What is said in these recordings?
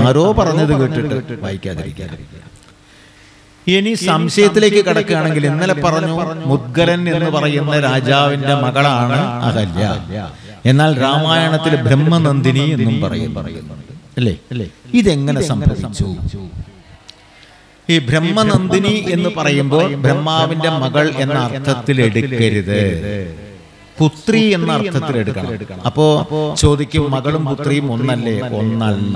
ആരോ പറഞ്ഞത് കേട്ടിട്ട് വായിക്കാതിരിക്കുക ഇനി സംശയത്തിലേക്ക് കിടക്കുകയാണെങ്കിൽ ഇന്നലെ പറഞ്ഞു മുദ്ഗലൻ എന്ന് പറയുന്ന രാജാവിന്റെ മകളാണ് അഹല്യ എന്നാൽ രാമായണത്തിൽ ബ്രഹ്മനന്ദിനി എന്നും പറയുന്നുണ്ട് അല്ലേ അല്ലേ ഇതെങ്ങനെ സംഭവിച്ചു ഈ ബ്രഹ്മനന്ദിനി എന്ന് പറയുമ്പോൾ ബ്രഹ്മാവിന്റെ മകൾ എന്ന അർത്ഥത്തിൽ എടുക്കരുത് പുത്രി എന്ന അർത്ഥത്തിൽ എടുക്കണം അപ്പോ ചോദിക്കും മകളും പുത്രിയും ഒന്നല്ലേ ഒന്നല്ല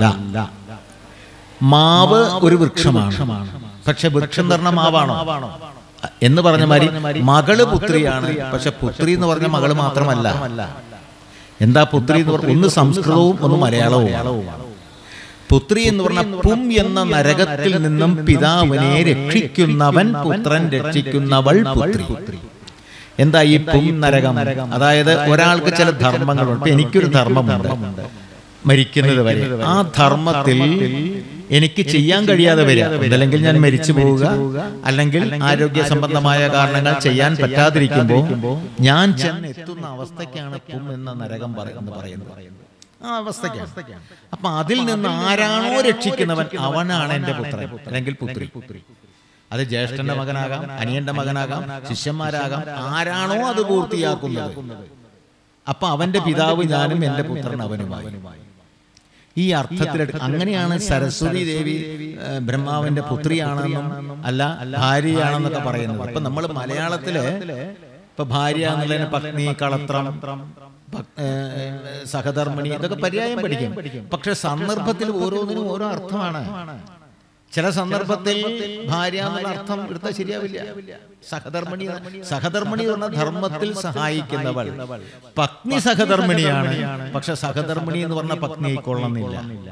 മാവ് ഒരു വൃക്ഷമാണ് പക്ഷെ വൃക്ഷം എന്ന് പറഞ്ഞ മാവാണോ എന്ന് പറഞ്ഞ മാതിരി മകള് പുത്രിയാണ് പക്ഷെ പുത്രി എന്ന് പറഞ്ഞ മകള് മാത്രമല്ല എന്താ പുത്രി എന്ന് പറഞ്ഞ ഒന്ന് സംസ്കൃതവും ഒന്ന് മലയാളവും പുത്രി എന്ന് പറഞ്ഞ പും എന്ന നരകത്തിൽ നിന്നും പിതാവിനെ രക്ഷിക്കുന്നവൻ പുത്രൻ രക്ഷിക്കുന്നവൾ പുത്രി എന്താ ഈ പും നരകം അതായത് ഒരാൾക്ക് ചില ധർമ്മങ്ങളുണ്ട് ഇപ്പൊ എനിക്കൊരു ധർമ്മമുണ്ട് മരിക്കുന്നത് വരെ ആ ധർമ്മത്തിൽ എനിക്ക് ചെയ്യാൻ കഴിയാതെ വരിക ഒന്നല്ലെങ്കിൽ ഞാൻ മരിച്ചു പോവുക അല്ലെങ്കിൽ ആരോഗ്യ സംബന്ധമായ കാരണങ്ങൾ ചെയ്യാൻ പറ്റാതിരിക്കുമ്പോൾ ഞാൻ ചെന്ന് എത്തുന്ന അവസ്ഥയ്ക്കാണ് പും എന്ന നരകം പറയുന്നത് പറയുന്നത് ആ അവസ്ഥയ്ക്കാണ് അപ്പൊ അതിൽ നിന്ന് ആരാണോ രക്ഷിക്കുന്നവൻ അവനാണ് എന്റെ പുത്രൻ അല്ലെങ്കിൽ പുത്രി അത് ജ്യേഷ്ഠന്റെ മകനാകാം അനിയന്റെ മകനാകാം ശിഷ്യന്മാരാകാം ആരാണോ അത് പൂർത്തിയാക്കുന്നത് അപ്പൊ അവന്റെ പിതാവ് ഞാനും എന്റെ പുത്രൻ അവനുമായി ഈ അർത്ഥത്തിൽ അങ്ങനെയാണ് സരസ്വതി ദേവി ഏഹ്, ബ്രഹ്മാവിന്റെ പുത്രിയാണെന്നും അല്ല ഭാര്യയാണെന്നൊക്കെ പറയുന്നത് അപ്പൊ നമ്മൾ മലയാളത്തില് ഇപ്പൊ ഭാര്യ എന്നുള്ളതിന് പത്നി കളത്രം ഭക്- ഏഹ്, സഹധർമ്മിണി ഇതൊക്കെ പര്യായം പഠിക്കും പക്ഷെ സന്ദർഭത്തിൽ ഓരോന്നിനും ഓരോ അർത്ഥമാണ് ചില സന്ദർഭത്തിൽ ഭാര്യ എന്നുള്ള അർത്ഥം എടുത്താൽ ശരിയാവില്ല സഹധർമ്മിണി സഹധർമ്മിണി എന്ന് പറഞ്ഞ ധർമ്മത്തിൽ സഹായിക്കുന്നവൾ പത്നി സഹധർമ്മിണിയാണ് പക്ഷെ സഹധർമ്മിണി എന്ന് പറഞ്ഞ പത്നി കൊള്ളുന്നില്ല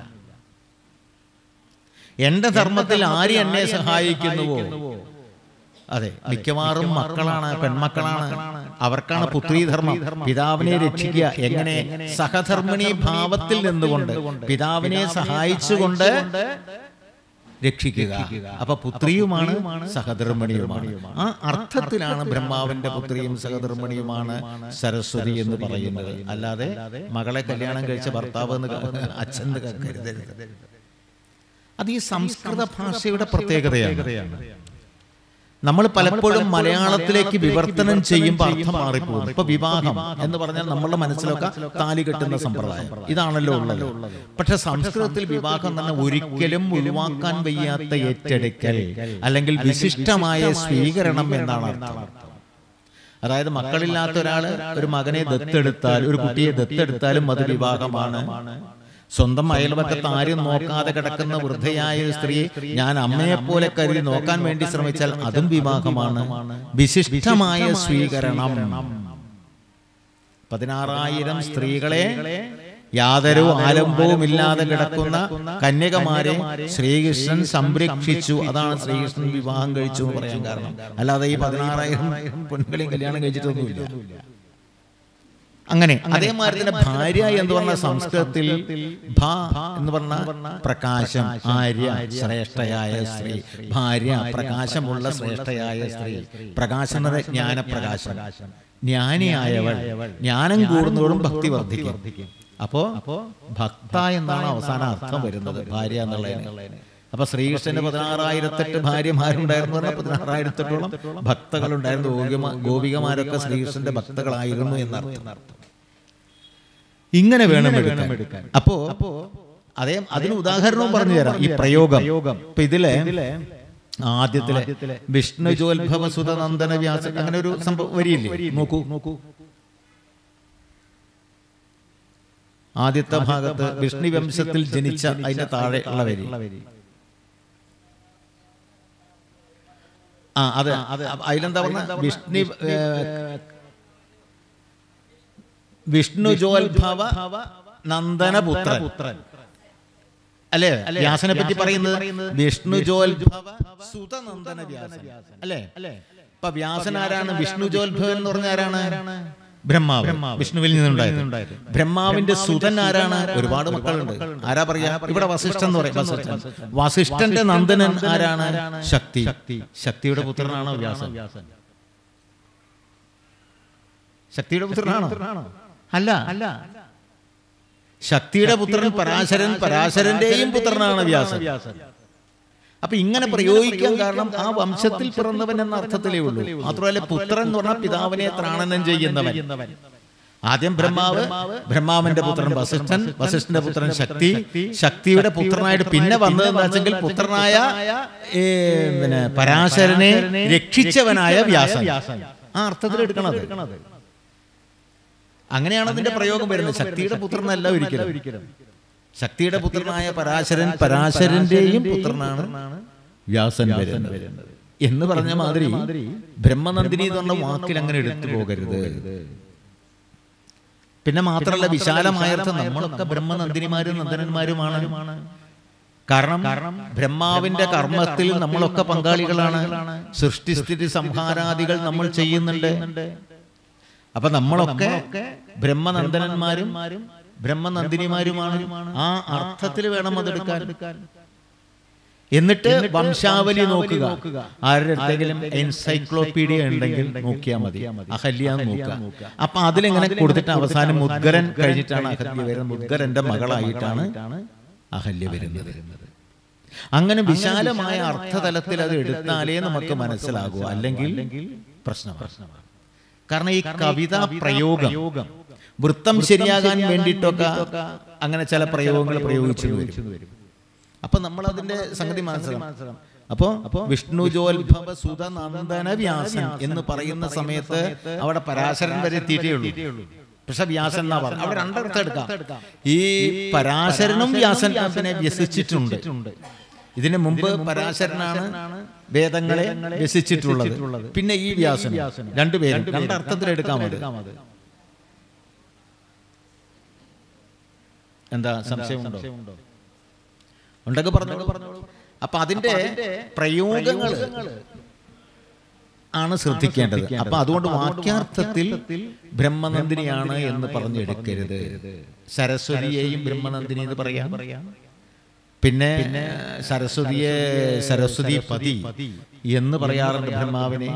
എന്റെ ധർമ്മത്തിൽ ആര് എന്നെ സഹായിക്കുന്നുവോ അതെ മിക്കവാറും മക്കളാണ് പെൺമക്കളാണ് അവർക്കാണ് പുത്രീധർമ്മം പിതാവിനെ രക്ഷിക്കുക എങ്ങനെ സഹധർമ്മിണി ഭാവത്തിൽ നിന്നുകൊണ്ട് പിതാവിനെ സഹായിച്ചുകൊണ്ട് രക്ഷിക്കുക അപ്പൊ പുത്രിയുമാണ് സഹധർമ്മിണിയുമാണ് ആ അർത്ഥത്തിലാണ് ബ്രഹ്മാവിന്റെ പുത്രിയും സഹധർമ്മിണിയുമാണ് സരസ്വതി എന്ന് പറയുന്നത് അല്ലാതെ മകളെ കല്യാണം കഴിച്ച ഭർത്താവ് എന്ന് ക- അച്ഛൻ എന്ന് കരുതരുത് അത് ഈ സംസ്കൃത ഭാഷയുടെ പ്രത്യേകതയാണ് നമ്മൾ പലപ്പോഴും മലയാളത്തിലേക്ക് വിവർത്തനം ചെയ്യുമ്പോൾ അർത്ഥം മാറിപ്പോകും ഇപ്പൊ വിവാഹം എന്ന് പറഞ്ഞാൽ നമ്മളുടെ മനസ്സിലൊക്കെ താലി കെട്ടുന്ന സമ്പ്രദായം ഇതാണല്ലോ ഉള്ളത് പക്ഷെ സംസ്കൃതത്തിൽ വിവാഹം തന്നെ ഒരിക്കലും ഒഴിവാക്കാൻ വയ്യാത്ത ഏറ്റെടുക്കൽ അല്ലെങ്കിൽ വിശിഷ്ടമായ സ്വീകരണം എന്നാണ് അർത്ഥം അതായത് മക്കളില്ലാത്ത ഒരാള് ഒരു മകനെ ദത്തെടുത്താൽ ഒരു കുട്ടിയെ ദത്തെടുത്താലും അത് വിവാഹമാണ് സ്വന്തം അയൽവക്കത്ത് ആരും നോക്കാതെ കിടക്കുന്ന വൃദ്ധയായ ഒരു സ്ത്രീയെ ഞാൻ അമ്മയെ പോലെ കരുതി നോക്കാൻ വേണ്ടി ശ്രമിച്ചാൽ അതും വിവാഹമാണ് വിശിഷ്ടമായ സ്വീകരണം പതിനാറായിരം സ്ത്രീകളെ യാതൊരു ആലംബവും ഇല്ലാതെ കിടക്കുന്ന കന്യകമാരെ ശ്രീകൃഷ്ണൻ സംരക്ഷിച്ചു അതാണ് ശ്രീകൃഷ്ണൻ വിവാഹം കഴിച്ചു എന്ന് പറയാൻ കാരണം അല്ലാതെ ഈ പതിനാറായിരം പെൺകളെയും കല്യാണം കഴിച്ചിട്ടൊന്നുമില്ല അങ്ങനെ അതേമാതിരി തന്നെ ഭാര്യ എന്ന് പറഞ്ഞ സംസ്കൃതത്തിൽ ഭ എന്ന് പറഞ്ഞ പ്രകാശം ആര്യ ശ്രേഷ്ഠയായ സ്ത്രീ ഭാര്യ പ്രകാശമുള്ള ശ്രേഷ്ഠയായ സ്ത്രീ പ്രകാശം എന്നത് ജ്ഞാനപ്രകാശം ജ്ഞാനിയായവൾ ജ്ഞാനം കൂടുന്നതോടും ഭക്തി വർദ്ധിക്കും അപ്പോ ഭക്ത എന്നാണ് അവസാന അർത്ഥം വരുന്നത് ഭാര്യ എന്നുള്ളതിന് അപ്പൊ ശ്രീകൃഷ്ണന് പതിനാറായിരത്തെട്ട് ഭാര്യമാരുണ്ടായിരുന്നു പറഞ്ഞാൽ പതിനാറായിരത്തെട്ടോളം ഭക്തകളുണ്ടായിരുന്നു ഗോപികമാ ഗോപികമാരൊക്കെ ശ്രീകൃഷ്ണന്റെ ഭക്തകളായിരുന്നു എന്നർത്ഥം ഇങ്ങനെ വേണം എടുക്കാൻ അപ്പോ അതേ അതിന് ഉദാഹരണവും പറഞ്ഞു തരാം ഈ പ്രയോഗം ഇപ്പൊ ഇതിലെ ആദ്യത്തിലെ വിഷ്ണു ജോത്ഭവ സുതനന്ദന വ്യാസ അങ്ങനെ ഒരു സംഭവം വരിയില്ലേ നോക്കൂ നോക്കൂ ആദ്യത്തെ ഭാഗത്ത് വിഷ്ണു വംശത്തിൽ ജനിച്ച അതിന്റെ താഴെ ഉള്ള വരി ആ അത് അത് അതിലെന്താ പറഞ്ഞ വിഷ്ണു ഏ, വിഷ്ണു ജോത്ഭവ നന്ദനപുത്രൻ അല്ലേ വ്യാസനെ പറ്റി പറയുന്നത് വിഷ്ണു ജോത്ഭവ സുതനന്ദന വ്യാസൻ അല്ലേ ഇപ്പൊ വ്യാസൻ ആരാണ് വിഷ്ണു ജോത്ഭവൻ എന്ന് പറഞ്ഞ ആരാണ് ബ്രഹ്മാവ് വിഷ്ണുവിൽ നിന്നുണ്ടായത് ബ്രഹ്മാവിന്റെ സുതൻ ആരാണ് ഒരുപാട് മക്കളുണ്ട് ആരാ പറയാ ഇവിടെ വസിഷ്ഠൻ എന്ന് പറയും വസിഷ്ഠൻ വസിഷ്ഠന്റെ നന്ദനൻ ആരാണ് ശക്തി ശക്തിയുടെ പുത്രനാണോ വ്യാസൻ ശക്തിയുടെ പുത്രനാണോ അല്ല അല്ല ശക്തിയുടെ പുത്രൻ പരാശരൻ പരാശരന്റെയും പുത്രനാണ് വ്യാസൻ അപ്പൊ ഇങ്ങനെ പ്രയോഗിക്കാൻ കാരണം ആ വംശത്തിൽ പിറന്നവൻ എന്ന അർത്ഥത്തിലേ ഉള്ളൂ മാത്രമല്ല പുത്രൻ എന്ന് പറഞ്ഞാൽ പിതാവിനെ ത്രാണനം ചെയ്യുന്നവൻ ആദ്യം ബ്രഹ്മാവ് ബ്രഹ്മാവിന്റെ പുത്രൻ വസിഷ്ഠൻ വസിഷ്ഠന്റെ പുത്രൻ ശക്തി ശക്തിയുടെ പുത്രനായിട്ട് പിന്നെ വന്നതെന്ന് വെച്ചെങ്കിൽ പുത്രനായ ഏ, പിന്നെ പരാശരനെ രക്ഷിച്ചവനായ വ്യാസൻ ആ അർത്ഥത്തിൽ എടുക്കണത് അങ്ങനെയാണ് അതിന്റെ പ്രയോഗം വരുന്നത് ശക്തിയുടെ പുത്രനല്ല ഒരിക്കലും ശക്തിയുടെ പുത്രനായ പരാശരൻ പരാശരന്റെയും പുത്രനാണ് വ്യാസൻ വരുന്നത് എന്ന് പറഞ്ഞ മാതിരി ബ്രഹ്മനന്ദിനി എന്ന് പറഞ്ഞ വാക്കിൽ അങ്ങനെ എടുത്തു പോകരുത് പിന്നെ മാത്രമല്ല വിശാലമായ അർത്ഥം നമ്മളൊക്കെ ബ്രഹ്മനന്ദിനിമാരും നന്ദനന്മാരുമാണ് കാരണം ബ്രഹ്മാവിന്റെ കർമ്മത്തിൽ നമ്മളൊക്കെ പങ്കാളികളാണ് സൃഷ്ടിസ്ഥിതി സംഹാരാദികൾ നമ്മൾ ചെയ്യുന്നുണ്ട് അപ്പൊ നമ്മളൊക്കെ ബ്രഹ്മനന്ദനന്മാരും ബ്രഹ്മനന്ദിനിമാരുമാണ് ആ അർത്ഥത്തിൽ വേണം അതെടുക്കാൻ എന്നിട്ട് വംശാവലി നോക്കുക ആരുടെ അടുത്തെങ്കിലും എൻസൈക്ലോപീഡിയ ഉണ്ടെങ്കിൽ നോക്കിയാൽ മതി അഹല്യ എന്ന് നോക്കുക അപ്പൊ അതിലിങ്ങനെ കൊടുത്തിട്ട് അവസാനം മുദ്ഗരൻ കഴിഞ്ഞിട്ടാണ് അഹല്യ വരുന്നത് മുദ്ഗരന്റെ മകളായിട്ടാണ് അഹല്യ വരുന്നത് അങ്ങനെ വിശാലമായ അർത്ഥതലത്തിൽ അത് എടുത്താലേ നമുക്ക് മനസ്സിലാകൂ അല്ലെങ്കിൽ പ്രശ്നമാണ് കാരണം ഈ കവിതാ പ്രയോഗം വൃത്തം ശരിയാകാൻ വേണ്ടിയിട്ടൊക്കെ അങ്ങനെ ചില പ്രയോഗങ്ങൾ പ്രയോഗിച്ചു വരും അപ്പൊ നമ്മൾ അതിന്റെ സംഗതി മനസ്സിലാക്കണം അപ്പോ വിഷ്ണുജോത്ഭവ സുത നന്ദന വ്യാസൻ എന്ന് പറയുന്ന സമയത്ത് അവിടെ പരാശരൻ വരെ എത്തിയിട്ടേ ഉള്ളൂ പക്ഷെ വ്യാസൻ എന്നാ പറഞ്ഞു അവിടെ രണ്ടർത്ഥം എടുക്കാം ഈ പരാശരനും വ്യാസൻ പിന്നെ വ്യസിച്ചിട്ടുണ്ട് ഇതിനു മുമ്പ് പരാശരനാണ് വേദങ്ങളെ വ്യസിച്ചിട്ടുള്ളത് പിന്നെ ഈ വ്യാസൻ രണ്ടുപേരും രണ്ടർത്ഥത്തിൽ എടുക്കാൻ മതി എന്താ സംശയമുണ്ടോ ഉണ്ടെങ്കിൽ പറഞ്ഞോളൂ അപ്പൊ അതിന്റെ പ്രയോഗങ്ങൾ ആണ് ശ്രദ്ധിക്കേണ്ടത് അപ്പൊ അതുകൊണ്ട് വാക്യാർത്ഥത്തിൽ ബ്രഹ്മനന്ദിനിയാണ് എന്ന് പറഞ്ഞെടുക്കരുത് സരസ്വതിയെയും ബ്രഹ്മനന്ദിനി എന്ന് പറയാം പിന്നെ സരസ്വതിയെ സരസ്വതി പതി എന്ന് പറയാറുണ്ട് ബ്രഹ്മാവിനെ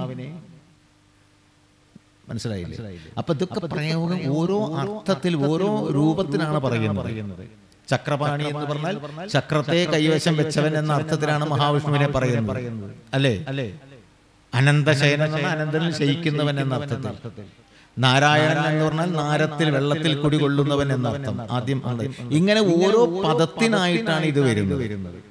മനസ്സിലായില്ലേ അപ്പൊ ഇതൊക്കെ പ്രയോഗം ഓരോ അർത്ഥത്തിൽ ഓരോ രൂപത്തിലാണ് പറയുന്നത് ചക്രപാണി എന്ന് പറഞ്ഞാൽ ചക്രത്തെ കൈവശം വെച്ചവൻ എന്ന അർത്ഥത്തിലാണ് മഹാവിഷ്ണുവിനെ പറയുന്നത് അല്ലേ അല്ലേ അനന്തശയനൻ എന്ന അനന്തനിൽ ശയിക്കുന്നവൻ എന്ന അർത്ഥത്തിൽ നാരായണൻ എന്ന് പറഞ്ഞാൽ നാരത്തിൽ വെള്ളത്തിൽ കുടികൊള്ളുന്നവൻ എന്ന അർത്ഥം ആദ്യം അത് ഇങ്ങനെ ഓരോ പദത്തിനായിട്ടാണ് ഇത് വരുന്നത്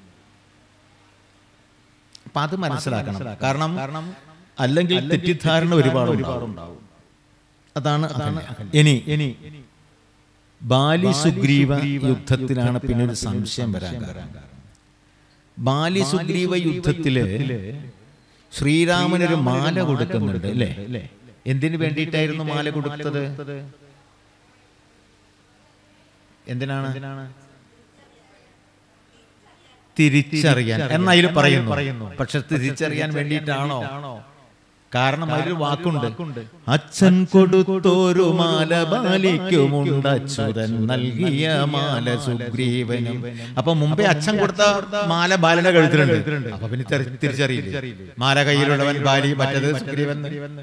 അപ്പൊ അത് മനസ്സിലാക്കണം കാരണം കാരണം അല്ലെങ്കിൽ തെറ്റിദ്ധാരണ ഒരുപാട് ഉണ്ടാവും അതാണ് അതാണ് ഇനി ഇനി ബാലി സുഗ്രീവ യുദ്ധത്തിലാണ് പിന്നെ ഒരു സംശയം വരാൻ കാരണം ബാലി സുഗ്രീവ യുദ്ധത്തില് ശ്രീരാമനൊരു മാല കൊടുക്കുന്നുണ്ട് അല്ലേ എന്തിനു വേണ്ടിയിട്ടായിരുന്നു മാല കൊടുത്തത് എന്തിനാണ് തിരിച്ചറിയാൻ എന്നതിൽ പറയുന്നു പക്ഷെ തിരിച്ചറിയാൻ വേണ്ടിയിട്ടാണോ കാരണം അതിൽ വാക്കുണ്ട് അച്ഛൻ കൊടുത്തോരു മാല ബാലിക്കുമുണ്ട് അച്യുതൻ നൽകിയ മാല സുഗ്രീവനും അപ്പൊ മുമ്പേ അച്ഛൻ കൊടുത്ത മാല ബാലന്റെ കഴുത്തിലുണ്ട് അപ്പൊ പിന്നെ തിരി- തിരിച്ചറിയില്ലേ മാല കയ്യിലുള്ളവൻ ബാലി മറ്റത് സുഗ്രീവൻ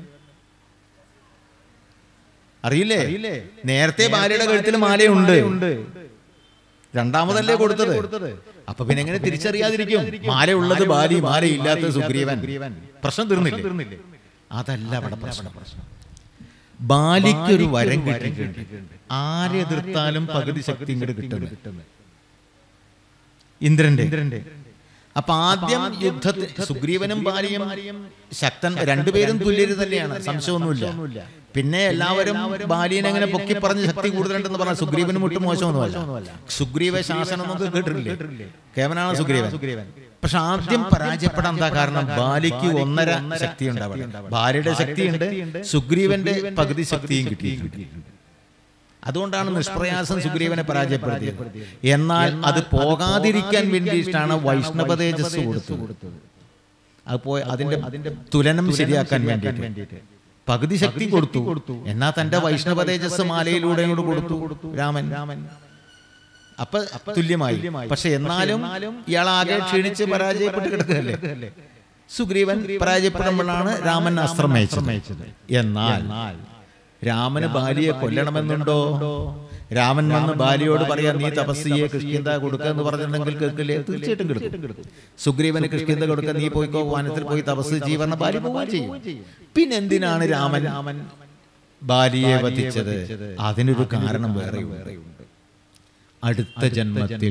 അറിയില്ലേ നേരത്തെ ബാലിയുടെ കഴുത്തിൽ മാലയുണ്ട് രണ്ടാമതല്ലേ കൊടുത്തത് അപ്പൊ പിന്നെ എങ്ങനെ തിരിച്ചറിയാതിരിക്കും മാല ഉള്ളത് ബാലി മാല ഇല്ലാത്ത സുഗ്രീവൻ പ്രശ്നം തീർന്നില്ലേ അതല്ല അവിടെ പ്രശ്നം ബാലിക്കൊരു വരം കിട്ടിയിട്ടുണ്ട് ആരെ എതിർത്താലും പകുതി ശക്തി ഇങ്ങോട്ട് കിട്ടുന്നു ഇന്ദ്രന്റെ ഇന്ദ്രന്റെ അപ്പൊ ആദ്യം യുദ്ധത്തിൽ സുഗ്രീവനും ബാലിയും ശക്തൻ രണ്ടുപേരും തുല്യര് തന്നെയാണ് സംശയമൊന്നുമില്ല പിന്നെ എല്ലാവരും ബാലിയനെ അങ്ങനെ പൊക്കി പറഞ്ഞ് ശക്തി കൂടുതലുണ്ടെന്ന് പറഞ്ഞാൽ സുഗ്രീവനും ഒട്ടും മോശമൊന്നുമല്ല സുഗ്രീവ ശാസനം എന്നൊക്കെ കേട്ടിട്ടില്ലേ കേവനാണ് സുഗ്രീവൻ പക്ഷെ ആദ്യം പരാജയപ്പെടാൻ എന്താ കാരണം ബാലിക്ക് ഒന്നര ശക്തി ഉണ്ടാവണം ഭാര്യയുടെ ശക്തിയുണ്ട് സുഗ്രീവന്റെ പകുതി ശക്തിയും കിട്ടിയിട്ടുണ്ട് അതുകൊണ്ടാണ് നിഷ്പ്രയാസം സുഗ്രീവനെ പരാജയപ്പെടുത്തിയത് എന്നാൽ അത് പോകാതിരിക്കാൻ വേണ്ടിയിട്ടാണ് വൈഷ്ണവ തേജസ് കൊടുത്തത് അത് പോയ അതിന്റെ അതിന്റെ തുലനം ശരിയാക്കാൻ വേണ്ടിയിട്ട് പകുതി ശക്തി കൊടുത്തു എന്നാ തന്റെ വൈഷ്ണവ തേജസ് മാലയിലൂടെ കൂടെ കൊടുത്തു രാമൻ രാമൻ അപ്പൊ തുല്യമായി പക്ഷെ എന്നാലും ഇയാളാകെ ക്ഷീണിച്ച് പരാജയപ്പെട്ട് കിടക്കുകയല്ലേ സുഗ്രീവൻ പരാജയപ്പെടുമ്പോഴാണ് രാമൻ അസ്ത്രം അയച്ചത് എന്നാൽ രാമന് ബാലിയെ കൊല്ലണമെന്നുണ്ടോ രാമൻ വന്ന് ബാലിയോട് പറയാ നീ തപസ്സിയെ കൃഷ്ണന്ത കൊടുക്കുക എന്ന് പറഞ്ഞിട്ടുണ്ടെങ്കിൽ കേൾക്കില്ലേ തീർച്ചയായിട്ടും കിടക്കും സുഗ്രീവന് കൃഷ്ണന്ത കൊടുക്കുക നീ പോയിക്കോ വനത്തിൽ പോയി തപസ് ചെയ്യ പറഞ്ഞ ബാലി പോവുകയും ചെയ്യും പിന്നെ എന്തിനാണ് രാമൻ രാമൻ ബാലിയെ വധിച്ചത് അതിനൊരു കാരണം വേറെയുണ്ട് അടുത്ത ജന്മത്തിൽ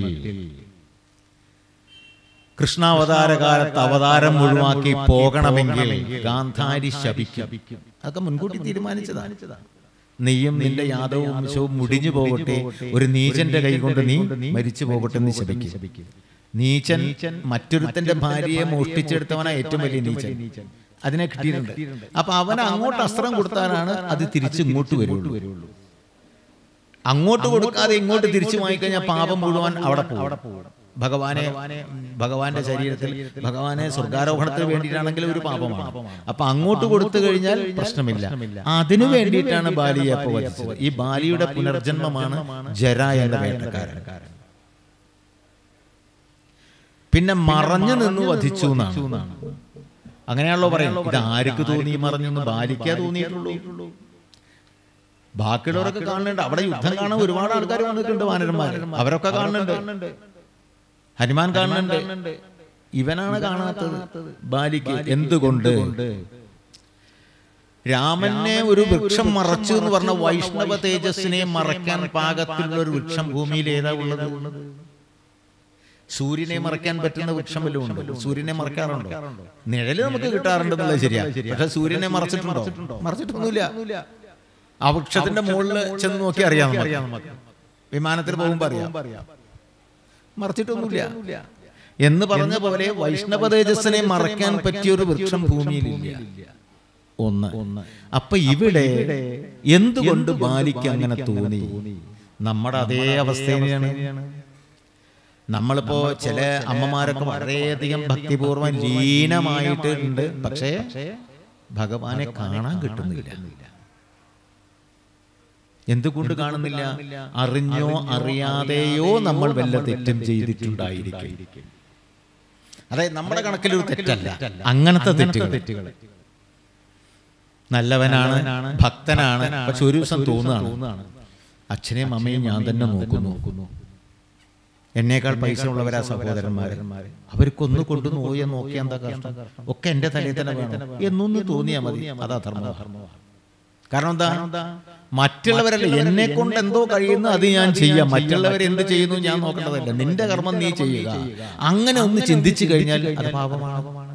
കൃഷ്ണാവതാര കാലത്ത് അവതാരം മുഴുവാക്കി പോകണമെങ്കിൽ ഗാന്ധാരി ശപിക്കും അതൊക്കെ മുൻകൂട്ടി തീരുമാനിച്ചതാണ് നീയും നിന്റെ യാദവും വംശവും മുടിഞ്ഞു പോകട്ടെ ഒരു നീചന്റെ കൈ കൊണ്ട് നീ മരിച്ചു പോകട്ടെ എന്ന് ശപിക്കും നീചൻ മറ്റൊരുത്തന്റെ ഭാര്യയെ മോഷ്ടിച്ചെടുത്തവനാ ഏറ്റവും വലിയ നീചൻ അതിനെ കിട്ടിയിട്ടുണ്ട് അപ്പൊ അവൻ അങ്ങോട്ട് അസ്ത്രം കൊടുത്താലാണ് അത് തിരിച്ച് ഇങ്ങോട്ട് വരുള്ളൂ അങ്ങോട്ട് കൊടുക്കാതെ ഇങ്ങോട്ട് തിരിച്ചു വാങ്ങിക്കഴിഞ്ഞാൽ പാപം മുഴുവൻ അവിടെ പോകും ഭഗവാനെ ഭഗവാന്റെ ശരീരത്തിൽ ഭഗവാനെ സ്വർഗാരോഹണത്തിന് വേണ്ടിയിട്ടാണെങ്കിൽ ഒരു പാപമാണ് അപ്പൊ അങ്ങോട്ട് കൊടുത്തു കഴിഞ്ഞാൽ പ്രശ്നമില്ല അതിനു വേണ്ടിയിട്ടാണ് ബാലിയെ അപ്പൊ വധിച്ചത് ഈ ബാലിയുടെ പുനർജന്മമാണ് ജര എന്ന വേട്ടക്കാരൻ പിന്നെ മറഞ്ഞു നിന്ന് വധിച്ചു എന്നാണ് അങ്ങനെയാണല്ലോ പറയും ഇത് ആർക്ക് തോന്നി മറഞ്ഞെന്ന് ബാലിക്കാ തോന്നിയിട്ടുള്ളൂ ബാക്കിയുള്ളവരൊക്കെ കാണുന്നുണ്ട് അവിടെ യുദ്ധം കാണാൻ ഒരുപാട് ആൾക്കാർ വന്നിട്ടുണ്ട് വാനരന്മാർ അവരൊക്കെ കാണുന്നുണ്ട് ഹനുമാൻ കാണുന്നുണ്ട് ഇവനാണ് കാണാത്തത് ബാലിക്ക് എന്തുകൊണ്ട് രാമനെ ഒരു വൃക്ഷം മറച്ചു എന്ന് പറഞ്ഞ വൈഷ്ണവ തേജസ്സിനെ മറയ്ക്കാൻ പാകത്തിലുള്ള ഒരു വൃക്ഷം ഭൂമിയിൽ ഏതാ ഉള്ളത് സൂര്യനെ മറയ്ക്കാൻ പറ്റുന്ന വൃക്ഷം വല്ലതും ഉണ്ട് സൂര്യനെ മറക്കാറുണ്ടോ നിഴല് നമുക്ക് കിട്ടാറുണ്ട് എന്നുള്ളത് ശരിയാ പക്ഷെ സൂര്യനെ മറച്ചിട്ടുണ്ടോ മറച്ചിട്ടൊന്നുമില്ല ആ വൃക്ഷത്തിന്റെ മുകളിൽ ചെന്ന് നോക്കി അറിയാം നമുക്ക് വിമാനത്തിൽ പോകുമ്പോ അറിയാം മറച്ചിട്ടൊന്നുമില്ല എന്ന് പറഞ്ഞ പോലെ വൈഷ്ണവ തേജസ്സിനെ മറയ്ക്കാൻ പറ്റിയ ഒരു വൃക്ഷം ഭൂമിയിലില്ല ഒന്ന് അപ്പൊ ഇവിടെ എന്തുകൊണ്ട് ബാലിക്ക് അങ്ങനെ തോന്നി നമ്മുടെ അതേ അവസ്ഥ തന്നെയാണ് നമ്മളിപ്പോ ചില അമ്മമാരൊക്കെ വളരെയധികം ഭക്തിപൂർവ്വം ലീനമായിട്ടുണ്ട് പക്ഷേ ഭഗവാനെ കാണാൻ കിട്ടുന്നില്ല എന്തുകൊണ്ട് കാണുന്നില്ല അറിഞ്ഞോ അറിയാതെയോ നമ്മൾ വല്ല തെറ്റും ചെയ്തിട്ടുണ്ടായിരിക്കും അതായത് നമ്മുടെ കണക്കിൽ ഒരു തെറ്റല്ല അങ്ങനത്തെ തെറ്റുകൾ നല്ലവനാണ് ഭക്തനാണ് പക്ഷെ ഒരു ദിവസം തോന്നുകയാണ് അച്ഛനെയും അമ്മയും ഞാൻ തന്നെ നോക്കുന്നു എന്നേക്കാൾ പൈസ ഉള്ളവരാ സഹോദരന്മാര് അവർക്കൊന്ന് കൊണ്ടു നോക്കിയാൽ നോക്കിയാൽ എന്താ കഷ്ടം ഒക്കെ എന്റെ തലയിൽ തന്നെ വേണം എന്നൊന്ന് തോന്നിയാൽ മതി അതാ ധർമ്മമാണ് കാരണം എന്താ മറ്റുള്ളവരല്ല എന്നെ കൊണ്ട് എന്തോ കഴിയുന്നു അത് ഞാൻ ചെയ്യാം മറ്റുള്ളവർ എന്ത് ചെയ്യുന്നു ഞാൻ നോക്കേണ്ടതല്ല നിന്റെ കർമ്മം നീ ചെയ്യുക അങ്ങനെ ഒന്ന് ചിന്തിച്ചു കഴിഞ്ഞാൽ അത് പാപമാണ്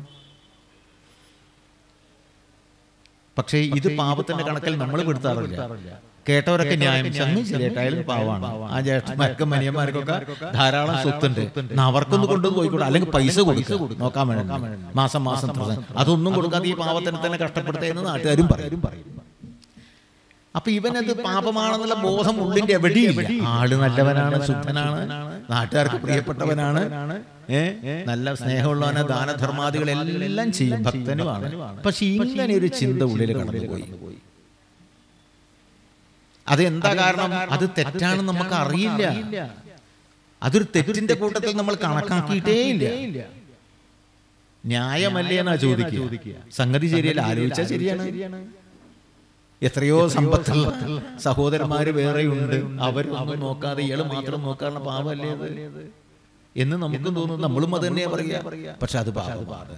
പക്ഷേ ഇത് പാപത്തിന്റെ കണക്കിൽ നമ്മൾ പെടുത്താറില്ല കേട്ടവരൊക്കെ ന്യായം ചങ്ങി ശരിയായിട്ടായാലും പാവാണ് ആ ജ്യേഷ്ഠന്മാർക്കും മനിയന്മാർക്കൊക്കെ ധാരാളം സ്വത്തുണ്ട് എന്നാ അവർക്കൊന്ന് കൊണ്ടുപോയിക്കൂടെ അല്ലെങ്കിൽ പൈസ കൊടുക്കുക നോക്കാൻ വേണം മാസം മാസം ഇത്ര. അതൊന്നും കൊടുക്കാതെ ഈ പാവത്തിനെ തന്നെ കഷ്ടപ്പെടുത്തുക എന്ന് നാട്ടുകാരും പറയും അപ്പൊ ഇവനത് പാപമാണെന്നുള്ള ബോധം ഉള്ളിന്റെ എവിടെയില്ല ആള് നല്ലവനാണ് ശുദ്ധനാണ് നാട്ടുകാർക്ക് പ്രിയപ്പെട്ടവനാണ് ഏ നല്ല സ്നേഹമുള്ളവന് ദാനധർമാദികളെല്ലാം ചെയ്യും ഭക്തനുമാണ് പക്ഷെ ഇങ്ങനെ ഒരു ചിന്ത ഉള്ളിൽ കടന്നുപോയി അത് എന്താ കാരണം അത് തെറ്റാണെന്ന് നമുക്ക് അറിയില്ല അതൊരു തെറ്റിന്റെ കൂട്ടത്തിൽ നമ്മൾ കണക്കാക്കിയിട്ടേ ഇല്ല ന്യായമല്ലേ എന്നാ ചോദിക്കുക സംഗതി ശരിയല്ല ആലോചിച്ചാൽ ശരിയാണ് എത്രയോ സമ്പത്തുള്ള സഹോദരന്മാര് വേറെയുണ്ട് അവരൊന്നും നോക്കാതെ ഇയാള് മാത്രം നോക്കാനുള്ള പാപമല്ലേ അത് എന്ന് നമുക്കും തോന്നുന്നു നമ്മളും അത് തന്നെയാ പറയാ പക്ഷെ അത് പാപമാണ്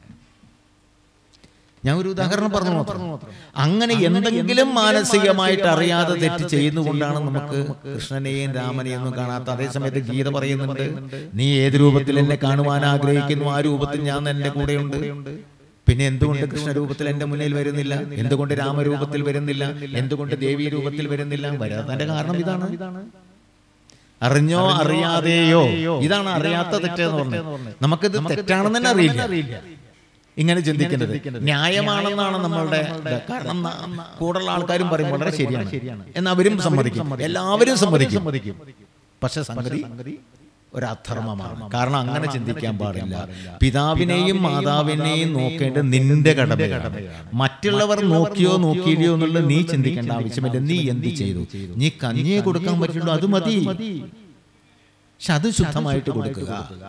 ഞാൻ ഒരു ഉദാഹരണം പറഞ്ഞു മാത്രം അങ്ങനെ എന്തെങ്കിലും മാനസികമായിട്ട് അറിയാതെ തെറ്റ് ചെയ്യുന്നുകൊണ്ടാണ് നമുക്ക് കൃഷ്ണനെയും രാമനെയും ഒന്നും കാണാത്ത അതേസമയത്ത് ഗീത പറയുന്നുണ്ട് നീ ഏത് രൂപത്തിൽ എന്നെ കാണുവാൻ ആഗ്രഹിക്കുന്നു ആ രൂപത്തിൽ ഞാൻ എന്റെ കൂടെയുണ്ട് പിന്നെ എന്തുകൊണ്ട് കൃഷ്ണരൂപത്തിൽ എന്റെ മുന്നിൽ വരുന്നില്ല എന്തുകൊണ്ട് രാമരൂപത്തിൽ വരുന്നില്ല എന്തുകൊണ്ട് ദേവി രൂപത്തിൽ വരുന്നില്ല വരാത്തതിന്റെ കാരണം ഇതാണ് അറിഞ്ഞോ അറിയാതെയോ ഇതാണ് അറിയാത്ത തെറ്റെന്ന് പറഞ്ഞത് നമുക്കിത് തെറ്റാണെന്ന് തന്നെ അറിയില്ല ഇങ്ങനെ ചിന്തിക്കുന്നത് ന്യായമാണെന്നാണ് നമ്മളുടെ ഇത്. കാരണം ന- കൂടുള്ള ആൾക്കാരും പറയും വളരെ ശരിയാണ് എന്ന് അവരും സമ്മതിക്കും എല്ലാവരും സമ്മതിക്കും പക്ഷെ സംഗതി ഒരു അധർമ്മമാണ് കാരണം അങ്ങനെ ചിന്തിക്കാൻ പാടില്ല പിതാവിനെയും മാതാവിനെയും നോക്കേണ്ടത് നിന്റെ കടമയാണ് മറ്റുള്ളവർ നോക്കിയോ നോക്കിയില്ലയോ എന്നുള്ളത് നീ ചിന്തിക്കേണ്ട ആവശ്യമില്ല നീ എന്ത് ചെയ്തു നീ കഞ്ഞിയെ കൊടുക്കാൻ പറ്റുള്ളൂ അത് മതി പക്ഷെ അത് ശുദ്ധമായിട്ട് കൊടുക്കുക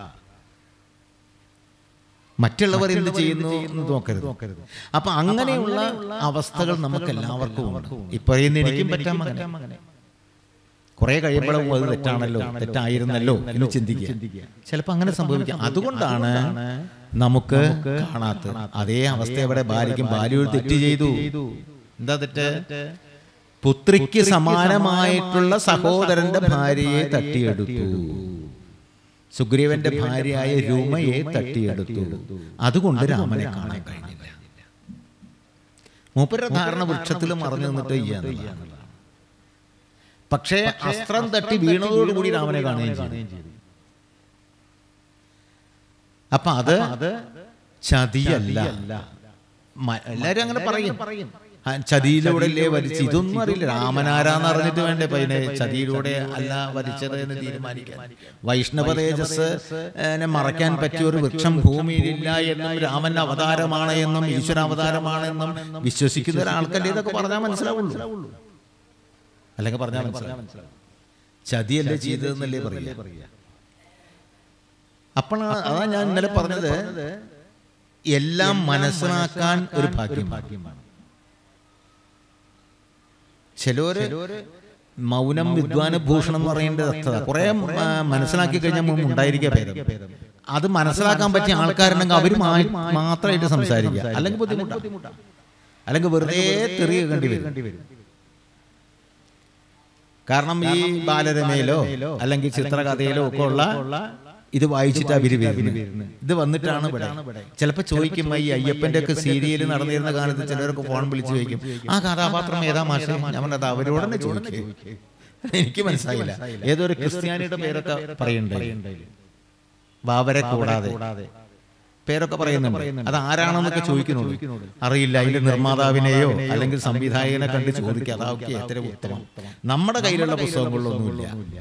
മറ്റുള്ളവർ എന്ത് ചെയ്യുന്നു എന്ന് നോക്കരുത് അപ്പൊ അങ്ങനെയുള്ള അവസ്ഥകൾ നമുക്ക് എല്ലാവർക്കും ഉണ്ട് ഇപ്പൊ ഇന്ന് എനിക്കും പറ്റാൻ മകനെ കുറെ കഴിയുമ്പോഴും അത് തെറ്റാണല്ലോ തെറ്റായിരുന്നല്ലോ എന്ന് ചിന്തിക്കുക ചിലപ്പോൾ അങ്ങനെ സംഭവിക്കാം അതുകൊണ്ടാണ് നമുക്ക് കാണാത്തത് അതേ അവസ്ഥ ഇവിടെ ഭാര്യയ്ക്കും ഭാര്യ ഒരു തെറ്റ് ചെയ്തു എന്താ തെറ്റ് പുത്രിക്ക് സമാനമായിട്ടുള്ള സഹോദരന്റെ ഭാര്യയെ തട്ടിയെടുത്തു സുഗ്രീവന്റെ ഭാര്യയായ രൂമയെ തട്ടിയെടുത്തു അതുകൊണ്ട് രാമനെ കാണാൻ കഴിഞ്ഞില്ല മൂപ്പരുടെ ധാരണ വൃക്ഷത്തിൽ മറഞ്ഞു നിന്നിട്ട് ചെയ്യാന്നുള്ളതാണ് പക്ഷേ അസ്ത്രം തട്ടി വീണതോടുകൂടി രാമനെ കാണുകയും ചെയ്തു അപ്പൊ അത് ചതിയല്ല മ- എല്ലാരും അങ്ങനെ പറയും ആ, ചതിയിലൂടെ അല്ലേ വലിച്ച് ഇതൊന്നും അറിയില്ല രാമനാരാന്ന് അറിഞ്ഞിട്ട് വേണ്ടേ പയ്യനെ ചതിയിലൂടെ അല്ല വലിച്ചത് എന്ന് തീരുമാനിക്കാൻ വൈഷ്ണവ തേജസ് നെ മറയ്ക്കാൻ പറ്റിയ ഒരു വൃക്ഷം ഭൂമിയിലില്ല എന്നും രാമൻ അവതാരമാണ് എന്നും ഈശ്വര അവതാരമാണ് എന്നും വിശ്വസിക്കുന്ന ഒരാൾക്കല്ലേ ഇതൊക്കെ പറഞ്ഞാൽ മനസ്സിലാവുള്ളൂ അല്ലെങ്കിൽ പറഞ്ഞാൽ മനസ്സിലാവും ചതിയല്ലേ ചെയ്തതെന്നല്ലേ പറയുക അപ്പോൾ അതാ ഞാൻ ഇന്നലെ പറഞ്ഞത് എല്ലാം മനസ്സിലാക്കാൻ ഒരു ഭാഗ്യം ഭാഗ്യമാണ് ചിലര് മൗനം വിദ്വാന ഭൂഷണം എന്ന് പറയേണ്ടത് അർത്ഥത കുറെ മനസ്സിലാക്കി കഴിഞ്ഞാൽ മുമ്പ് ഉണ്ടായിരിക്കുക ഭേദം അത് മനസ്സിലാക്കാൻ പറ്റിയ ആൾക്കാരുണ്ടെങ്കിൽ അവർ മാത്രമായിട്ട് സംസാരിക്കുക അല്ലെങ്കിൽ ബുദ്ധിമുട്ടാണ് അല്ലെങ്കിൽ വെറുതെ തെറിയ കണ്ടി വരും കാരണം ഈ ബാലരമയിലോ അല്ലെങ്കിൽ ചിത്രകഥയിലോ ഒക്കെ ഉള്ള ഇത് വായിച്ചിട്ട് അവര് വരുന്നത് ഇത് വന്നിട്ടാണ് ഇവിടെ ചിലപ്പോൾ ചോദിക്കും ഈ അയ്യപ്പന്റെ ഒക്കെ സീരിയൽ നടന്നിരുന്ന കാലത്ത് ചിലരൊക്കെ ഫോൺ വിളിച്ച് ചോദിക്കും ആ കഥാപാത്രം ഏതാ മാഷ ഞാൻ പറഞ്ഞത് അവരോട് തന്നെ ചോദിക്കും എനിക്ക് മനസ്സിലായില്ല ഏതൊരു ക്രിസ്ത്യാനിയുടെ പേരൊക്കെ പറയണ്ടേ ബാബരെ കൂടാതെ പേരൊക്കെ പറയുന്നുണ്ട് അത് ആരാണെന്നൊക്കെ ചോദിക്കുന്നുള്ളൂ അറിയില്ല അതിന്റെ നിർമ്മാതാവിനെയോ അല്ലെങ്കിൽ സംവിധായകനെ കണ്ട് ചോദിക്കുക അതൊക്കെ എത്ര ഉത്തമം നമ്മുടെ കയ്യിലുള്ള പുസ്തകങ്ങളിലൊന്നുമില്ല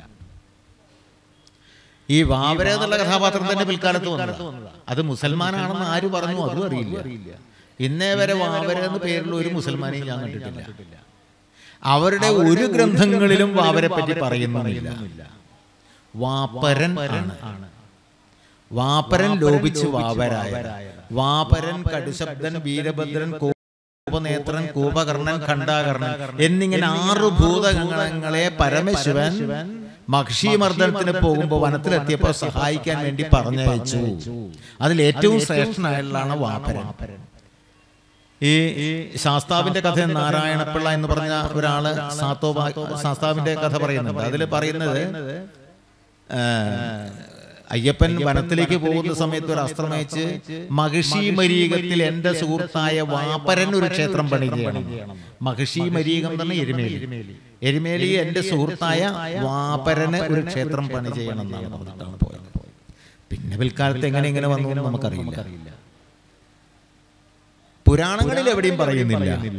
ഈ വാവര എന്നുള്ള കഥാപാത്രം തന്നെ പിൽക്കാലത്ത് വന്നതാ അത് മുസൽമാനാണെന്ന് ആര് പറഞ്ഞു അതും അറിയില്ല ഇന്നേ വരെ വാവര എന്ന പേരുള്ള ഒരു മുസൽമാനെയും ഞാൻ കണ്ടിട്ടില്ല അവരുടെ ഒരു ഗ്രന്ഥങ്ങളിലും വാവരെ പറ്റി പറയുന്നുമില്ല വാപ്പരൻ ആണ് വാപരൻ ലോപിച്ച് വാപരായ വാപരൻ കടുശബ്ദൻ വീരഭദ്രൻ കോപനേത്രൻ കൂപകർണൻ ഖണ്ഡാകർണൻ എന്നിങ്ങനെ ആറു ഭൂതഗണങ്ങളെ പരമശിവൻ മഹിഷീമർദ്ദനത്തിന് പോകുമ്പോൾ വനത്തിലെത്തിയപ്പോൾ സഹായിക്കാൻ വേണ്ടി പറഞ്ഞയച്ചു അതിൽ ഏറ്റവും ശ്രേഷ്ഠനായുള്ളതാണ് വാപരൻ ഈ ശാസ്താവിന്റെ കഥ നാരായണപിള്ള എന്ന് പറഞ്ഞ ഒരാള് സാത്തോ ശാസ്താവിന്റെ കഥ പറയുന്നുണ്ട് അതിൽ പറയുന്നത് ആ, അയ്യപ്പൻ വനത്തിലേക്ക് പോകുന്ന സമയത്ത് ഒരു അസ്ത്രം അയച്ച് മഹിഷി മരീകത്തിൽ എന്റെ സുഹൃത്തായ വാപ്പരൻ ഒരു ക്ഷേത്രം പണി ചെയ്യണം മഹിഷി മരീകം തന്നെ എരുമേലി എരുമേലി എന്റെ സുഹൃത്തായ വാപ്പരന് ഒരു ക്ഷേത്രം പണി ചെയ്യണം എന്നാണ് പറഞ്ഞിട്ടാണ് പോയത് പിന്നെ പിൽക്കാലത്ത് എങ്ങനെ ഇങ്ങനെ വന്നു എന്ന് നമുക്കറിയില്ല പുരാണങ്ങളിൽ എവിടെയും പറയുന്നില്ല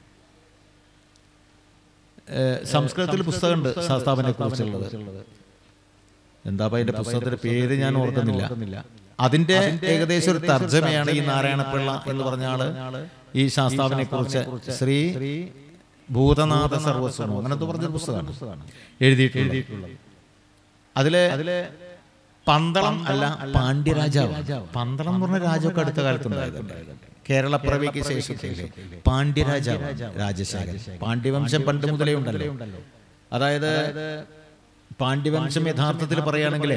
ഏഹ് സംസ്കൃതത്തിൽ പുസ്തകമുണ്ട് ശാസ്താവിനെ കുറിച്ചുള്ളത് എന്താ അതിന്റെ പുസ്തകത്തിന്റെ പേര് ഞാൻ ഓർക്കുന്നില്ല അതിന്റെ ഏകദേശം ഒരു തർജ്ജമയാണ് ഈ നാരായണപിള്ള എന്ന് പറഞ്ഞ ആള് ഈ ശാസ്താവിനെ കുറിച്ച് ശ്രീ ഭൂതനാഥ സർവസ്വം അങ്ങനത്തെ പറഞ്ഞൊരു പുസ്തകമാണ് എഴുതിയിട്ടുള്ളത് അതില് അതില് പന്തളം അല്ല പാണ്ഡ്യരാജാവ് പന്തളം എന്ന് പറഞ്ഞ രാജാവൊക്കെ അടുത്ത കാലത്തുണ്ടായതുണ്ട് കേരളപ്പിറവിക്ക് ശേഷത്തില്ലേ പാണ്ഡ്യരാജാവ് രാജശേഖരൻ പാണ്ഡ്യവംശം പണ്ട് മുതലേ ഉണ്ടല്ലോ അതായത് പാണ്ഡ്യവംശം യഥാർത്ഥത്തിൽ പറയുകയാണെങ്കിൽ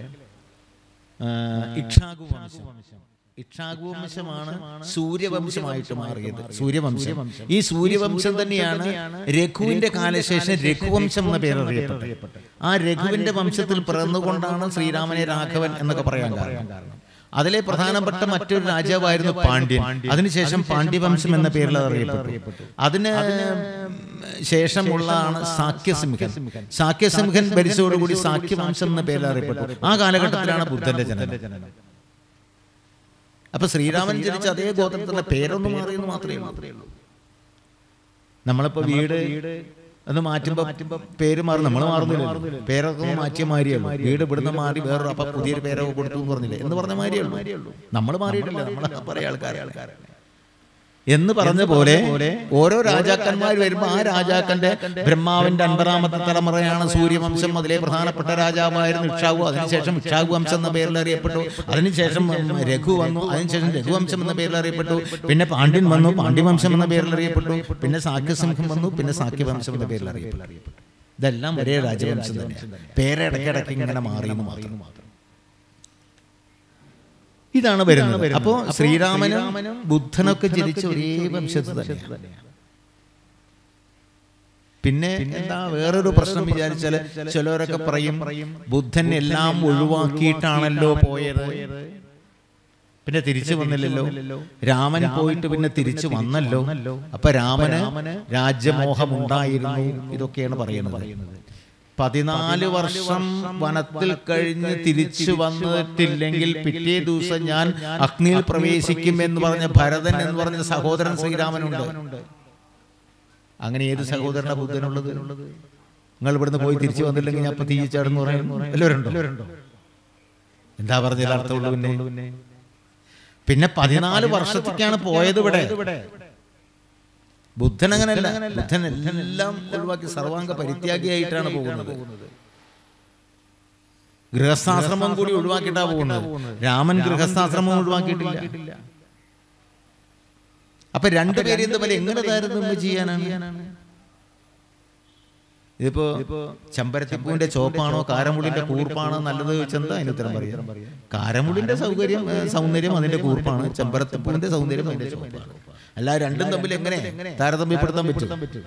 ഇക്ഷാകു വംശം ഇക്ഷാകു വംശമാണ് സൂര്യവംശമായിട്ട് മാറിയത് സൂര്യവംശം ഈ സൂര്യവംശം തന്നെയാണ് രഘുവിന്റെ കാലശേഷം രഘുവംശം എന്ന പേര് അറിയപ്പെട്ടത് ആ രഘുവിന്റെ വംശത്തിൽ പിറന്നുകൊണ്ടാണ് ശ്രീരാമനെ രാഘവൻ എന്നൊക്കെ പറയാൻ കാരണം അതിലെ പ്രധാനപ്പെട്ട മറ്റൊരു രാജാവായിരുന്നു പാണ്ഡ്യൻ അതിനുശേഷം പാണ്ഡ്യവംശം എന്ന പേരിൽ അത് അറിയപ്പെട്ടു അതിന് ശേഷമുള്ളതാണ് സാക്യസിംഹൻ സാക്യസിംഹൻ ഭരിച്ചതോടുകൂടി സാക്യവംശം എന്ന പേരിൽ അറിയപ്പെട്ടു ആ കാലഘട്ടത്തിലാണ് ബുദ്ധന്റെ ജനനം അപ്പൊ ശ്രീരാമൻ ജനിച്ച അതേ ഗോത്രത്തിന്റെ പേരൊന്നും മാറിയെന്ന് മാത്രമേ ഉള്ളൂ നമ്മളിപ്പോ വീട് എന്ന് മാറ്റുമ്പോ പേര് മാറും നമ്മൾ മാറുന്നില്ല പേരൊക്കെ ഒന്ന് മാറ്റിയ മാറിയുള്ളൂ വീട് ഇവിടുന്ന് മാറി വേറൊരു അപ്പൊ പുതിയൊരു പേരൊക്കെ കൊടുത്തു എന്ന് പറഞ്ഞില്ലേ എന്ന് പറഞ്ഞ മാറിയുള്ളൂ നമ്മൾ മാറിയിട്ടില്ല നമ്മൾ പറയാ ആൾക്കാരെ ആൾക്കാരാണ് എന്ന് പറഞ്ഞ പോലെ ഓരോ രാജാക്കന്മാർ വരുമ്പോൾ ആ രാജാക്കന്റെ ബ്രഹ്മാവിന്റെ അൻപതാമത്തെ തലമുറയാണ് സൂര്യവംശം അതിലെ പ്രധാനപ്പെട്ട രാജാവായിരുന്നു ഇക്ഷാവു അതിനുശേഷം ഇക്ഷാവു വംശം എന്ന പേരിൽ അറിയപ്പെട്ടു അതിനുശേഷം രഘു വന്നു അതിനുശേഷം രഘുവംശം എന്ന പേരിൽ അറിയപ്പെട്ടു പിന്നെ പാണ്ഡ്യൻ വന്നു പാണ്ഡ്യവംശം എന്ന പേരിൽ അറിയപ്പെട്ടു പിന്നെ സാക്യസിംഹം വന്നു പിന്നെ സാക്യവംശം എന്ന പേരിൽ അറിയപ്പെട്ടു ഇതെല്ലാം ഒരേ രാജവംശം തന്നെ പേരിടയ്ക്കിടയ്ക്ക് ഇങ്ങനെ മാറിയെന്ന് മാത്രം ഇതാണ് വരുന്നത് അപ്പോ ശ്രീരാമനും ബുദ്ധനൊക്കെ ജനിച്ച ഒരേ വംശത്തിൽ തന്നെയാണ് പിന്നെ എന്താ വേറൊരു പ്രശ്നം വിചാരിച്ചാല് ചിലവരൊക്കെ പറയും ബുദ്ധൻ എല്ലാം ഒഴിവാക്കിയിട്ടാണല്ലോ പോയത് പിന്നെ തിരിച്ചു വന്നില്ലല്ലോ രാമൻ പോയിട്ട് പിന്നെ തിരിച്ചു വന്നല്ലോ അപ്പൊ രാമന് രാജ്യമോഹമുണ്ടായിരുന്നു ഇതൊക്കെയാണ് പറയുന്നത് പതിനാല് വർഷം വനത്തിൽ കഴിഞ്ഞ് തിരിച്ചു വന്നിട്ടില്ലെങ്കിൽ പിറ്റേ ദിവസം ഞാൻ അഗ്നിയിൽ പ്രവേശിക്കും എന്ന് പറഞ്ഞ ഭരതൻ എന്ന് പറഞ്ഞ സഹോദരൻ ശ്രീരാമനുണ്ട് അങ്ങനെ ഏത് സഹോദരനാ ബുദ്ധനുള്ളത് നിങ്ങൾ ഇവിടുന്ന് പോയി തിരിച്ചു വന്നില്ലെങ്കിൽ ഞാൻ ഇപ്പൊ തീയിച്ചാടെന്ന് പറയുന്നു എല്ലാവരുണ്ടോ എന്താ പറഞ്ഞതിൽ അർത്ഥമുള്ളൂ പിന്നെ പിന്നെ പതിനാല് വർഷത്തേക്കാണ് പോയത് ഇവിടെ ബുദ്ധൻ അങ്ങനെയല്ല ബുദ്ധൻ എല്ലാം ഒഴിവാക്കി സർവാംഗ പരിത്യാഗിയായിട്ടാണ് പോകുന്നത് ഗൃഹസ്ഥാശ്രമം കൂടി ഒഴിവാക്കിയിട്ടാ പോകുന്നത് രാമൻ ഗൃഹസ്ഥാശ്രമം ഒഴിവാക്കിയിട്ടില്ല അപ്പൊ രണ്ടുപേരും തമ്മിൽ എങ്ങനെ താരതമ്യം ചെയ്യാനാണ് ഇതിപ്പോ ചെമ്പരത്തിപ്പൂവിന്റെ ചോപ്പാണോ കാരമുള്ളിന്റെ കൂർപ്പാണോ നല്ലത് വെച്ചെന്താ അതിന് ഉത്തരം പറയാം കാരമുള്ളിന്റെ സൗകര്യം ഏ, സൗന്ദര്യം അതിന്റെ കൂർപ്പാണ് ചെമ്പരത്തിപ്പൂവിന്റെ സൗന്ദര്യം അതിന്റെ ചോപ്പാണ് അല്ല രണ്ടും തമ്മിൽ എങ്ങനെ താരതമ്യപ്പെടുത്താൻ പറ്റും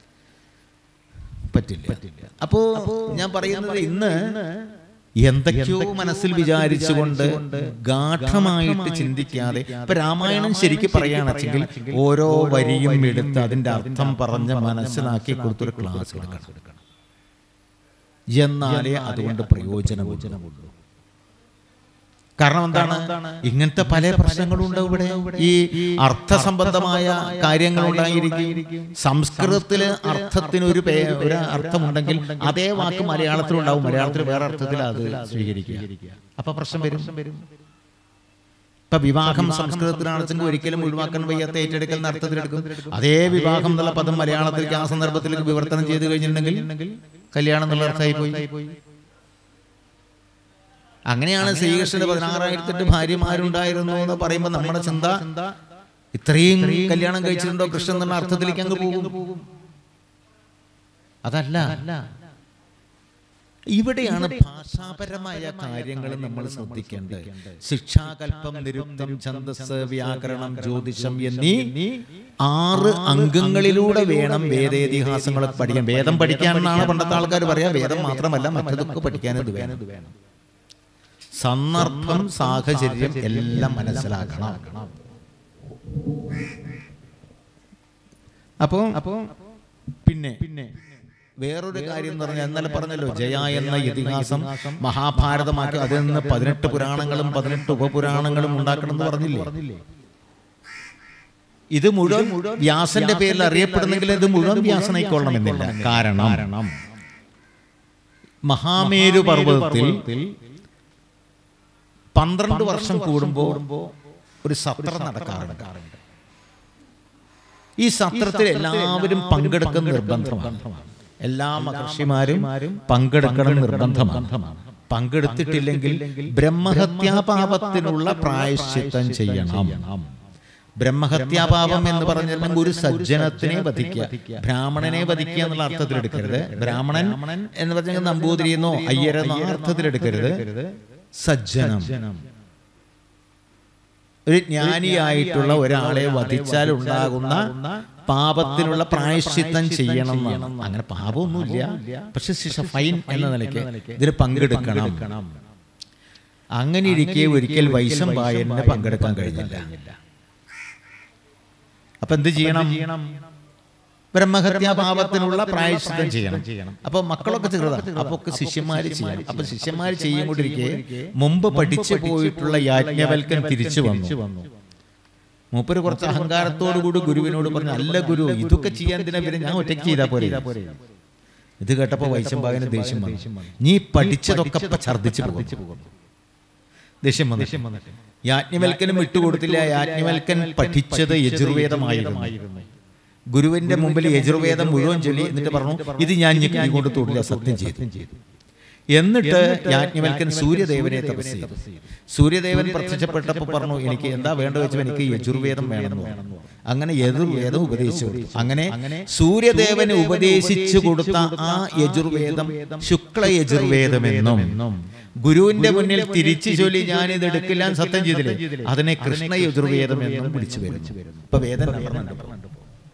പറ്റില്ല അപ്പോ ഞാൻ പറയുന്നത് ഇന്ന് എന്തൊക്കെയോ മനസ്സിൽ വിചാരിച്ചുകൊണ്ട് ഗാഠമായിട്ട് ചിന്തിക്കാതെ ഇപ്പൊ രാമായണം ശരിക്കും പറയുകയാണെങ്കിൽ ഓരോ വരിയും എടുത്ത് അതിന്റെ അർത്ഥം പറഞ്ഞ് മനസ്സിലാക്കി കൊടുത്തൊരു ക്ലാസ് എടുക്കണം എന്നാലേ അതുകൊണ്ട് പ്രയോജനമുള്ളൂ കാരണം എന്താണ് ഇങ്ങനത്തെ പല പ്രശ്നങ്ങളും ഉണ്ട് ഇവിടെ ഈ അർത്ഥസംബന്ധമായ കാര്യങ്ങൾ ഉണ്ടായിരിക്കും സംസ്കൃതത്തില് അർത്ഥത്തിന് ഒരു പേ ഒരു അർത്ഥമുണ്ടെങ്കിൽ അതേ വാക്ക് മലയാളത്തിൽ ഉണ്ടാവും മലയാളത്തിൽ വേറെ അർത്ഥത്തിൽ അത് സ്വീകരിക്കുക അപ്പൊ പ്രശ്നം വരും ഇപ്പൊ വിവാഹം സംസ്കൃതത്തിലാണെച്ചെങ്കിൽ ഒരിക്കലും ഒഴിവാക്കാൻ വയ്യാത്ത ഏറ്റെടുക്കൽ എന്ന അർത്ഥത്തിലെടുക്കും അതേ വിവാഹം എന്നുള്ള പദം മലയാളത്തിലേക്ക് ആ സന്ദർഭത്തിലേക്ക് വിവർത്തനം ചെയ്ത് കഴിഞ്ഞിട്ടുണ്ടെങ്കിൽ കല്യാണം എന്നുള്ള അർത്ഥമായി പോയി അങ്ങനെയാണ് ശ്രീകൃഷ്ണന് പതിനാറായിരത്തെട്ട് ഭാര്യമാരുണ്ടായിരുന്നു എന്ന് പറയുമ്പോൾ നമ്മുടെ ചിന്ത ഇത്രയും കല്യാണം കഴിച്ചിട്ടുണ്ടോ കൃഷ്ണൻ എന്ന അർത്ഥത്തിലേക്ക് അങ്ങ് പോകും അതല്ല ഇവിടെയാണ് ഭാഷാപരമായ കാര്യങ്ങൾ നമ്മൾ ശ്രദ്ധിക്കേണ്ടത് ശിക്ഷാകൽപ്പം നിരുക്തം ഛന്ദസ് വ്യാകരണം ജ്യോതിഷം എന്നീ ആറ് അംഗങ്ങളിലൂടെ വേണം വേദേതിഹാസങ്ങളൊക്കെ പഠിക്കാൻ വേദം പഠിക്കാനെന്നാണ് പണ്ടത്തെ ആൾക്കാർ പറയാ വേദം മാത്രമല്ല മറ്റതൊക്കെ പഠിക്കാൻ ഇത് വേണം സന്ദർഭം സാഹചര്യം എല്ലാം മനസ്സിലാക്കണം അപ്പോ അപ്പോ പിന്നെ പിന്നെ വേറൊരു കാര്യം എന്ന് പറഞ്ഞാൽ ഇന്നലെ പറഞ്ഞല്ലോ ജയ എന്ന ഇതിഹാസം മഹാഭാരതമാക്കി അതിൽ നിന്ന് പതിനെട്ട് പുരാണങ്ങളും പതിനെട്ട് ഉപപുരാണങ്ങളും ഉണ്ടാക്കണം എന്ന് പറഞ്ഞില്ലേ ഇത് മുഴുവൻ വ്യാസന്റെ പേരിൽ അറിയപ്പെടുന്നെങ്കിൽ ഇത് മുഴുവൻ വ്യാസനായിക്കൊള്ളണമെന്നില്ല കാരണം മഹാമേരു പർവ്വതത്തിൽ പന്ത്രണ്ട് വർഷം കൂടുമ്പോൾ ഒരു സത്രം നടക്കാറുണ്ട് ഈ സത്രത്തിൽ എല്ലാവരും പങ്കെടുക്കുന്ന നിർബന്ധമാണ് എല്ലാ മഹർഷിമാരും പങ്കെടുക്കണം നിർബന്ധമാണ് പങ്കെടുത്തിട്ടില്ലെങ്കിൽ ബ്രഹ്മഹത്യാപാപത്തിനുള്ള പ്രായശ്ചിത്തം ചെയ്യണം ബ്രഹ്മഹത്യാപാപം എന്ന് പറഞ്ഞിട്ടുണ്ടെങ്കിൽ ഒരു സജ്ജനത്തിനെ വധിക്കുക ബ്രാഹ്മണനെ വധിക്കുക എന്നുള്ള അർത്ഥത്തിൽ എടുക്കരുത് ബ്രാഹ്മണൻ എന്ന് പറഞ്ഞാൽ നമ്പൂതിരിയെന്നോ അയ്യരെന്നോ ആ അർത്ഥത്തിൽ എടുക്കരുത് സജ്ജനം ഒരു ജ്ഞാനിയായിട്ടുള്ള ഒരാളെ വധിച്ചാൽ ഉണ്ടാകുന്ന പാപത്തിനുള്ള പ്രായശ്ചിത്തം ചെയ്യണം എന്നാണ് അങ്ങനെ പാപമൊന്നുമില്ല പക്ഷെ ശിക്ഷ ഫൈൻ എന്ന നിലയ്ക്ക് ഇതിന് പങ്കെടുക്കണം അങ്ങനെ ഇരിക്കെ ഒരിക്കൽ വൈശംപായന് പങ്കെടുക്കാൻ കഴിഞ്ഞില്ല അപ്പൊ എന്ത് ചെയ്യണം ബ്രഹ്മഹത്യാ പാപത്തിനുള്ള പ്രായശ്ചിത്തം ചെയ്യണം അപ്പൊ മക്കളൊക്കെ ചെറുതാണ് അപ്പൊ ഒക്കെ ശിഷ്യന്മാര് ചെയ്യണം അപ്പൊ ശിഷ്യന്മാര് ചെയ്യുകൊണ്ടിരിക്കെ മുമ്പ് പഠിച്ചു പോയിട്ടുള്ള യാജ്ഞവൽക്കൻ തിരിച്ചു വന്നു മൂപ്പര് കുറച്ച് അഹങ്കാരത്തോടു കൂടി ഗുരുവിനോട് പറഞ്ഞു അല്ല ഗുരു ഇതൊക്കെ ചെയ്യാൻ എന്തിനാ പിന്നെ ഞാൻ ഒറ്റയ്ക്ക് ചെയ്താൽ പോരെ ഇത് കേട്ടപ്പോ വൈശംഭാവന് ദേഷ്യം വന്നു നീ പഠിച്ചതൊക്കെ ഇപ്പൊ ഛർദ്ദിച്ചു പോകും ദേഷ്യം വന്നു യാജ്ഞവൽക്കനും വിട്ടുകൊടുത്തില്ല യാജ്ഞവൽക്കൻ പഠിച്ചത് യജുർവേദമായിരുന്നു ഗുരുവിന്റെ മുമ്പിൽ യജുർവേദം മുഴുവൻ ചൊല്ലി എന്നിട്ട് പറഞ്ഞു ഇത് ഞാൻ ഇനി കൊണ്ട് തൊടില്ല സത്യം ചെയ്തു എന്നിട്ട് യാജ്ഞവൽക്കൻ സൂര്യദേവനെ തപസ് ചെയ്തു സൂര്യദേവൻ പ്രത്യക്ഷപ്പെട്ടപ്പോൾ പറഞ്ഞു എനിക്ക് എന്താ വേണ്ട വെച്ചു എനിക്ക് യജുർവേദം വേണമെന്ന് പറഞ്ഞു അങ്ങനെ യജുർവേദം ഉപദേശിച്ചു കൊടുത്തു അങ്ങനെ സൂര്യദേവന് ഉപദേശിച്ചു കൊടുത്ത ആ യജുർവേദം ശുക്ല യജുർവേദമെന്നും ഗുരുവിന്റെ മുന്നിൽ തിരിച്ചു ചൊല്ലി ഞാൻ ഇത് എടുക്കില്ല എന്ന് സത്യം ചെയ്തില്ലേ അതിനെ കൃഷ്ണ യജുർവേദം എന്നും വിളിച്ചു വരുന്നു ഇപ്പൊ വേദന പറഞ്ഞിട്ടുണ്ട്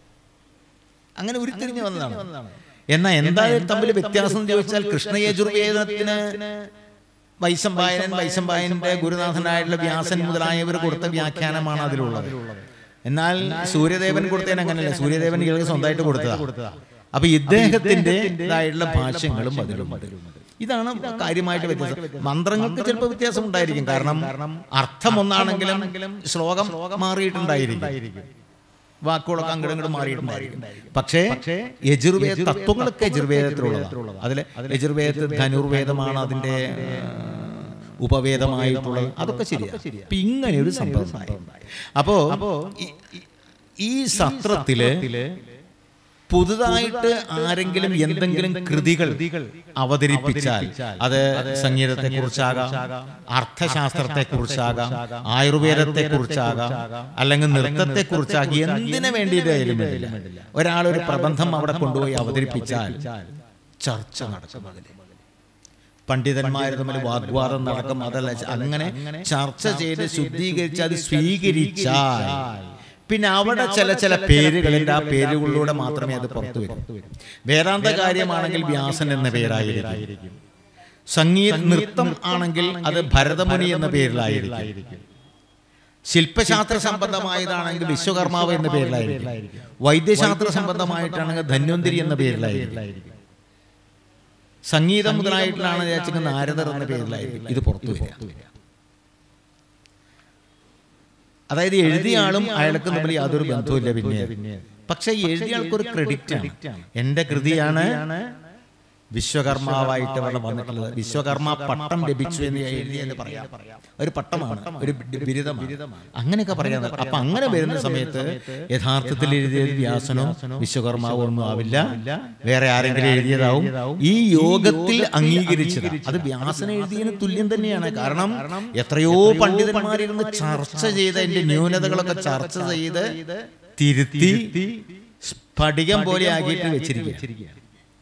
അങ്ങനെ ഉരുത്തിരിഞ്ഞു വന്നതാണ് എന്നാൽ എന്താ തമ്മിൽ വ്യത്യാസം എന്ന് ചോദിച്ചാൽ കൃഷ്ണ യജുർവേദത്തിന് വൈശംപായനൻ വൈശംപായന്റെ ഗുരുനാഥനായിട്ടുള്ള വ്യാസൻ മുതലായവർ കൊടുത്ത വ്യാഖ്യാനമാണ് അതിലുള്ളത് എന്നാൽ സൂര്യദേവൻ കൊടുത്തതിന് അങ്ങനെയല്ല സൂര്യദേവൻ ഇയാൾക്ക് സ്വന്തമായിട്ട് കൊടുത്തതാ അപ്പൊ ഇദ്ദേഹത്തിന്റെ ഇതായിട്ടുള്ള ഭാഷ്യങ്ങളും അതിലുണ്ട് ഇതാണ് കാര്യമായിട്ട് വ്യത്യാസം മന്ത്രങ്ങൾക്ക് ചിലപ്പോൾ വ്യത്യാസം ഉണ്ടായിരിക്കും കാരണം അർത്ഥം ഒന്നാണെങ്കിലും ശ്ലോകം മാറിയിട്ടുണ്ടായിരിക്കും വാക്കുകളൊക്കെ അങ്ങോട്ടും ഇങ്ങോട്ടും മാറിയിട്ടുണ്ടായിരിക്കും പക്ഷേ യജുർവേദ തത്വങ്ങളൊക്കെ യജുർവേദത്തിലുള്ളതാണ് അതിലെ യജുർവേദത്തിൽ ധനുർവേദമാണ് അതിന്റെ ഉപവേദമായിട്ടുള്ളത് അതൊക്കെ ശരിയാണ് അപ്പൊ ഇങ്ങനെ ഒരു സംഭവം അപ്പോ ഈ- ഈ സത്രത്തില് പുതുതായിട്ട് ആരെങ്കിലും എന്തെങ്കിലും കൃതികൾ അവതരിപ്പിച്ചാൽ അത് സംഗീതത്തെ കുറിച്ചാകാം അർത്ഥശാസ്ത്രത്തെ കുറിച്ചാകാം ആയുർവേദത്തെ കുറിച്ചാകാം അല്ലെങ്കിൽ നൃത്തത്തെ കുറിച്ചാകാം എന്തിനു വേണ്ടിയിട്ടായാലും വേണ്ടില്ല ഒരാൾ ഒരു പ്രബന്ധം അവിടെ കൊണ്ടുപോയി അവതരിപ്പിച്ചാൽ ചർച്ച നടക്കും അതിൽ പണ്ഡിതന്മാർ തമ്മിൽ വാഗ്വാദം നടക്കും അതല്ല അങ്ങനെ ചർച്ച ചെയ്ത് ശുദ്ധീകരിച്ച് അത് സ്വീകരിച്ചാൽ പിന്നെ അവിടെ ചില ചില പേരുകളുണ്ട് ആ പേരുകളിലൂടെ മാത്രമേ അത് പുറത്തു വരൂ വേദാന്ത കാര്യമാണെങ്കിൽ വ്യാസൻ എന്ന പേരായിരിക്കും സംഗീത നൃത്തം ആണെങ്കിൽ അത് ഭരതമുനി എന്ന പേരിലായിരിക്കും ശില്പശാസ്ത്ര സംബന്ധമായതാണെങ്കിൽ വിശ്വകർമാവ് എന്ന പേരിലായിരിക്കും വൈദ്യശാസ്ത്ര സംബന്ധമായിട്ടാണെങ്കിൽ ധന്വന്തിരി എന്ന പേരിലായിരിക്കും സംഗീതം മുതലായിട്ടുള്ളതാണ് വിചാരിച്ചെങ്കിൽ നാരദർ എന്ന പേരിലായിരിക്കും ഇത് പുറത്തു വരിക അതായത് എഴുതിയ ആളും അയാൾക്ക് തമ്മിൽ യാതൊരു ബന്ധവുമില്ല പിന്നെ പക്ഷെ എഴുതിയ ആൾക്ക് ഒരു ക്രെഡിറ്റ് ആണ് എന്റെ കൃതിയാണ് വിശ്വകർമാവായിട്ട് ഇവിടെ വന്നിട്ടുള്ളത് വിശ്വകർമ്മ പട്ടം ലഭിച്ചു എന്ന് എഴുതിയെന്ന് പറയാം ഒരു പട്ടമാണ് ഒരു ബി- ബിരുദമാണ് അങ്ങനെയൊക്കെ പറയാം അപ്പൊ അങ്ങനെ വരുന്ന സമയത്ത് യഥാർത്ഥത്തിൽ എഴുതിയത് വ്യാസനോ വിശ്വകർമാവോ ഒന്നും ആവില്ല വേറെ ആരെങ്കിലും എഴുതിയതാവും ഈ യോഗത്തിൽ അംഗീകരിച്ചത് അത് വ്യാസൻ എഴുതിയതിന് തുല്യം തന്നെയാണ് കാരണം എത്രയോ പണ്ഡിതന്മാരിരുന്ന് ചർച്ച ചെയ്ത് അതിന്റെ ന്യൂനതകളൊക്കെ ചർച്ച ചെയ്ത് തിരുത്തി സ്ഫടികം പോലെ ആക്കിയിട്ട് വെച്ചിരിക്കുകയാണ്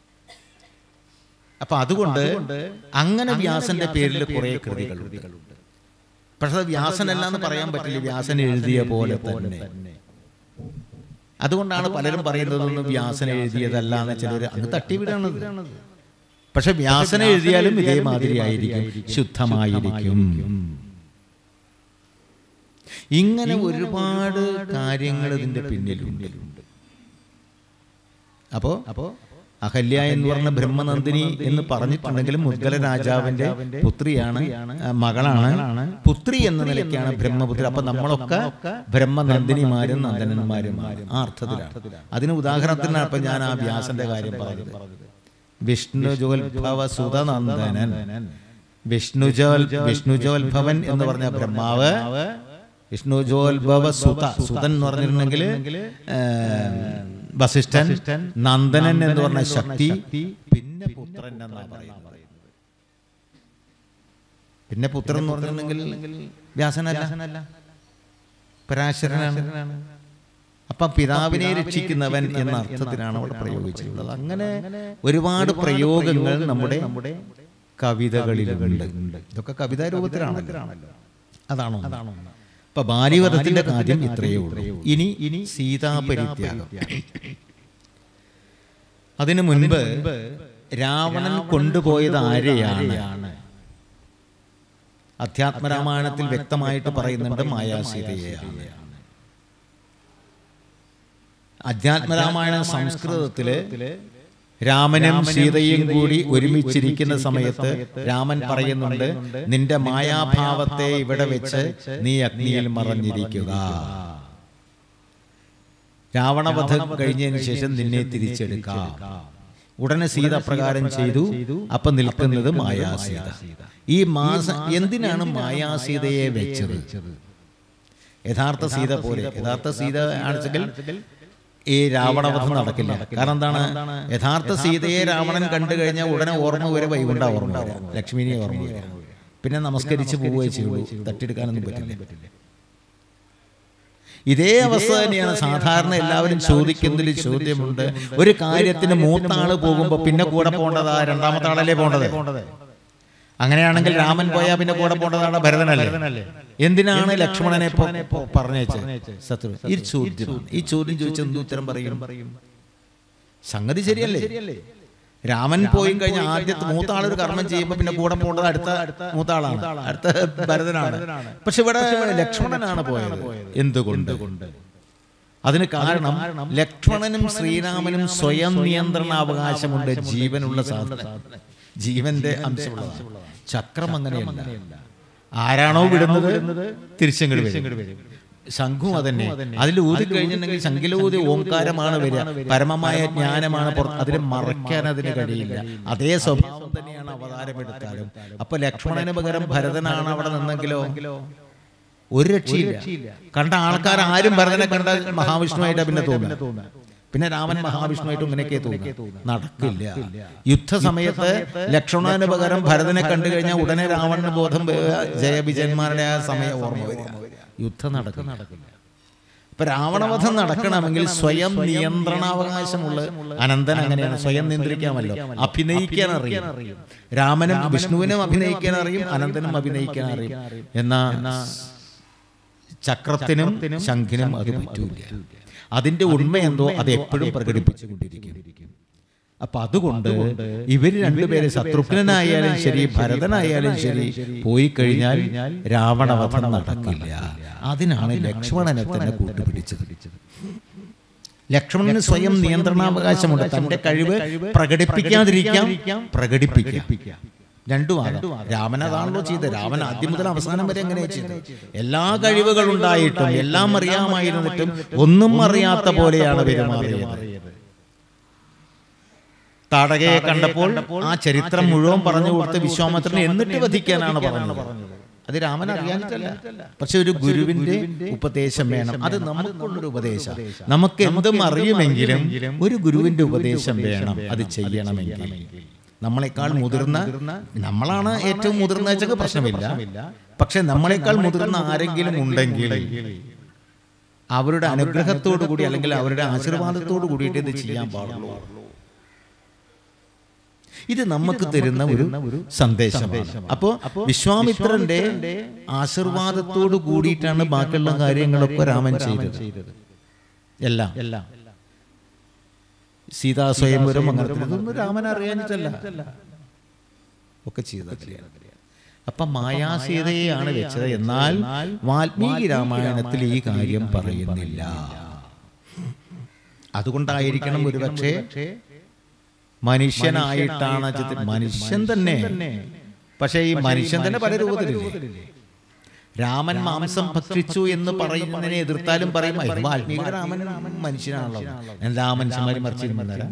അപ്പൊ അതുകൊണ്ട് അങ്ങനെ വ്യാസന്റെ പേരിൽ കുറെ കൃതികളുണ്ട് പക്ഷെ അത് വ്യാസനല്ല എന്ന് പറയാൻ പറ്റില്ല വ്യാസൻ എഴുതിയ പോലെ തന്നെ അതുകൊണ്ടാണ് പലരും പറയുന്നതൊന്നും വ്യാസൻ എഴുതിയതല്ല എന്ന് ചിലർ അങ്ങ് തട്ടിവിടാണത് പക്ഷെ വ്യാസന എഴുതിയാലും ഇതേമാതിരി ആയിരിക്കും ശുദ്ധമായിരിക്കും ഇങ്ങനെ ഒരുപാട് കാര്യങ്ങൾ ഇതിന്റെ പിന്നിലുണ്ട് അപ്പോ അപ്പോ അഹല്യ എന്ന് പറഞ്ഞ ബ്രഹ്മനന്ദിനി എന്ന് പറഞ്ഞിട്ടുണ്ടെങ്കിലും മുദ്ഗല രാജാവിന്റെ പുത്രിയാണ് ആ, മകളാണ് പുത്രി എന്ന നിലയ്ക്കാണ് ബ്രഹ്മപുത്രി അപ്പൊ നമ്മളൊക്കെ ബ്രഹ്മനന്ദിനിമാരും നന്ദനന്മാരുമാണ് ആ അർത്ഥത്തിലാണ് അതിന് ഉദാഹരണത്തിനാണ് ഇപ്പൊ ഞാൻ ആ വ്യാസന്റെ കാര്യം പറഞ്ഞത് വിഷ്ണുജോത്ഭവ സുതനന്ദനൻ വിഷ്ണുജോൽ വിഷ്ണുജോത്ഭവൻ എന്ന് പറഞ്ഞ ബ്രഹ്മാവ് വിഷ്ണുജോത്ഭവ സുത സുതൻ എന്ന് പറഞ്ഞിട്ടുണ്ടെങ്കിൽ വസിഷ്ഠൻ നന്ദനൻ എന്ന് പറഞ്ഞ ശക്തി പിന്നെ പുത്രൻ എന്നാ പറയുന്നത് പിന്നെ പുത്രൻ എന്ന് പറഞ്ഞിട്ടുണ്ടെങ്കിൽ വ്യാസനല്ല പരാശരനാണ് അപ്പൊ പിതാവിനെ രക്ഷിക്കുന്നവൻ എന്ന അർത്ഥത്തിലാണ് അവിടെ പ്രയോഗിച്ചിട്ടുള്ളത് അങ്ങനെ ഒരുപാട് പ്രയോഗങ്ങൾ നമ്മുടെ കവിതകളിലുണ്ട് ഇതൊക്കെ കവിതാ രൂപത്തിലാണല്ലോ അതാണോ അതാണോ ഇപ്പൊ ബാലിവധത്തിന്റെ കാര്യം ഇത്രയേ ഉള്ളൂ ഇനി ഇനി സീതാപരിത്യാഗം അതിനു മുൻപ് രാവണൻ കൊണ്ടുപോയത് ആരെയാണ് അധ്യാത്മരാമായണത്തിൽ വ്യക്തമായിട്ട് പറയുന്നുണ്ട് മായാസീതയെയാണ് അധ്യാത്മരാമായണ സംസ്കൃതത്തില് രാമനും സീതയും കൂടി ഒരുമിച്ചിരിക്കുന്ന സമയത്ത് രാമൻ പറയുന്നുണ്ട് നിന്റെ മായാഭാവത്തെ ഇവിടെ വെച്ച് നീ അഗ്നിയിൽ മറഞ്ഞിരിക്കുക രാവണവധം കഴിഞ്ഞതിന് ശേഷം നിന്നെ തിരിച്ചെടുക്കാം ഉടനെ സീത പ്രകാരം ചെയ്തു അപ്പൊ നിൽക്കുന്നത് മായാസീത ഈ മാസ എന്തിനാണ് മായാസീതയെ വെച്ചത് യഥാർത്ഥ സീത പോലെ യഥാർത്ഥ സീത ആണെങ്കിൽ ഈ രാവണവധം നടക്കില്ല കാരണം എന്താണ് യഥാർത്ഥ സീതയെ രാവണൻ കണ്ടു കഴിഞ്ഞാൽ ഉടനെ ഓർമ്മ വരെ വൈകുണ്ഠ ഓർമ്മ വരാം ലക്ഷ്മിനെ ഓർമ്മ വരാം പിന്നെ നമസ്കരിച്ച് പോവുകയും ചെയ്യുള്ളൂ തട്ടിയെടുക്കാനൊന്നും പറ്റില്ല ഇതേ അവസ്ഥ തന്നെയാണ് സാധാരണ എല്ലാവരും ചോദിക്കുന്നതിൽ ചോദ്യമുണ്ട് ഒരു കാര്യത്തിന് മൂത്ത ആള് പോകുമ്പോൾ പിന്നെ കൂടെ പോകേണ്ടതാ രണ്ടാമത്തെ ആളല്ലേ പോകേണ്ടത് അങ്ങനെയാണെങ്കിൽ രാമൻ പോയാൽ പിന്നെ കൂടെ പോകേണ്ടതാണ് ഭരതനല്ലേ എന്തിനാണ് ലക്ഷ്മണനെ ഇപ്പൊ പറഞ്ഞേച്ചത് ശത്രു ഈ ചോദ്യം ഈ ചോദ്യം ചോദിച്ച എന്ത് ഉത്തരം പറയും സംഗതി ശരിയല്ലേ രാമൻ പോയി കഴിഞ്ഞാൽ ആദ്യത്തെ മൂത്ത ആളൊരു കർമ്മം ചെയ്യുമ്പോൾ പിന്നെ കൂടെ പോകേണ്ടത് അടുത്ത മൂത്ത ആളാണ് അടുത്ത ഭരതനാണ് പക്ഷെ ഇവിടെ ലക്ഷ്മണനാണ് പോയത് എന്തുകൊണ്ട് അതിന് കാരണം ലക്ഷ്മണനും ശ്രീരാമനും സ്വയം നിയന്ത്രണാവകാശമുണ്ട് ജീവനുള്ള സാധനം ജീവന്റെ അംശമുള്ളതാണ് ചക്രം അങ്ങനെയല്ല ആരാണോ വിടുന്നത് തിരിച്ചങ്ങോട്ട് വരും ശംഖും അതന്നെ അതിൽ ഊതി കഴിഞ്ഞിട്ടുണ്ടെങ്കിൽ ശങ്കിലൂതി ഓംകാരമാണ് വരിക പരമമായ ജ്ഞാനമാണ് പുറ- അതിനെ മറയ്ക്കാൻ അതിന് കഴിയില്ല അതേ സ്വഭാവം തന്നെയാണ് അവതാരമെടുത്താലും അപ്പൊ ലക്ഷ്മണന് പകരം ഭരതനാണ് അവിടെ നിന്നെങ്കിലോ ഒരു രക്ഷയില്ല കണ്ട ആൾക്കാർ ആരും ഭരതനെ കണ്ട മഹാവിഷ്ണുവായിട്ട് പിന്നെ തോന്നുന്നു പിന്നെ രാമൻ മഹാവിഷ്ണുവായിട്ടും ഇങ്ങനെയൊക്കെ തോന്നുന്നു നടക്കില്ല യുദ്ധസമയത്ത് ലക്ഷ്മണന് പകരം ഭരതനെ കണ്ടു കഴിഞ്ഞാൽ ഉടനെ രാവണന് ബോധം വരിക, ജയവിജയന്മാരുടെ ആ സമയം ഓർമ്മ വരിക യുദ്ധം നടക്കും നടക്കില്ല ഇപ്പൊ രാവണവധം നടക്കണമെങ്കിൽ സ്വയം നിയന്ത്രണാവകാശമുള്ള അനന്തൻ അങ്ങനെയാണ് സ്വയം നിയന്ത്രിക്കാമല്ലോ അഭിനയിക്കാൻ അറിയാം രാമനും വിഷ്ണുവിനും അഭിനയിക്കാൻ അറിയും അനന്തനും അഭിനയിക്കാൻ അറിയും എന്നാ ചക്രത്തിനും ശംഖിനും അത് പറ്റൂല അതിന്റെ ഉണ്മ എന്തോ അത് എപ്പോഴും പ്രകടിപ്പിച്ചുകൊണ്ടിരിക്കും അപ്പൊ അതുകൊണ്ട് ഇവര് രണ്ടുപേരെ ശത്രുഘ്നനായാലും ശരി ഭരതനായാലും ശരി പോയി കഴിഞ്ഞാൽ രാവണവധം നടക്കില്ല അതിനാണ് ലക്ഷ്മണനെ തന്നെ കൂട്ടുപിടിച്ചത് ലക്ഷ്മണന് സ്വയം നിയന്ത്രണാവകാശമുണ്ട് തന്റെ കഴിവ് പ്രകടിപ്പിക്കാതിരിക്കാം പ്രകടിപ്പിക്കാം രണ്ടുമാണ് രാമൻ അതാണല്ലോ ചെയ്തത് രാമൻ ആദ്യം മുതൽ അവസാനം വരെ എങ്ങനെ ചെയ്തത് എല്ലാ കഴിവുകൾ ഉണ്ടായിട്ടും എല്ലാം അറിയാമായിരുന്നിട്ടും ഒന്നും അറിയാത്ത പോലെയാണ് പെരുമാറിയത് താടകയെ കണ്ടപ്പോൾ ആ ചരിത്രം മുഴുവൻ പറഞ്ഞു കൊടുത്ത് വിശ്വാമിത്രനെ എന്നിട്ട് വധിക്കാനാണ് പറഞ്ഞത് അത് രാമൻ അറിയാനിട്ടല്ല പക്ഷെ ഒരു ഗുരുവിന്റെ ഉപദേശം വേണം അത് നമുക്കുള്ളൊരു ഉപദേശം നമുക്ക് എന്തും അറിയുമെങ്കിലും ഒരു ഗുരുവിന്റെ ഉപദേശം വേണം അത് ചെയ്യണമെങ്കിൽ നമ്മളെക്കാൾ മുതിർന്ന നമ്മളാണ് ഏറ്റവും മുതിർന്ന വെച്ചൊക്കെ പ്രശ്നമില്ല പക്ഷെ നമ്മളെക്കാൾ മുതിർന്ന ആരെങ്കിലും ഉണ്ടെങ്കിൽ അവരുടെ അനുഗ്രഹത്തോടു കൂടി അല്ലെങ്കിൽ അവരുടെ ആശീർവാദത്തോടു കൂടിയിട്ട് ഇത് ചെയ്യാൻ പാടുള്ളൂ ഇത് നമുക്ക് തരുന്ന ഒരു സന്ദേശമാണ് അപ്പോ വിശ്വാമിത്രന്റെ ആശീർവാദത്തോടു കൂടിയിട്ടാണ് ബാക്കിയുള്ള കാര്യങ്ങളൊക്കെ രാമൻ ചെയ്തത് എല്ലാം എല്ലാം സീതാ സ്വയംവരം അങ്ങനത്തെ ഇതൊന്നും രാമൻ അറിയാനിട്ടല്ല ഒക്കെ ചെയ്തത് അപ്പൊ മായാസീതയെയാണ് വെച്ചത് എന്നാൽ വാൽമീകി രാമായണത്തിൽ ഈ കാര്യം പറയുന്നില്ല അതുകൊണ്ടായിരിക്കണം ഒരുപക്ഷെ മനുഷ്യനായിട്ടാണ് ചിത്ര- മനുഷ്യൻ തന്നെ പക്ഷേ ഈ മനുഷ്യൻ തന്നെ പല രൂപത്തിലില്ലേ രാമൻ മാംസം ഭക്ഷിച്ചു എന്ന് പറയുന്നതിനെ എതിർത്താലും പറയും "അയ്യോ, വാൽമീകി രാമൻ മനുഷ്യനാണല്ലോ എല്ലാ മനുഷ്യന്മാരും മറിച്ചിരുന്നേരം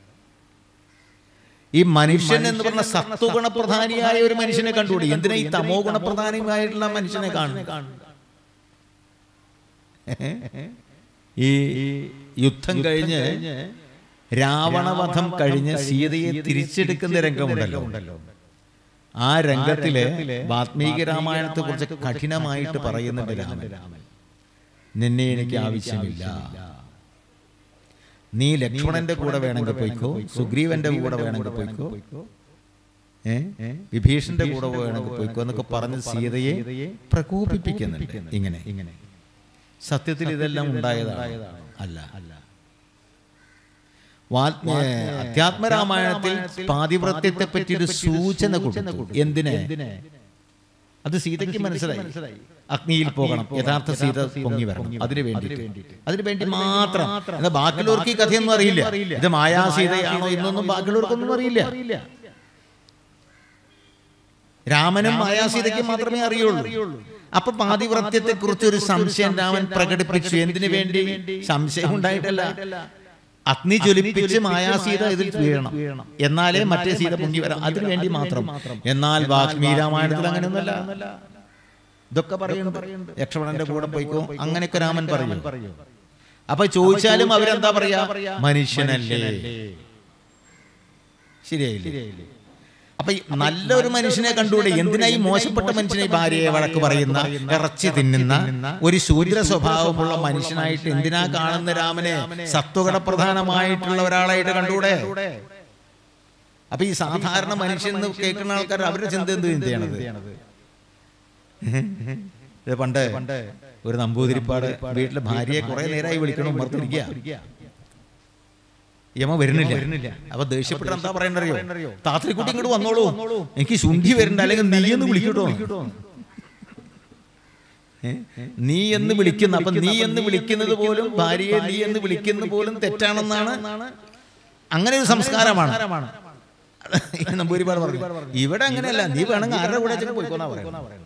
ഈ മനുഷ്യൻ എന്ന് പറഞ്ഞ സത്വഗുണപ്രധാനിയായ ഒരു മനുഷ്യനെ കണ്ടുകൂടി എന്തിനാ ഈ തമോ ഗുണപ്രധാനിയായിട്ടുള്ള മനുഷ്യനെ കാണുന്നു ഈ യുദ്ധം കഴിഞ്ഞ് രാവണവധം കഴിഞ്ഞ് സീതയെ തിരിച്ചെടുക്കുന്ന രംഗമുണ്ടല്ലോ ആ രംഗത്തില് വാത്മീകി രാമായണത്തെ കുറിച്ച് കഠിനമായിട്ട് പറയുന്നുണ്ട് രാമൻ നിന്നെ എനിക്ക് ആവശ്യമില്ല നീ ലക്ഷ്മണന്റെ കൂടെ വേണമെങ്കിൽ പോയിക്കോ സുഗ്രീവന്റെ കൂടെ വേണമെങ്കിൽ പോയിക്കോ ഏ വിഭീഷണന്റെ കൂടെ വേണമെങ്കിൽ പോയിക്കോ എന്നൊക്കെ പറഞ്ഞ് സീതയെ പ്രകോപിപ്പിക്കുന്നുണ്ട് ഇങ്ങനെ ഇങ്ങനെ സത്യത്തിൽ ഇതെല്ലാം ഉണ്ടായതാണ് അല്ല അല്ല വാത്മ അധ്യാത്മരാമായണത്തിൽ പാതിവ്രത്യത്തെ പറ്റി ഒരു സൂചന കൊടുത്തു എന്തിന് അത് സീതയ്ക്ക് മനസ്സിലായി അഗ്നിയിൽ പോകണം യഥാർത്ഥ സീത പൊങ്ങി വരണം അതിനു വേണ്ടി അതിനു വേണ്ടി മാത്രം എന്നാൽ ബാക്കിയുള്ളവർക്ക് ഈ കഥയൊന്നും അറിയില്ല ഇത് മായാ സീതയാണോ എന്നൊന്നും ബാക്കിയുള്ളവർക്കൊന്നും അറിയില്ല രാമനും മായാസീതയ്ക്കും മാത്രമേ അറിയുള്ളൂ അപ്പൊ പാതിവ്രത്യത്തെ കുറിച്ച് ഒരു സംശയം രാമൻ പ്രകടിപ്പിച്ചു എന്തിനു വേണ്ടി സംശയം ഉണ്ടായിട്ടല്ല അഗ്നി ജ്വലിപ്പിച്ച് മായാസീത ഇതിൽ വീഴണം എന്നാലേ മറ്റേ സീത പൊങ്ങി വരാം അതിനു വേണ്ടി മാത്രം എന്നാൽ വാൽമീകി രാമായണത്തിൽ അങ്ങനെയൊന്നുമല്ല ഇതൊക്കെ പറയുന്നു ലക്ഷ്മണന്റെ കൂടെ പോയിക്കോ അങ്ങനെയൊക്കെ രാമൻ പറയും അപ്പൊ ചോദിച്ചാലും അവരെന്താ പറയാ മനുഷ്യനല്ലേ ശരിയായില്ലേ അപ്പൊ ഈ നല്ലൊരു മനുഷ്യനെ കണ്ടുകൂടെ എന്തിനാ ഈ മോശപ്പെട്ട മനുഷ്യനെ ഈ ഭാര്യയെ വഴക്ക് പറയുന്ന ഇറച്ചി തിന്നുന്ന ഒരു ശൂദ്ര സ്വഭാവമുള്ള മനുഷ്യനായിട്ട് എന്തിനാ കാണുന്ന രാമനെ സത്വഗുണ പ്രധാനമായിട്ടുള്ള ഒരാളായിട്ട് കണ്ടുകൂടെ അപ്പൊ ഈ സാധാരണ മനുഷ്യൻ എന്ന് കേൾക്കുന്ന ആൾക്കാർ അവരുടെ ചിന്ത എന്ത് ചിന്തയാണത് ഇത് പണ്ട് ഒരു നമ്പൂതിരിപ്പാട് വീട്ടിലെ ഭാര്യയെ കുറെ നേരമായി വിളിക്കണം ഉമ്മർത്തിരിക്കുക യമ വരുന്നില്ല അപ്പൊ ദേഷ്യപ്പെട്ട എന്താ പറയണ്ടറിയോ താത്രിക്കുട്ടി ഇങ്ങോട്ട് വന്നോളൂ എനിക്ക് ശുണ്ഠി വരണ്ട അല്ലെങ്കിൽ നീ എന്ന് വിളിക്കട്ടോ ഏ? നീ എന്ന് വിളിക്കുന്ന അപ്പൊ നീ എന്ന് വിളിക്കുന്നത് പോലും ഭാര്യയെ നീ എന്ന് വിളിക്കുന്നത് പോലും തെറ്റാണെന്നാണ് അങ്ങനെ ഒരു സംസ്കാരമാണ് ഈ നമ്പൂരിപ്പാട് പറഞ്ഞു ഇവിടെ അങ്ങനെയല്ല നീ വേണമെങ്കിൽ ആരുടെ കൂടെ വെച്ചിട്ട് പോയിക്കോന്നാ പറയുന്നത്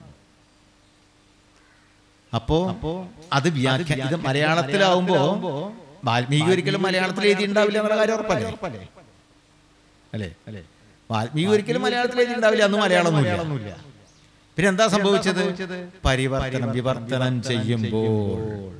അപ്പോ അത് വ്യാഖ്യാ ഇത് മലയാളത്തിലാവുമ്പോ വാൽമീകി ഒരിക്കലും മലയാളത്തിൽ എഴുതിയിട്ടുണ്ടാവില്ല എന്നുള്ള കാര്യം ഉറപ്പല്ലേ അല്ലേ അല്ലേ വാൽമീകി ഒരിക്കലും മലയാളത്തിൽ എഴുതിയിട്ടുണ്ടാവില്ല അന്ന് മലയാളമൊന്നുമില്ല പിന്നെ എന്താ സംഭവിച്ചത് പരിവർത്തനം വിവർത്തനം ചെയ്യുമ്പോൾ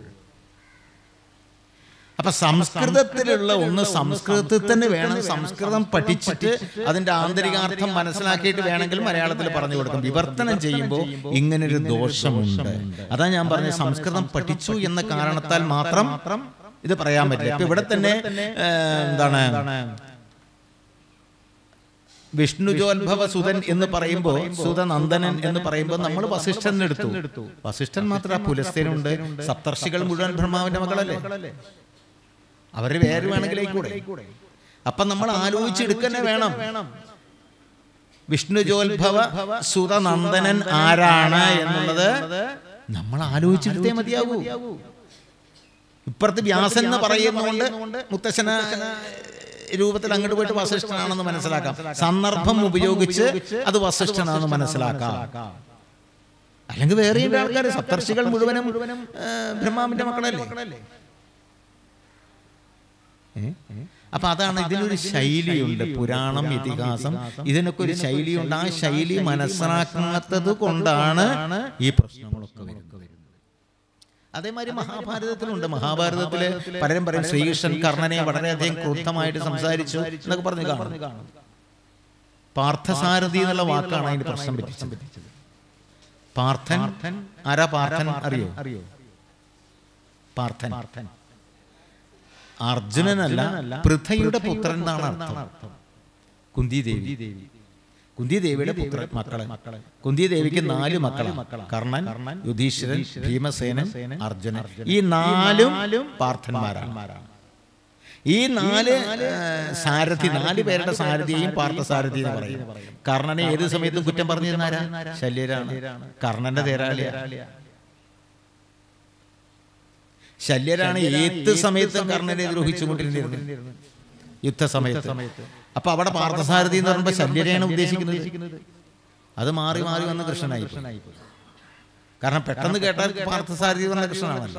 അപ്പൊ സംസ്കൃതത്തിലുള്ള ഒന്ന് സംസ്കൃതത്തിൽ തന്നെ വേണം സംസ്കൃതം പഠിച്ചിട്ട് അതിന്റെ ആന്തരികാർത്ഥം മനസ്സിലാക്കിയിട്ട് വേണമെങ്കിൽ മലയാളത്തിൽ പറഞ്ഞു കൊടുക്കും വിവർത്തനം ചെയ്യുമ്പോൾ ഇങ്ങനൊരു ദോഷമുണ്ട് അതാ ഞാൻ പറഞ്ഞ സംസ്കൃതം പഠിച്ചു എന്ന കാരണത്താൽ മാത്രം ഇത് പറയാൻ പറ്റില്ല ഇപ്പൊ ഇവിടെ തന്നെ ഏ, എന്താണ് വിഷ്ണുജോത്ഭവ സുതൻ എന്ന് പറയുമ്പോൾ സുതനന്ദനൻ എന്ന് പറയുമ്പോൾ നമ്മൾ വസിഷ്ഠൻ എടുത്തു വസിഷ്ഠൻ മാത്രം പുലസ്ത്യനുണ്ട് സപ്തർഷികൾ മുഴുവൻ ബ്രഹ്മാവിന്റെ മക്കളല്ലേ അവര് വേറെ വേണമെങ്കിൽ ആയിക്കൂടെ അപ്പൊ നമ്മൾ ആലോചിച്ചെടുക്കന്നെ വേണം വിഷ്ണുജോത്ഭവ സുതനന്ദനൻ ആരാണ് എന്നുള്ളത് നമ്മൾ ആലോചിച്ചെടുത്തേ മതിയാകൂ ഇപ്പുറത്ത് വ്യാസൻ എന്ന് പറയുന്നതുകൊണ്ട് മുത്തശ്ശന രൂപത്തിൽ അങ്ങോട്ട് പോയിട്ട് വസിഷ്ഠനാണെന്ന് മനസ്സിലാക്കാം സന്ദർഭം ഉപയോഗിച്ച് അത് വസിഷ്ഠനാണെന്ന് മനസ്സിലാക്കാം അല്ലെങ്കിൽ വേറെ ആൾക്കാർ സപ്തർഷികൾ മുഴുവനും മുഴുവനും ബ്രഹ്മാവിന്റെ മക്കളല്ലേ ഏ? അപ്പൊ അതാണ് ഇതിനൊരു ശൈലിയുണ്ട് പുരാണം ഇതിഹാസം ഇതിനൊക്കെ ഒരു ശൈലിയുണ്ട് ആ ശൈലി മനസ്സിലാക്കാത്തത് കൊണ്ടാണ് ഈ പ്രശ്നങ്ങളൊക്കെ വരുന്നത് അതേമാതിരി മഹാഭാരതത്തിലുണ്ട് മഹാഭാരതത്തില് പലരും പറയും ശ്രീകൃഷ്ണൻ കർണനെ വളരെയധികം ക്രുദ്ധമായിട്ട് സംസാരിച്ചു എന്നൊക്കെ പറഞ്ഞു കാണും പാർത്ഥസാരഥി എന്നുള്ള വാക്കാണ് അതിന് പ്രശ്നം പറ്റിച്ചത് പാർത്ഥൻ ആരാ പാർത്ഥൻ അറിയോ അറിയോ പാർത്ഥൻ അർജുനനല്ല പൃഥയുടെ പുത്രൻ എന്നാണ് അർത്ഥം കുന്തി ദേവി കുന്തി ദേവിയുടെ പുത്രൻ മക്കളെ കുന്തി ദേവിക്ക് നാല് മക്കളാണ് കർണൻ യുധീശ്വരൻ ഭീമസേനൻ അർജുനൻ ഈ നാലും പാർത്ഥന്മാരാണ് ഈ നാല് ആ, സാരഥി നാല് പേരുടെ സാരഥിയെയും പാർത്ഥസാരഥി എന്ന് പറയും കർണനെ ഏത് സമയത്തും കുറ്റം പറഞ്ഞു തന്നാരാ ശല്യരാണ് കർണന്റെ തേരാളിയാണ് ശല്യരാണ് ഏത് സമയത്തും കർണനെ ദ്രോഹിച്ചുകൊണ്ടിരുന്നിരുന്നത് യുദ്ധസമയത്ത് അപ്പൊ അവിടെ പാർത്ഥസാരഥി എന്ന് പറയുമ്പോൾ ശല്യരെയാണ് ഉദ്ദേശിക്കുന്നത് അത് മാറി മാറി വന്ന കൃഷ്ണനായി പോയി. കാരണം പെട്ടെന്ന് കേട്ടാൽ പാർത്ഥസാരഥി വന്ന കൃഷ്ണനാണല്ലോ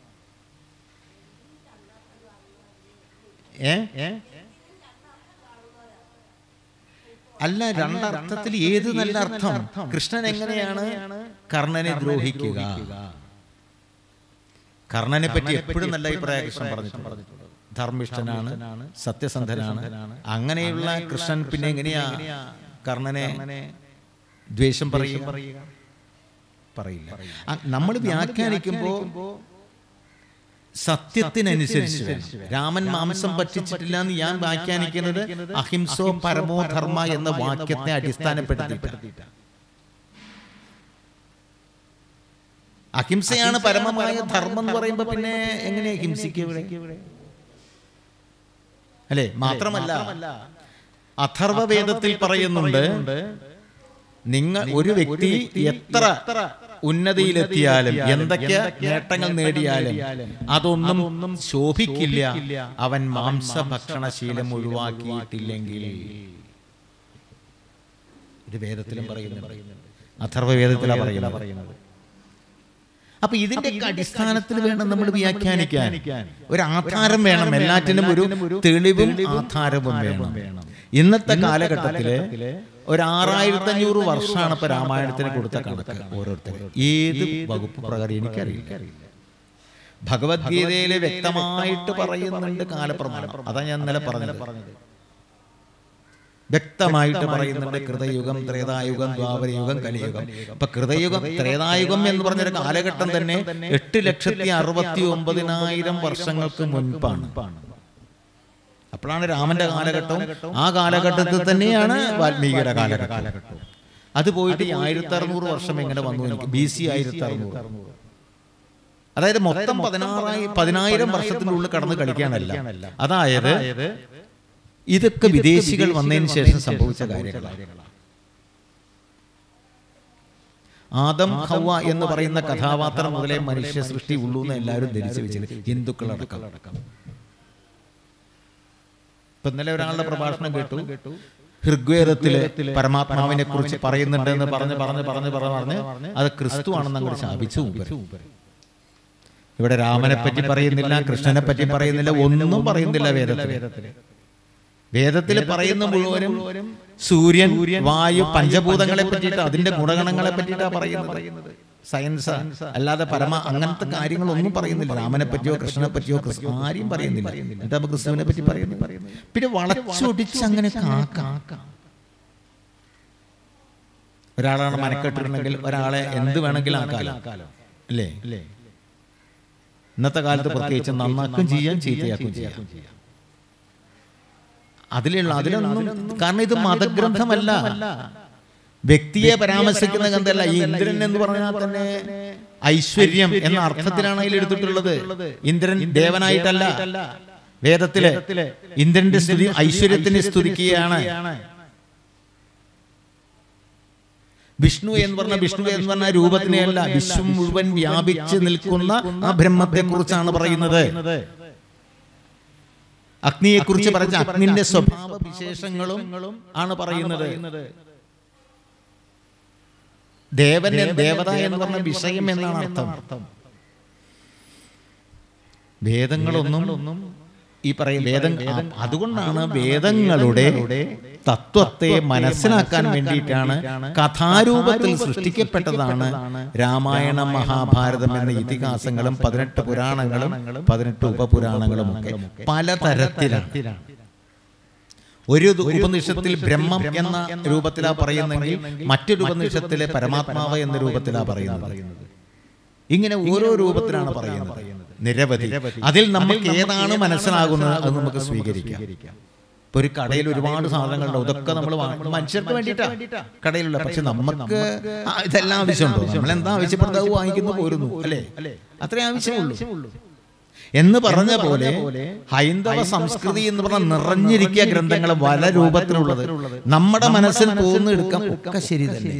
ഏ അല്ല രണ്ടർത്ഥത്തിൽ ഏത് നല്ല അർത്ഥം കൃഷ്ണൻ എങ്ങനെയാണ് കർണനെ ദ്രോഹിക്കുക കർണനെ പറ്റി എപ്പോഴും നല്ല അഭിപ്രായ കൃഷ്ണൻ പറഞ്ഞിട്ടുണ്ട് ധർമ്മിഷ്ഠനാണ് സത്യസന്ധനാണ് അങ്ങനെയുള്ള കൃഷ്ണൻ പിന്നെ എങ്ങനെയാ കർണനെ ദ്വേഷം പറയുക പറയില്ല നമ്മൾ വ്യാഖ്യാനിക്കുമ്പോ സത്യത്തിനനുസരിച്ച് വേണം. രാമൻ മാംസം ഭക്ഷിച്ചിട്ടില്ല എന്ന് ഞാൻ വ്യാഖ്യാനിക്കുന്നത് അഹിംസോ പരമോ ധർമ്മ എന്ന വാക്യത്തെ അടിസ്ഥാനപ്പെടുത്തിയിട്ടാണ് അഹിംസയാണ് പരമമായ ധർമ്മം എന്ന് പറയുമ്പോ പിന്നെ എങ്ങനെയാ ഹിംസിക്കുക ഇവിടെ അല്ലേ മാത്രമല്ല അഥർവവേദത്തിൽ പറയുന്നുണ്ട് നിങ്ങൾ ഒരു വ്യക്തി എത്ര ഉന്നതിയിലെത്തിയാലും എന്തൊക്കെ നേട്ടങ്ങൾ നേടിയാലും അതൊന്നും ശോഭിക്കില്ല അവൻ മാംസഭക്ഷണശീലം ഒഴിവാക്കിയിട്ടില്ലെങ്കിൽ ഇത് വേദത്തിലും പറയുന്നുണ്ട് അഥർവവേദത്തിലാണ് പറയുന്നത് അപ്പൊ ഇതിന്റെ അടിസ്ഥാനത്തിൽ വേണം നമ്മൾ വ്യാഖ്യാനിക്കാൻ ഒരു ആധാരം വേണം എല്ലാറ്റിനും ഒരു തെളിവും ആധാരവും വേണം ഇന്നത്തെ കാലഘട്ടത്തില് ഒരു ആറായിരത്തി അഞ്ഞൂറ് വർഷമാണ് ഇപ്പൊ രാമായണത്തിന് കൊടുത്ത കണക്ക് ഓരോരുത്തർ ഏത് വകുപ്പ് പ്രകാരം എനിക്കറിയില്ല ഭഗവത്ഗീതയിലെ വ്യക്തമായിട്ട് പറയുന്നുണ്ട് കാലപ്രമാണം അതാ ഞാൻ ഇന്നലെ പറഞ്ഞത് വ്യക്തമായിട്ട് പറയുന്നുണ്ട് കൃതയുഗം ത്രേതായുഗം ദ്വാപരയുഗം കലിയുഗം ഇപ്പൊ കൃതയുഗം ത്രേതായുഗം എന്ന് പറഞ്ഞൊരു കാലഘട്ടം തന്നെ എട്ട് ലക്ഷത്തി അറുപത്തി ഒമ്പതിനായിരം വർഷങ്ങൾക്ക് മുൻപാണ് അപ്പോഴാണ് രാമന്റെ കാലഘട്ടവും ആ കാലഘട്ടത്തിൽ തന്നെയാണ് വാൽമീകിയുടെ കാലഘട്ടം അത് പോയിട്ട് ഈ ആയിരത്തി അറുന്നൂറ് വർഷം എങ്ങനെ വന്നു എനിക്ക് ബി സി ആയിരത്തി അറുന്നൂറ് അതായത് മൊത്തം പതിനാറായി പതിനായിരം വർഷത്തിന്റെ ഉള്ളിൽ കടന്ന് കളിക്കാനല്ല അതായത് ഇതൊക്കെ വിദേശികൾ വന്നതിന് ശേഷം സംഭവിച്ച കാര്യങ്ങളാണ് ആദം ഹവ എന്ന് പറയുന്ന കഥാപാത്രം മുതലേ മനുഷ്യ സൃഷ്ടി ഉള്ളൂ എന്ന് എല്ലാവരും ധരിച്ചു വെച്ചത് ഹിന്ദുക്കളടക്കം ഇപ്പൊ ഇന്നലെ ഒരാളുടെ പ്രഭാഷണം കേട്ടു ഋഗ്വേദത്തില് പരമാത്മാവിനെ കുറിച്ച് പറയുന്നുണ്ടെന്ന് പറഞ്ഞ് പറഞ്ഞ് പറഞ്ഞ് പറഞ്ഞ് പറഞ്ഞ് അത് ക്രിസ്തു ആണെന്ന് അങ്ങോട്ട് ശാപിച്ചു മൂപ്പര്. ഇവിടെ രാമനെ പറ്റി പറയുന്നില്ല കൃഷ്ണനെ പറ്റി പറയുന്നില്ല ഒന്നും പറയുന്നില്ല വേദത്തിൽ വേദത്തിൽ പറയുന്ന മുഴുവനും സൂര്യൻ വായു പഞ്ചഭൂതങ്ങളെ പറ്റിയിട്ട് അതിന്റെ ഗുണഗണങ്ങളെ പറ്റിയിട്ടാണ് പറയുന്നത് സയൻസ് അല്ലാതെ പരമ അങ്ങനത്തെ കാര്യങ്ങളൊന്നും പറയുന്നില്ല രാമനെ പറ്റിയോ കൃഷ്ണനെ പറ്റിയോ കൃഷ്ണ ആരെയും പറയുന്നില്ല എന്താ ഇപ്പൊ ക്രിസ്തുവിനെ പറ്റി പറയുന്നു പിന്നെ വളച്ചൊടിച്ച് അങ്ങനെ കാക്ക ഒരാളാണ് മനക്കെട്ടിട്ടുണ്ടെങ്കിൽ ഒരാളെ എന്ത് വേണമെങ്കിലും ആക്കാലോ അല്ലേ ഇന്നത്തെ കാലത്ത് പ്രത്യേകിച്ച് നന്നാക്കും ചെയ്യാം ചീത്തയാക്കും ചെയ്യാം അതിലുള്ള അതിലൊന്നും കാരണം ഇത് മതഗ്രന്ഥമല്ല വ്യക്തിയെ പരാമർശിക്കുന്ന ഗ്രന്ഥമല്ല ഈ ഇന്ദ്രൻ എന്ന് പറഞ്ഞാൽ തന്നെ ഐശ്വര്യം എന്ന അർത്ഥത്തിലാണ് അതിൽ എടുത്തിട്ടുള്ളത് ഇന്ദ്രൻ ദേവനായിട്ടല്ല വേദത്തില് ഇന്ദ്രന്റെ സ്തുതി ഐശ്വര്യത്തിനെ സ്തുതിക്കുകയാണ് വിഷ്ണു എന്ന് പറഞ്ഞ വിഷ്ണു എന്ന് പറഞ്ഞ രൂപത്തിനെയല്ല വിശ്വം മുഴുവൻ വ്യാപിച്ച് നിൽക്കുന്ന ആ ബ്രഹ്മത്തെ കുറിച്ചാണ് പറയുന്നത് അഗ്നിയെ കുറിച്ച് പറഞ്ഞ അഗ്നിന്റെ സ്വഭാവ വിശേഷങ്ങളും ആണ് പറയുന്നത് ദേവൻ ദേവത എന്ന് പറഞ്ഞ വിഷയം എന്നാണ് അർത്ഥം വേദങ്ങളൊന്നും ഈ പറയും വേദം ആ- അതുകൊണ്ടാണ് വേദങ്ങളുടെ തത്വത്തെ മനസ്സിലാക്കാൻ വേണ്ടിയിട്ടാണ് കഥാരൂപത്തിൽ സൃഷ്ടിക്കപ്പെട്ടതാണ് രാമായണം മഹാഭാരതം എന്ന ഇതിഹാസങ്ങളും പതിനെട്ട് പുരാണങ്ങളും പതിനെട്ട് ഉപപുരാണങ്ങളും ഒക്കെ പലതരത്തിലാണ് ഒരു ദു- ഉപനിഷത്തിൽ ബ്രഹ്മം എന്ന രൂപത്തിലാ പറയുന്നെങ്കിൽ മറ്റൊരു ഉപനിഷത്തിലെ പരമാത്മാവ് എന്ന രൂപത്തിലാ പറയുന്നത് ഇങ്ങനെ ഓരോ രൂപത്തിലാണ് പറയുന്നത് നിരവധി അതിൽ നമുക്ക് ഏതാണ് മനസ്സിലാകുന്നത് അത് നമുക്ക് സ്വീകരിക്കാം ഇപ്പൊ ഒരു കടയിൽ ഒരുപാട് സാധനങ്ങളുണ്ട് ഇതൊക്കെ നമ്മൾ മനുഷ്യർക്ക് വേണ്ടിയിട്ടാ കടയിലുള്ള പക്ഷെ നമുക്ക് ആ, ഇതെല്ലാം ആവശ്യമുണ്ടോ നമ്മൾ എന്താ ആവശ്യപ്പെടുന്നത് അത് വാങ്ങിക്കുന്നു പോരുന്നു അല്ലേ അത്രേ ആവശ്യമുള്ളൂ എന്ന് പറഞ്ഞ പോലെ ഹൈന്ദവ സംസ്കൃതി എന്ന് പറഞ്ഞ നിറഞ്ഞിരിക്കുക ഗ്രന്ഥങ്ങൾ പല രൂപത്തിലുള്ളത് നമ്മുടെ മനസ്സിൽ പോകുന്ന എടുക്കാം ഒക്കെ ശരി തന്നെ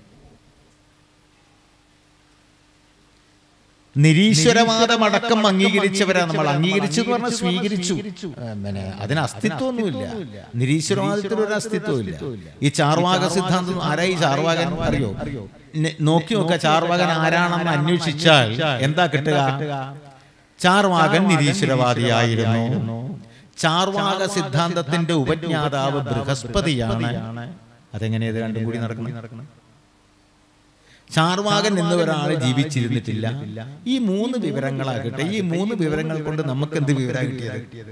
നിരീശ്വരവാദമടക്കം അംഗീകരിച്ചവരാ നമ്മൾ അംഗീകരിച്ചു എന്ന് പറഞ്ഞാൽ സ്വീകരിച്ചു ആ, പിന്നെ അതിന് അസ്തിത്വമൊന്നുമില്ല നിരീശ്വരവാദത്തിന് ഒരു അസ്തിത്വമില്ല ഈ ചാർവാക സിദ്ധാന്തം ആരാ ഈ ചാർവാകൻ അറിയോ നെ- നോക്കി നോക്കുക ചാർവാകൻ ആരാണെന്ന് അന്വേഷിച്ചാൽ എന്താ കിട്ടുക ചാർവാകൻ നിരീശ്വരവാദിയായിരുന്നു ചാർവാക സിദ്ധാന്തത്തിന്റെ ഉപജ്ഞാതാവ് ബൃഹസ്പതിയാണ് അതെങ്ങനെയത് രണ്ടും കൂടി നടക്കണം ചാർവാകൻ എന്ന ഒരാൾ ജീവിച്ചിരുന്നിട്ടില്ല ഈ മൂന്ന് വിവരങ്ങളാകട്ടെ ഈ മൂന്ന് വിവരങ്ങൾ കൊണ്ട് നമുക്ക് എന്ത് വിവരം കിട്ടിയത്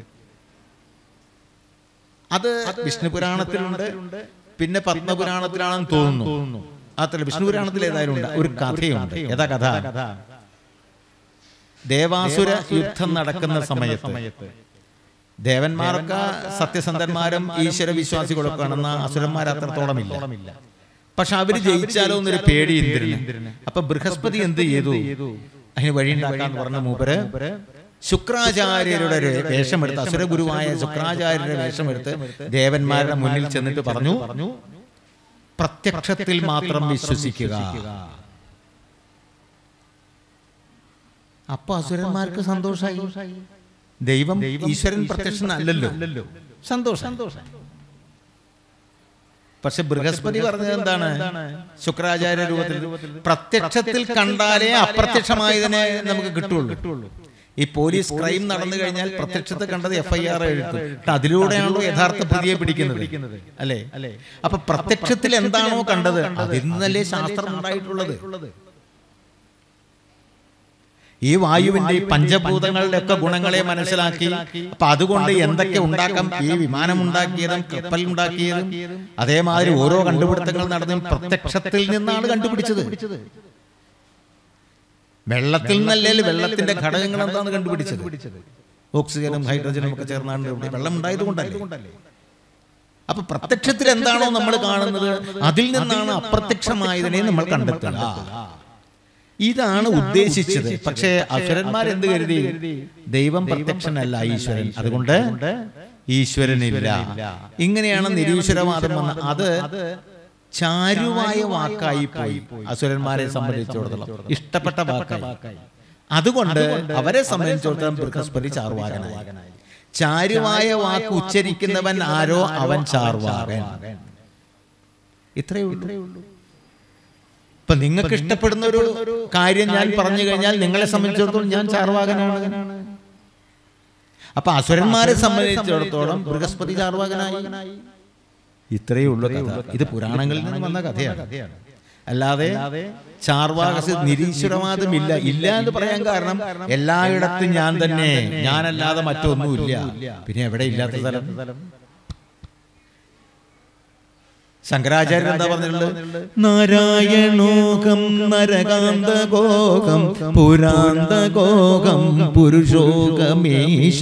അത് വിഷ്ണു പുരാണത്തിലുണ്ട് പിന്നെ പത്മപുരാണത്തിലാണെന്ന് തോന്നുന്നു അത്ര വിഷ്ണു പുരാണത്തിൽ ഏതായാലും ഉണ്ട് ഒരു കഥയുണ്ട് ഏതാ കഥ ദേവാസുര യുദ്ധം നടക്കുന്ന സമയത്ത് ദേവന്മാർക്ക് സത്യസന്ധന്മാരും ഈശ്വര വിശ്വാസികളൊക്കെ ആണെന്ന അസുരന്മാർ അത്രത്തോളം ഇല്ല പക്ഷെ അവര് ജയിച്ചാലോ എന്നൊരു പേടി ഇന്ദ്രന് അപ്പൊ ബൃഹസ്പതി എന്ത് ചെയ്തു അതിന് വഴിയുണ്ടാക്കാന്ന് പറഞ്ഞ മൂപ്പര് ശുക്രാചാര്യരുടെ ഒരു വേഷമെടുത്ത് അസുരഗുരുവായ ശുക്രാചാര്യരുടെ വേഷമെടുത്ത് ദേവന്മാരുടെ മുന്നിൽ ചെന്നിട്ട് പറഞ്ഞു പ്രത്യക്ഷത്തിൽ മാത്രം വിശ്വസിക്കുക അപ്പൊ അസുരന്മാർക്ക് സന്തോഷമായി ദൈവം ഈശ്വരൻ പ്രത്യക്ഷനല്ലല്ലോ സന്തോഷം പക്ഷെ ബൃഹസ്പതി പറഞ്ഞത് എന്താണ് ശുക്രാചാര്യ രൂപത്തിൽ പ്രത്യക്ഷത്തിൽ കണ്ടാലേ അപ്രത്യക്ഷമായതിനെ നമുക്ക് കിട്ടുള്ളൂ ഈ പോലീസ് ക്രൈം നടന്നു കഴിഞ്ഞാൽ പ്രത്യക്ഷത്തിൽ കണ്ടത് എഫ് ഐ ആർ എഴുതും പക്ഷെ അതിലൂടെയാണല്ലോ യഥാർത്ഥ പ്രതിയെ പിടിക്കുന്നത് അല്ലേ അപ്പൊ പ്രത്യക്ഷത്തിൽ എന്താണോ കണ്ടത് അതിൽ നിന്നല്ലേ ശാസ്ത്രം ഉണ്ടായിട്ടുള്ളത് ഈ വായുവിന്റെ ഈ പഞ്ചഭൂതങ്ങളുടെ ഒക്കെ ഗുണങ്ങളെ മനസ്സിലാക്കി അപ്പൊ അതുകൊണ്ട് എന്തൊക്കെ ഉണ്ടാക്കാം ഈ വിമാനം ഉണ്ടാക്കിയതും കപ്പൽ ഉണ്ടാക്കിയതും അതേമാതിരി ഓരോ കണ്ടുപിടുത്തങ്ങൾ നടന്നതും പ്രത്യക്ഷത്തിൽ നിന്നാണ് കണ്ടുപിടിച്ചത് വെള്ളത്തിൽ നിന്നല്ലേ വെള്ളത്തിന്റെ ഘടകങ്ങൾ എന്താണ് കണ്ടുപിടിച്ചത് ഓക്സിജനും ഹൈഡ്രജനും ഒക്കെ ചേർന്നാണ് ഇവിടെ വെള്ളം ഉണ്ടായത് കൊണ്ടല്ലേ അപ്പൊ പ്രത്യക്ഷത്തിൽ എന്താണോ നമ്മൾ കാണുന്നത് അതിൽ നിന്നാണ് അപ്രത്യക്ഷമായതിനെ നമ്മൾ കണ്ടെത്തുക ഇതാണ് ഉദ്ദേശിച്ചത് പക്ഷേ അസുരന്മാർ എന്ത് കരുതി ദൈവം പ്രത്യക്ഷനല്ല ഈശ്വരൻ അതുകൊണ്ട് ഈശ്വരനില്ല ഇങ്ങനെയാണ് നിരീശ്വരവാദം വന്ന അത് ചാരുവായ വാക്കായി പോയി അസുരന്മാരെ സംബന്ധിച്ചിടത്തോളം ഇഷ്ടപ്പെട്ട വാക്കായി അതുകൊണ്ട് അവരെ സംബന്ധിച്ചിടത്തോളം ബൃഹസ്പതി ചാർവാകനായി ചാരുവായ വാക്ക് ഉച്ചരിക്കുന്നവൻ ആരോ അവൻ ചാർവാകൻ ഇത്രയേ ഉള്ളൂ ഇപ്പൊ നിങ്ങൾക്ക് ഇഷ്ടപ്പെടുന്ന ഒരു കാര്യം ഞാൻ പറഞ്ഞു കഴിഞ്ഞാൽ നിങ്ങളെ സംബന്ധിച്ചിടത്തോളം ഞാൻ ചാർവാകനാണ് അപ്പൊ അസുരന്മാരെ സംബന്ധിച്ചിടത്തോളം ബൃഹസ്പതി ചാർവാകനായി ഇത്രയേ ഉള്ളൂ കഥ ഇത് പുരാണങ്ങളിൽ നിന്ന് വന്ന കഥയാണ് അല്ലാതെ ചാർവാക നിരീശ്വരവാദമില്ല ഇല്ല എന്ന് പറയാൻ കാരണം എല്ലായിടത്തും ഞാൻ തന്നെ ഞാനല്ലാതെ മറ്റൊന്നുമില്ല പിന്നെ എവിടെ ഇല്ലാത്ത സ്ഥലം ശങ്കരാചാര്യൻ എന്താ പറഞ്ഞിട്ടുള്ളത് നാരായണോകം നരകാന്തകോകം പുരാന്തകോകം പുരുഷോകമീശ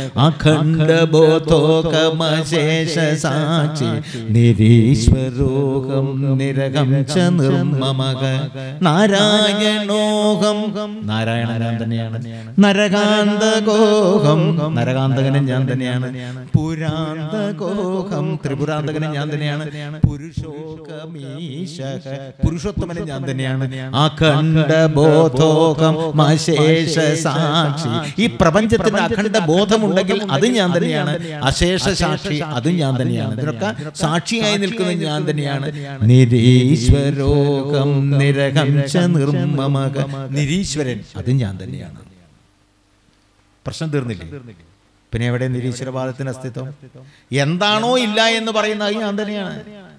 അഖണ്ഡബോധോകമശേഷ സാക്ഷി നിരീശ്വരോകം നിരകം ച നിർമ്മമക നാരായണോകം നാരായണ ഞാൻ തന്നെയാണ് നരകാന്തകോകം നരകാന്തകനും ഞാൻ തന്നെയാണ് പുരാന്തകോകം ത്രിപുരാന്തകനും ഞാൻ തന്നെയാണ് പുരുഷോകമീശക പുരുഷോത്തമനും ഞാൻ തന്നെയാണ് അഖണ്ഡ ബോധോകം മശേഷ സാക്ഷി ഈ പ്രപഞ്ചത്തിന്റെ അഖണ്ഡ ബോധമുണ്ടെങ്കിൽ അത് ഞാൻ തന്നെയാണ് അശേഷ സാക്ഷി അതും ഞാൻ തന്നെയാണ് ഇതിനൊക്കെ സാക്ഷിയായി നിൽക്കുന്നത് ഞാൻ തന്നെയാണ് നിരീശ്വരോകം നിരകംശ നിർമ്മമക നിരീശ്വരൻ അതും ഞാൻ തന്നെയാണ് പ്രശ്നം തീർന്നില്ലേ പിന്നെ എവിടെ നിരീശ്വരവാദത്തിന് അസ്തിത്വം എന്താണോ ഇല്ല എന്ന് പറയുന്നത് അത് ഞാൻ തന്നെയാണ്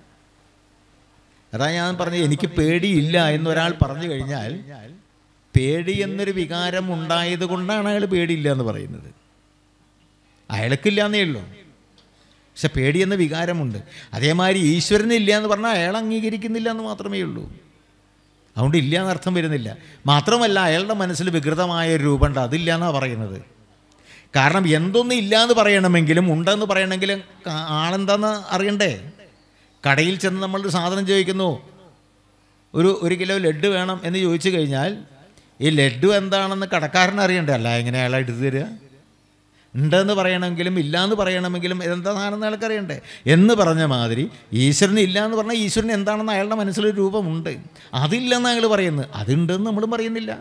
അതാ ഞാൻ പറഞ്ഞത് എനിക്ക് പേടിയില്ല എന്നൊരാൾ പറഞ്ഞു കഴിഞ്ഞാൽ പേടി എന്നൊരു വികാരം ഉണ്ടായത് കൊണ്ടാണ് അയാൾ പേടിയില്ല എന്ന് പറയുന്നത് അയാൾക്കില്ല എന്നേ ഉള്ളൂ പക്ഷെ പേടി എന്ന വികാരമുണ്ട് അതേമാതിരി ഈശ്വരനില്ല എന്ന് പറഞ്ഞാൽ അയാൾ അംഗീകരിക്കുന്നില്ല എന്ന് മാത്രമേ ഉള്ളൂ അതുകൊണ്ട് ഇല്ല എന്നർത്ഥം വരുന്നില്ല മാത്രമല്ല അയാളുടെ മനസ്സിൽ വികൃതമായ ഒരു രൂപമുണ്ട് അതില്ല എന്നാണ് പറയുന്നത് കാരണം എന്തൊന്നും ഇല്ല എന്ന് പറയണമെങ്കിലും ഉണ്ടെന്ന് പറയണമെങ്കിലും ക- ആളെന്താന്ന് അറിയണ്ടേ കടയിൽ ചെന്ന് നമ്മളൊരു സാധനം ചോദിക്കുന്നു ഒരു ഒരു കിലോ ലഡ്ഡു വേണം എന്ന് ചോദിച്ചു കഴിഞ്ഞാൽ ഈ ലഡ്ഡു എന്താണെന്ന് കടക്കാരൻ അറിയണ്ടേ അല്ല എങ്ങനെ അയാളെ എടുത്തു തരിക ഉണ്ടെന്ന് പറയണമെങ്കിലും ഇല്ല എന്ന് പറയണമെങ്കിലും ഇതെന്താ സാധനം അയാൾക്ക് അറിയണ്ടേ എന്ന് പറഞ്ഞ മാതിരി ഈശ്വരൻ ഇല്ല എന്ന് പറഞ്ഞാൽ ഈശ്വരൻ എന്താണെന്ന് അയാളുടെ മനസ്സിലൊരു രൂപമുണ്ട് അതില്ലെന്ന് അയാൾ പറയുന്നത് അതുണ്ടെന്ന് നമ്മളും പറയുന്നില്ല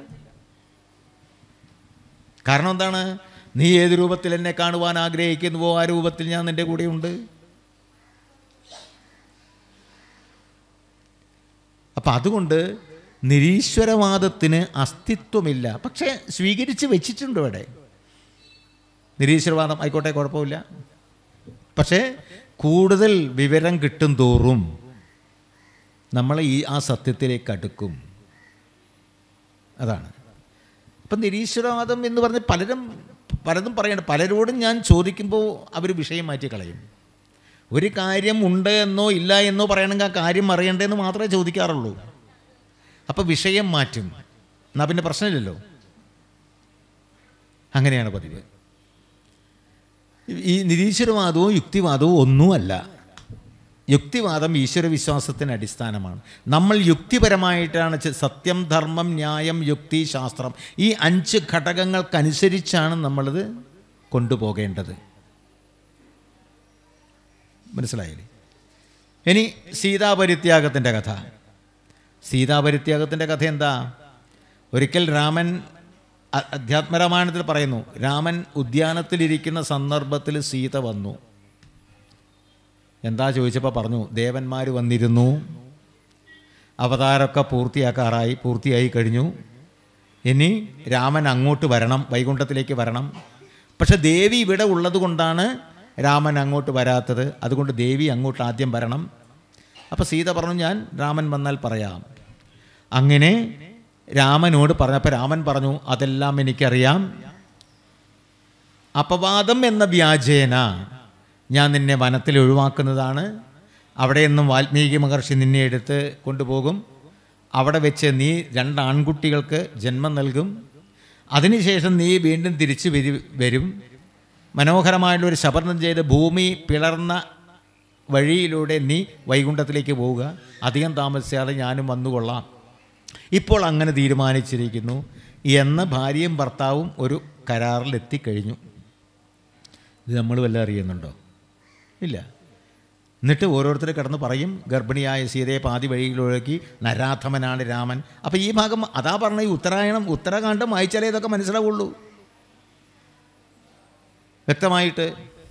കാരണം എന്താണ് നീ ഏത് രൂപത്തിൽ എന്നെ കാണുവാൻ ആഗ്രഹിക്കുന്നുവോ ആ രൂപത്തിൽ ഞാൻ നിന്റെ കൂടെയുണ്ട് അപ്പം അതുകൊണ്ട് നിരീശ്വരവാദത്തിന് അസ്തിത്വമില്ല പക്ഷേ സ്വീകരിച്ച് വെച്ചിട്ടുണ്ട് ഇവിടെ നിരീശ്വരവാദം ആയിക്കോട്ടെ കുഴപ്പമില്ല പക്ഷേ കൂടുതൽ വിവരം കിട്ടും തോറും നമ്മൾ ഈ ആ സത്യത്തിലേക്ക് അടുക്കും അതാണ് ഇപ്പം നിരീശ്വരവാദം എന്ന് പറഞ്ഞ് പലരും പലതും പറയണ്ട പലരോടും ഞാൻ ചോദിക്കുമ്പോൾ അവർ വിഷയം മാറ്റി കളയും ഒരു കാര്യം ഉണ്ട് എന്നോ ഇല്ല എന്നോ പറയണമെങ്കിൽ ആ കാര്യം അറിയണ്ടെന്ന് മാത്രമേ ചോദിക്കാറുള്ളൂ അപ്പോൾ വിഷയം മാറ്റും എന്നാൽ പിന്നെ പ്രശ്നമില്ലല്ലോ അങ്ങനെയാണ് പതിവ് ഈ നിരീശ്വരവാദവും യുക്തിവാദവും ഒന്നുമല്ല യുക്തിവാദം ഈശ്വരവിശ്വാസത്തിന് അടിസ്ഥാനമാണ് നമ്മൾ യുക്തിപരമായിട്ടാണ് ചെ- സത്യം ധർമ്മം ന്യായം യുക്തി ശാസ്ത്രം ഈ അഞ്ച് ഘടകങ്ങൾക്കനുസരിച്ചാണ് നമ്മളിത് കൊണ്ടുപോകേണ്ടത് മനസ്സിലായില്ലേ ഇനി സീതാപരിത്യാഗത്തിൻ്റെ കഥ സീതാപരിത്യാഗത്തിൻ്റെ കഥ എന്താ ഒരിക്കൽ രാമൻ അ- അധ്യാത്മരാമായണത്തിൽ പറയുന്നു രാമൻ ഉദ്യാനത്തിലിരിക്കുന്ന സന്ദർഭത്തിൽ സീത വന്നു എന്താ ചോദിച്ചപ്പോൾ പറഞ്ഞു ദേവന്മാർ വന്നിരുന്നു അവതാരമൊക്കെ പൂർത്തിയാക്കാറായി പൂർത്തിയായി കഴിഞ്ഞു ഇനി രാമൻ അങ്ങോട്ട് വരണം വൈകുണ്ഠത്തിലേക്ക് വരണം പക്ഷെ ദേവി ഇവിടെ ഉള്ളത് കൊണ്ടാണ് രാമൻ അങ്ങോട്ട് വരാത്തത് അതുകൊണ്ട് ദേവി അങ്ങോട്ട് ആദ്യം വരണം അപ്പോൾ സീത പറഞ്ഞു ഞാൻ രാമൻ വന്നാൽ പറയാം അങ്ങനെ രാമനോട് പറഞ്ഞപ്പോൾ രാമൻ പറഞ്ഞു അതെല്ലാം എനിക്കറിയാം അപവാദം എന്ന വ്യാജേന ഞാൻ നിന്നെ വനത്തിൽ ഒഴിവാക്കുന്നതാണ് അവിടെ നിന്നും വാൽമീകി മഹർഷി നിന്നെ എടുത്ത് കൊണ്ടുപോകും അവിടെ വെച്ച് നീ രണ്ട് ആൺകുട്ടികൾക്ക് ജന്മം നൽകും അതിനുശേഷം നീ വീണ്ടും തിരിച്ചു വരി വരും മനോഹരമായിട്ടുള്ള ഒരു ശപഥം ചെയ്ത് ഭൂമി പിളർന്ന വഴിയിലൂടെ നീ വൈകുണ്ഠത്തിലേക്ക് പോവുക അധികം താമസിയാതെ ഞാനും വന്നുകൊള്ളാം ഇപ്പോൾ അങ്ങനെ തീരുമാനിച്ചിരിക്കുന്നു എന്ന് ഭാര്യയും ഭർത്താവും ഒരു കരാറിൽ എത്തിക്കഴിഞ്ഞു ഇത് നമ്മൾ വല്ല അറിയുന്നുണ്ടോ ഇല്ല എന്നിട്ട് ഓരോരുത്തർ കിടന്ന് പറയും ഗർഭിണിയായ സീതയെ പാതി വഴിയിലൊഴുക്കി നരാധമനാണ് രാമൻ അപ്പോൾ ഈ ഭാഗം അതാ പറഞ്ഞ ഈ ഉത്തരായണം ഉത്തരാഖണ്ഡം വായിച്ചാലേ ഇതൊക്കെ മനസ്സിലാവുള്ളൂ വ്യക്തമായിട്ട്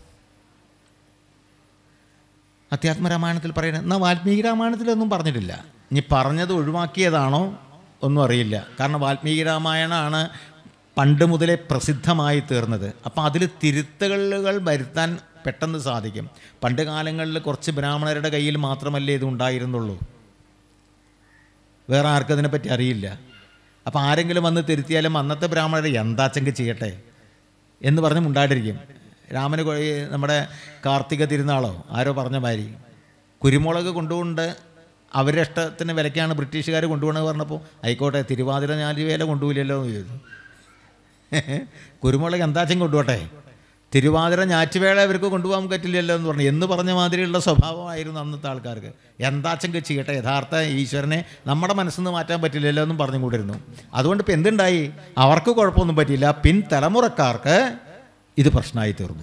അധ്യാത്മരാമായണത്തിൽ പറയുന്നത് എന്നാൽ വാൽമീകി രാമായണത്തിലൊന്നും പറഞ്ഞിട്ടില്ല ഇനി പറഞ്ഞത് ഒഴിവാക്കിയതാണോ ഒന്നും അറിയില്ല കാരണം വാൽമീകി രാമായണമാണ് പണ്ട് മുതലേ പ്രസിദ്ധമായി തീർന്നത് അപ്പോൾ അതിൽ തിരുത്തലുകൾ വരുത്താൻ പെട്ടെന്ന് സാധിക്കും പണ്ട് കാലങ്ങളിൽ കുറച്ച് ബ്രാഹ്മണരുടെ കയ്യിൽ മാത്രമല്ലേ ഇത് ഉണ്ടായിരുന്നുള്ളൂ വേറെ ആർക്കും അതിനെപ്പറ്റി അറിയില്ല അപ്പോൾ ആരെങ്കിലും വന്ന് തിരുത്തിയാലും അന്നത്തെ ബ്രാഹ്മണർ എന്താച്ചെങ്കിൽ ചെയ്യട്ടെ എന്ന് പറഞ്ഞ് മുണ്ടാണ്ടിരിക്കും രാമന് കൊ- ഈ നമ്മുടെ കാർത്തിക തിരുനാളോ ആരോ പറഞ്ഞ മാതിരി കുരുമുളക് കൊണ്ടുകൊണ്ട് അവരുടെ ഇഷ്ടത്തിന് വിലക്കാണ് ബ്രിട്ടീഷുകാർ കൊണ്ടുപോകണമെന്ന് പറഞ്ഞപ്പോൾ ആയിക്കോട്ടെ തിരുവാതിര ഞാലിവേല കൊണ്ടുപോയില്ലല്ലോ എന്ന് ചോദിച്ചു കുരുമുളക് എന്താച്ചും കൊണ്ടുപോട്ടെ തിരുവാതിര ഞാറ്റുവേള ഇവർക്ക് കൊണ്ടുപോകാൻ പറ്റില്ലല്ലോ എന്ന് പറഞ്ഞു എന്ന് പറഞ്ഞ മാതിരിയുള്ള സ്വഭാവമായിരുന്നു അന്നത്തെ ആൾക്കാർക്ക് എന്താച്ചെങ്കിൽ ചെയ്യട്ടെ യഥാർത്ഥ ഈശ്വരനെ നമ്മുടെ മനസ്സിൽ നിന്ന് മാറ്റാൻ പറ്റില്ലല്ലോ എന്നും പറഞ്ഞു കൂടിരുന്നു അതുകൊണ്ട് ഇപ്പം എന്തുണ്ടായി അവർക്ക് കുഴപ്പമൊന്നും പറ്റിയില്ല പിൻ തലമുറക്കാർക്ക് ഇത് പ്രശ്നമായി തീർന്നു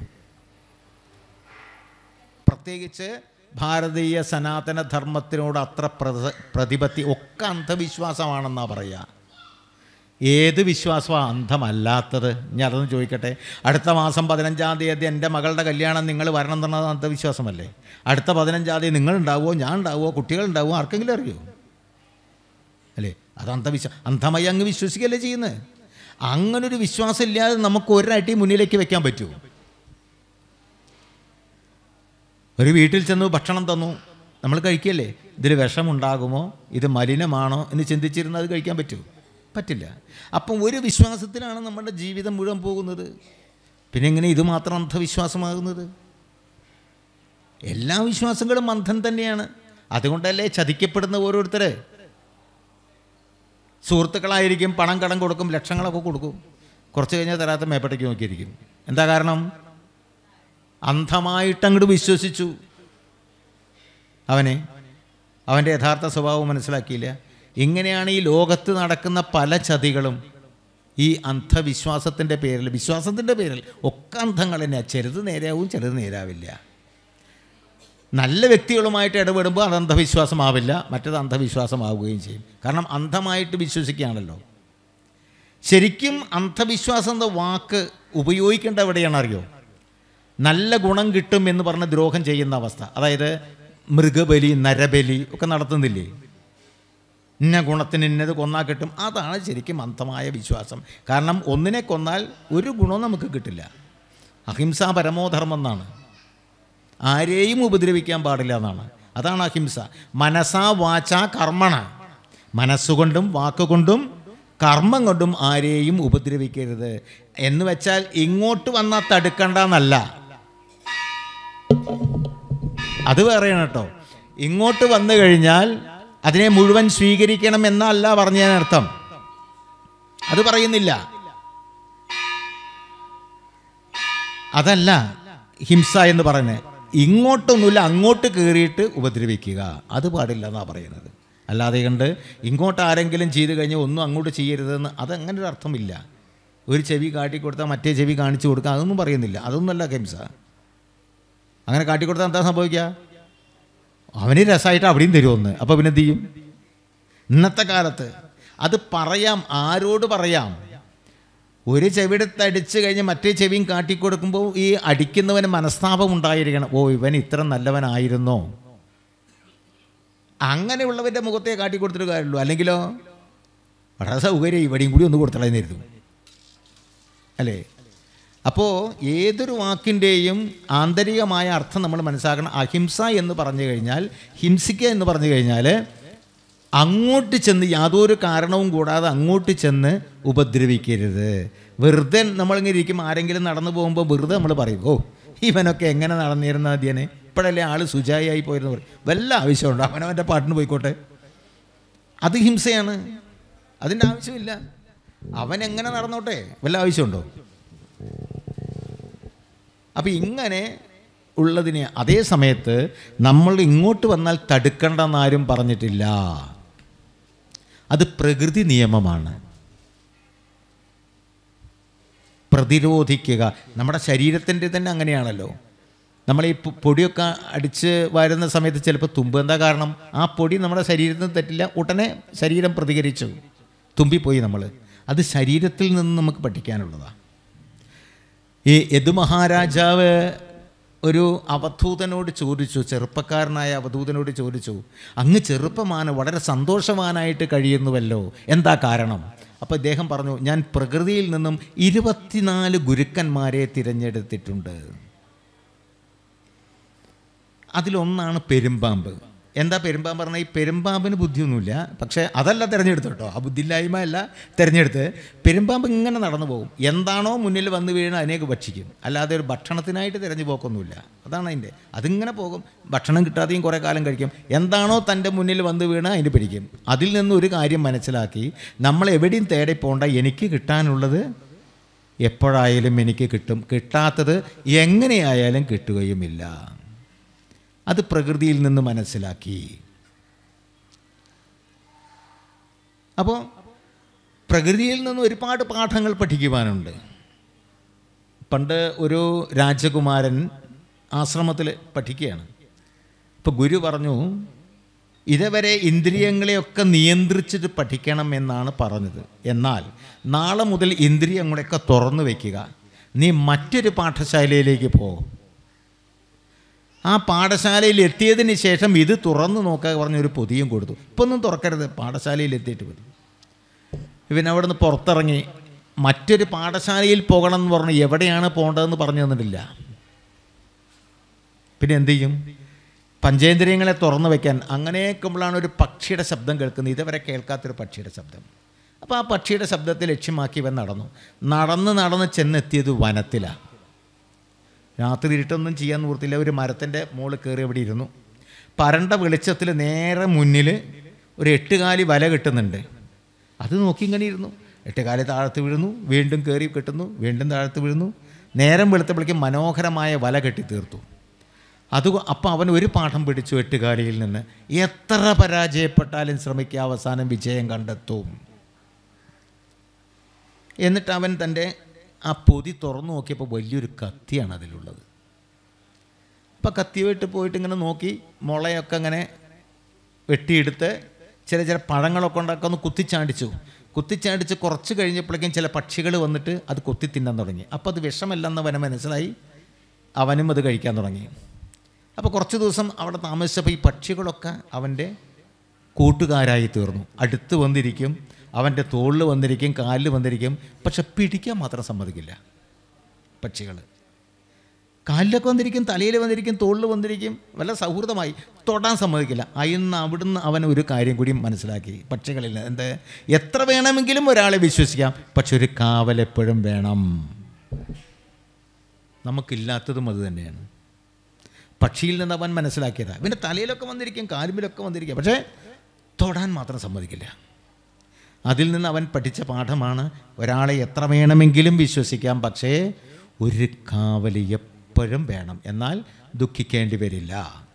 പ്രത്യേകിച്ച് ഭാരതീയ സനാതന ധർമ്മത്തിനോട് അത്ര പ്രത പ്രതിപത്തി ഒക്കെ അന്ധവിശ്വാസമാണെന്നാണ് പറയുക ഏത് വിശ്വാസമാണ് അന്ധമല്ലാത്തത് ഞാൻ അതൊന്ന് ചോദിക്കട്ടെ അടുത്ത മാസം പതിനഞ്ചാം തീയതി എൻ്റെ മകളുടെ കല്യാണം നിങ്ങൾ വരണം എന്നുള്ളത് അന്ധവിശ്വാസമല്ലേ അടുത്ത പതിനഞ്ചാം തീയതി നിങ്ങൾ ഉണ്ടാവുമോ ഞാൻ ഉണ്ടാവുമോ കുട്ടികൾ ഉണ്ടാവുമോ ആർക്കെങ്കിലും അറിയോ അല്ലേ അത് അന്ധവിശ്വാസം അന്ധമായി അങ്ങ് വിശ്വസിക്കുകയല്ലേ ചെയ്യുന്നത് അങ്ങനൊരു വിശ്വാസം ഇല്ലാതെ നമുക്ക് ഒരടി മുന്നിലേക്ക് വെക്കാൻ പറ്റുമോ ഒരു വീട്ടിൽ ചെന്ന് ഭക്ഷണം തന്നു നമ്മൾ കഴിക്കല്ലേ ഇതിൽ വിഷമുണ്ടാകുമോ ഇത് മലിനമാണോ എന്ന് ചിന്തിച്ചിരുന്ന് അത് കഴിക്കാൻ പറ്റുമോ പറ്റില്ല അപ്പം ഒരു വിശ്വാസത്തിലാണ് നമ്മുടെ ജീവിതം മുഴുവൻ പോകുന്നത് പിന്നെ എങ്ങനെ ഇത് മാത്രം അന്ധവിശ്വാസമാകുന്നത് എല്ലാ വിശ്വാസങ്ങളും അന്ധം തന്നെയാണ് അതുകൊണ്ടല്ലേ ചതിക്കപ്പെടുന്ന ഓരോരുത്തർ സുഹൃത്തുക്കളായിരിക്കും പണം കടം കൊടുക്കും ലക്ഷങ്ങളൊക്കെ കൊടുക്കും കുറച്ച് കഴിഞ്ഞാൽ തരാത്ത മേപ്പട്ടയ്ക്ക് നോക്കിയിരിക്കും എന്താ കാരണം അന്ധമായിട്ട് അങ്ങോട്ട് വിശ്വസിച്ചു അവനെ അവൻ്റെ യഥാർത്ഥ സ്വഭാവം മനസ്സിലാക്കിയില്ല ഇങ്ങനെയാണ് ഈ ലോകത്ത് നടക്കുന്ന പല ചതികളും ഈ അന്ധവിശ്വാസത്തിൻ്റെ പേരിൽ വിശ്വാസത്തിൻ്റെ പേരിൽ ഒക്കെ അന്ധങ്ങൾ തന്നെ ചിലത് നേരാവും ചിലത് നേരാവില്ല നല്ല വ്യക്തികളുമായിട്ട് ഇടപെടുമ്പോൾ അത് അന്ധവിശ്വാസമാവില്ല മറ്റത് അന്ധവിശ്വാസമാവുകയും ചെയ്യും കാരണം അന്ധമായിട്ട് വിശ്വസിക്കുകയാണല്ലോ ശരിക്കും അന്ധവിശ്വാസം എന്ന വാക്ക് ഉപയോഗിക്കേണ്ട എവിടെയാണ് അറിയോ നല്ല ഗുണം കിട്ടും എന്ന് പറഞ്ഞ് ദ്രോഹം ചെയ്യുന്ന അവസ്ഥ അതായത് മൃഗബലി നരബലി ഒക്കെ നടത്തുന്നില്ലേ ഇന്ന ഗുണത്തിന് ഇന്നത് കൊന്നാൽ കിട്ടും അതാണ് ശരിക്കും അന്ധമായ വിശ്വാസം കാരണം ഒന്നിനെ കൊന്നാൽ ഒരു ഗുണവും നമുക്ക് കിട്ടില്ല അഹിംസ പരമോധർമ്മം എന്നാണ് ആരെയും ഉപദ്രവിക്കാൻ പാടില്ല എന്നാണ് അതാണ് അഹിംസ മനസാ വാച കർമ്മണ മനസ്സുകൊണ്ടും വാക്കുകൊണ്ടും കർമ്മം കൊണ്ടും ആരെയും ഉപദ്രവിക്കരുത് എന്ന് വെച്ചാൽ ഇങ്ങോട്ട് വന്നാൽ തടുക്കണ്ട എന്നല്ല അത് വേറെയാണ് കേട്ടോ ഇങ്ങോട്ട് വന്നു കഴിഞ്ഞാൽ അതിനെ മുഴുവൻ സ്വീകരിക്കണം എന്നല്ല പറഞ്ഞതിനർത്ഥം അത് പറയുന്നില്ല അതല്ല ഹിംസ എന്ന് പറയുന്നത് ഇങ്ങോട്ടൊന്നുമില്ല അങ്ങോട്ട് കയറിയിട്ട് ഉപദ്രവിക്കുക അത് പാടില്ല എന്നാണ് പറയുന്നത് അല്ലാതെ കണ്ട് ഇങ്ങോട്ട് ആരെങ്കിലും ചെയ്തു കഴിഞ്ഞാൽ ഒന്നും അങ്ങോട്ട് ചെയ്യരുതെന്ന് അതങ്ങനെ ഒരു അർത്ഥമില്ല ഒരു ചെവി കാട്ടിക്കൊടുത്താൽ മറ്റേ ചെവി കാണിച്ചു കൊടുക്കുക അതൊന്നും പറയുന്നില്ല അതൊന്നുമല്ല ഹിംസ അങ്ങനെ കാട്ടിക്കൊടുത്താൽ എന്താ സംഭവിക്കുക അവന് രസമായിട്ട് അവിടെയും തരുമെന്ന് അപ്പോൾ പിന്നെ എന്ത് ചെയ്യും ഇന്നത്തെ കാലത്ത് അത് പറയാം ആരോട് പറയാം ഒരു ചെവിടുത്ത് അടിച്ച് കഴിഞ്ഞ് മറ്റേ ചെവിയും കാട്ടിക്കൊടുക്കുമ്പോൾ ഈ അടിക്കുന്നവന് മനസ്താപം ഉണ്ടായിരിക്കണം ഓ ഇവൻ ഇത്ര നല്ലവനായിരുന്നോ അങ്ങനെയുള്ളവൻ്റെ മുഖത്തെ കാട്ടിക്കൊടുത്തിട്ട് കാര്യമുള്ളൂ അല്ലെങ്കിലോ വളരെ സൗകര്യം ഇവിടെയും കൂടി ഒന്ന് കൊടുത്തളയുന്നിരുന്നു അല്ലേ അപ്പോൾ ഏതൊരു വാക്കിൻ്റെയും ആന്തരികമായ അർത്ഥം നമ്മൾ മനസ്സിലാക്കണം അഹിംസ എന്ന് പറഞ്ഞു കഴിഞ്ഞാൽ ഹിംസിക്കുക എന്ന് പറഞ്ഞു കഴിഞ്ഞാൽ അങ്ങോട്ട് ചെന്ന് യാതൊരു കാരണവും കൂടാതെ അങ്ങോട്ട് ചെന്ന് ഉപദ്രവിക്കരുത് വെറുതെ നമ്മളിങ്ങനെ ഇരിക്കും ആരെങ്കിലും നടന്നു പോകുമ്പോൾ വെറുതെ നമ്മൾ പറയും ഓ ഇവനൊക്കെ എങ്ങനെ നടന്നിരുന്ന അധ്യനെ ഇപ്പോഴല്ലേ ആൾ സുജായി പോയിരുന്നു പറയും വല്ല ആവശ്യമുണ്ടോ അവനവൻ്റെ പാട്ടിന് പോയിക്കോട്ടെ അത് ഹിംസയാണ് അതിൻ്റെ ആവശ്യമില്ല അവൻ എങ്ങനെ നടന്നോട്ടെ വല്ല ആവശ്യമുണ്ടോ അപ്പം ഇങ്ങനെ ഉള്ളതിനെ അതേ സമയത്ത് നമ്മൾ ഇങ്ങോട്ട് വന്നാൽ തടുക്കണ്ടെന്ന് ആരും പറഞ്ഞിട്ടില്ല അത് പ്രകൃതി നിയമമാണ് പ്രതിരോധിക്കുക നമ്മുടെ ശരീരത്തിൻ്റെ തന്നെ അങ്ങനെയാണല്ലോ നമ്മൾ ഈ പൊ- പൊടിയൊക്കെ അടിച്ച് വരുന്ന സമയത്ത് ചിലപ്പോൾ തുമ്പ് എന്താ കാരണം ആ പൊടി നമ്മുടെ ശരീരത്തിന് തെറ്റില്ല ഉടനെ ശരീരം പ്രതികരിച്ചു തുമ്പിപ്പോയി നമ്മൾ അത് ശരീരത്തിൽ നിന്ന് നമുക്ക് പഠിക്കാനുള്ളതാണ് ഈ യദു മഹാരാജാവ് ഒരു അവധൂതനോട് ചോദിച്ചു ചെറുപ്പക്കാരനായ അവധൂതനോട് ചോദിച്ചു അങ്ങ് ചെറുപ്പമാണ് വളരെ സന്തോഷവാനായിട്ട് കഴിയുന്നുവല്ലോ എന്താ കാരണം അപ്പോൾ ഇദ്ദേഹം പറഞ്ഞു ഞാൻ പ്രകൃതിയിൽ നിന്നും ഇരുപത്തിനാല് ഗുരുക്കന്മാരെ തിരഞ്ഞെടുത്തിട്ടുണ്ട് അതിലൊന്നാണ് പെരുമ്പാമ്പ് എന്താ പെരുമ്പാമ്പ് പറഞ്ഞാൽ ഈ പെരുമ്പാമ്പിന് ബുദ്ധിയൊന്നുമില്ല പക്ഷേ അതല്ല തിരഞ്ഞെടുത്തു കേട്ടോ ആ ബുദ്ധിയില്ലായ്മ അല്ല തിരഞ്ഞെടുത്ത് പെരുമ്പാമ്പ് ഇങ്ങനെ നടന്നു പോകും എന്താണോ മുന്നിൽ വന്ന് വീഴുന്നത് അതിനേക്ക് ഭക്ഷിക്കും അല്ലാതെ ഒരു ഭക്ഷണത്തിനായിട്ട് തിരഞ്ഞു പോക്കൊന്നുമില്ല അതാണ് അതിൻ്റെ അതിങ്ങനെ പോകും ഭക്ഷണം കിട്ടാതെയും കുറേ കാലം കഴിക്കും എന്താണോ തൻ്റെ മുന്നിൽ വന്ന് വീണ് അതിന് പിടിക്കും അതിൽ നിന്ന് ഒരു കാര്യം മനസ്സിലാക്കി നമ്മൾ എവിടെയും തേടി പോകണ്ട എനിക്ക് കിട്ടാനുള്ളത് എപ്പോഴായാലും എനിക്ക് കിട്ടും കിട്ടാത്തത് എങ്ങനെയായാലും കിട്ടുകയുമില്ല അത് പ്രകൃതിയിൽ നിന്ന് മനസ്സിലാക്കി അപ്പോൾ പ്രകൃതിയിൽ നിന്ന് ഒരുപാട് പാഠങ്ങൾ പഠിക്കുവാനുണ്ട് പണ്ട് ഒരു രാജകുമാരൻ ആശ്രമത്തിൽ പഠിക്കുകയാണ് ഇപ്പോൾ ഗുരു പറഞ്ഞു ഇതുവരെ ഇന്ദ്രിയങ്ങളെയൊക്കെ നിയന്ത്രിച്ചിട്ട് പഠിക്കണം എന്നാണ് പറഞ്ഞത് എന്നാൽ നാളെ മുതൽ ഇന്ദ്രിയങ്ങളെയൊക്കെ തുറന്നു വയ്ക്കുക നീ മറ്റൊരു പാഠശാലയിലേക്ക് പോ ആ പാഠശാലയിൽ എത്തിയതിന് ശേഷം ഇത് തുറന്നു നോക്കുക പറഞ്ഞൊരു പൊതിയും കൊടുത്തു ഇപ്പം ഒന്നും തുറക്കരുത് പാഠശാലയിൽ എത്തിയിട്ട് മതി ഇവൻ അവിടെ നിന്ന് പുറത്തിറങ്ങി മറ്റൊരു പാഠശാലയിൽ പോകണം എന്ന് പറഞ്ഞു എവിടെയാണ് പോകേണ്ടതെന്ന് പറഞ്ഞു തന്നിട്ടില്ല പിന്നെ എന്ത് ചെയ്യും പഞ്ചേന്ദ്രിയങ്ങളെ തുറന്നു വയ്ക്കാൻ അങ്ങനെയൊക്കെയുമ്പോഴാണ് ഒരു പക്ഷിയുടെ ശബ്ദം കേൾക്കുന്നത് ഇതുവരെ കേൾക്കാത്തൊരു പക്ഷിയുടെ ശബ്ദം അപ്പോൾ ആ പക്ഷിയുടെ ശബ്ദത്തെ ലക്ഷ്യമാക്കി ഇവൻ നടന്നു നടന്ന് നടന്ന് ചെന്നെത്തിയത് വനത്തിലാണ് രാത്രി ഇരുട്ടൊന്നും ചെയ്യാൻ നിവൃത്തില്ല ഒരു മരത്തിൻ്റെ മുകളിൽ കയറി അവിടെ ഇരുന്നു പരണ്ട വെളിച്ചത്തിൽ നേരെ മുന്നിൽ ഒരു എട്ടുകാലി വല കിട്ടുന്നുണ്ട് അത് നോക്കി ഇങ്ങനെ ഇരുന്നു എട്ടുകാലി താഴത്ത് വീഴുന്നു വീണ്ടും കയറി കെട്ടുന്നു വീണ്ടും താഴത്ത് വീഴുന്നു നേരം വെളുത്തപ്പോഴേക്കും മനോഹരമായ വല കെട്ടി തീർത്തു അത് അപ്പം അവൻ ഒരു പാഠം പിടിച്ചു എട്ടുകാലിയിൽ നിന്ന് എത്ര പരാജയപ്പെട്ടാലും ശ്രമിക്കുക അവസാനം വിജയം കണ്ടെത്തും എന്നിട്ട് അവൻ തൻ്റെ ആ പൊതി തുറന്നു നോക്കിയപ്പോൾ വലിയൊരു കത്തിയാണ് അതിലുള്ളത് അപ്പം കത്തിയായിട്ട് പോയിട്ട് ഇങ്ങനെ നോക്കി മുളയൊക്കെ ഇങ്ങനെ വെട്ടിയെടുത്ത് ചില ചില പഴങ്ങളൊക്കെ ഉണ്ടാക്കി ഒന്ന് കുത്തിച്ചാടിച്ചു കുത്തിച്ചാടിച്ച് കുറച്ച് കഴിഞ്ഞപ്പോഴേക്കും ചില പക്ഷികൾ വന്നിട്ട് അത് കൊത്തി തിന്നാൻ തുടങ്ങി അപ്പോൾ അത് വിഷമല്ലെന്ന് അവന് മനസ്സിലായി അവനും അത് കഴിക്കാൻ തുടങ്ങി അപ്പോൾ കുറച്ച് ദിവസം അവിടെ താമസിച്ചപ്പോൾ ഈ പക്ഷികളൊക്കെ അവൻ്റെ കൂട്ടുകാരായി തീർന്നു അടുത്ത് വന്നിരിക്കും അവൻ്റെ തോളിൽ വന്നിരിക്കും കാലിൽ വന്നിരിക്കും പക്ഷെ പിടിക്കാൻ മാത്രം സമ്മതിക്കില്ല പക്ഷികൾ കാലിലൊക്കെ വന്നിരിക്കും തലയിൽ വന്നിരിക്കും തോളിൽ വന്നിരിക്കും വല്ല സൗഹൃദമായി തൊടാൻ സമ്മതിക്കില്ല അയിന്ന് അവിടുന്ന് അവൻ ഒരു കാര്യം കൂടി മനസ്സിലാക്കി പക്ഷികളിൽ നിന്ന്. എന്ത് എത്ര വേണമെങ്കിലും ഒരാളെ വിശ്വസിക്കാം പക്ഷെ ഒരു കാവൽ എപ്പോഴും വേണം നമുക്കില്ലാത്തതും അത് തന്നെയാണ് പക്ഷിയിൽ നിന്ന് അവൻ മനസ്സിലാക്കിയതാണ് ഇവൻ്റെ തലയിലൊക്കെ വന്നിരിക്കും കാലുമ്പിലൊക്കെ വന്നിരിക്കും പക്ഷേ തൊടാൻ മാത്രം സമ്മതിക്കില്ല അതിൽ നിന്ന് അവൻ പഠിച്ച പാഠമാണ് ഒരാളെ എത്ര വേണമെങ്കിലും വിശ്വസിക്കാം പക്ഷേ ഒരു കാവൽ എപ്പോഴും വേണം എന്നാൽ ദുഃഖിക്കേണ്ടി വരില്ല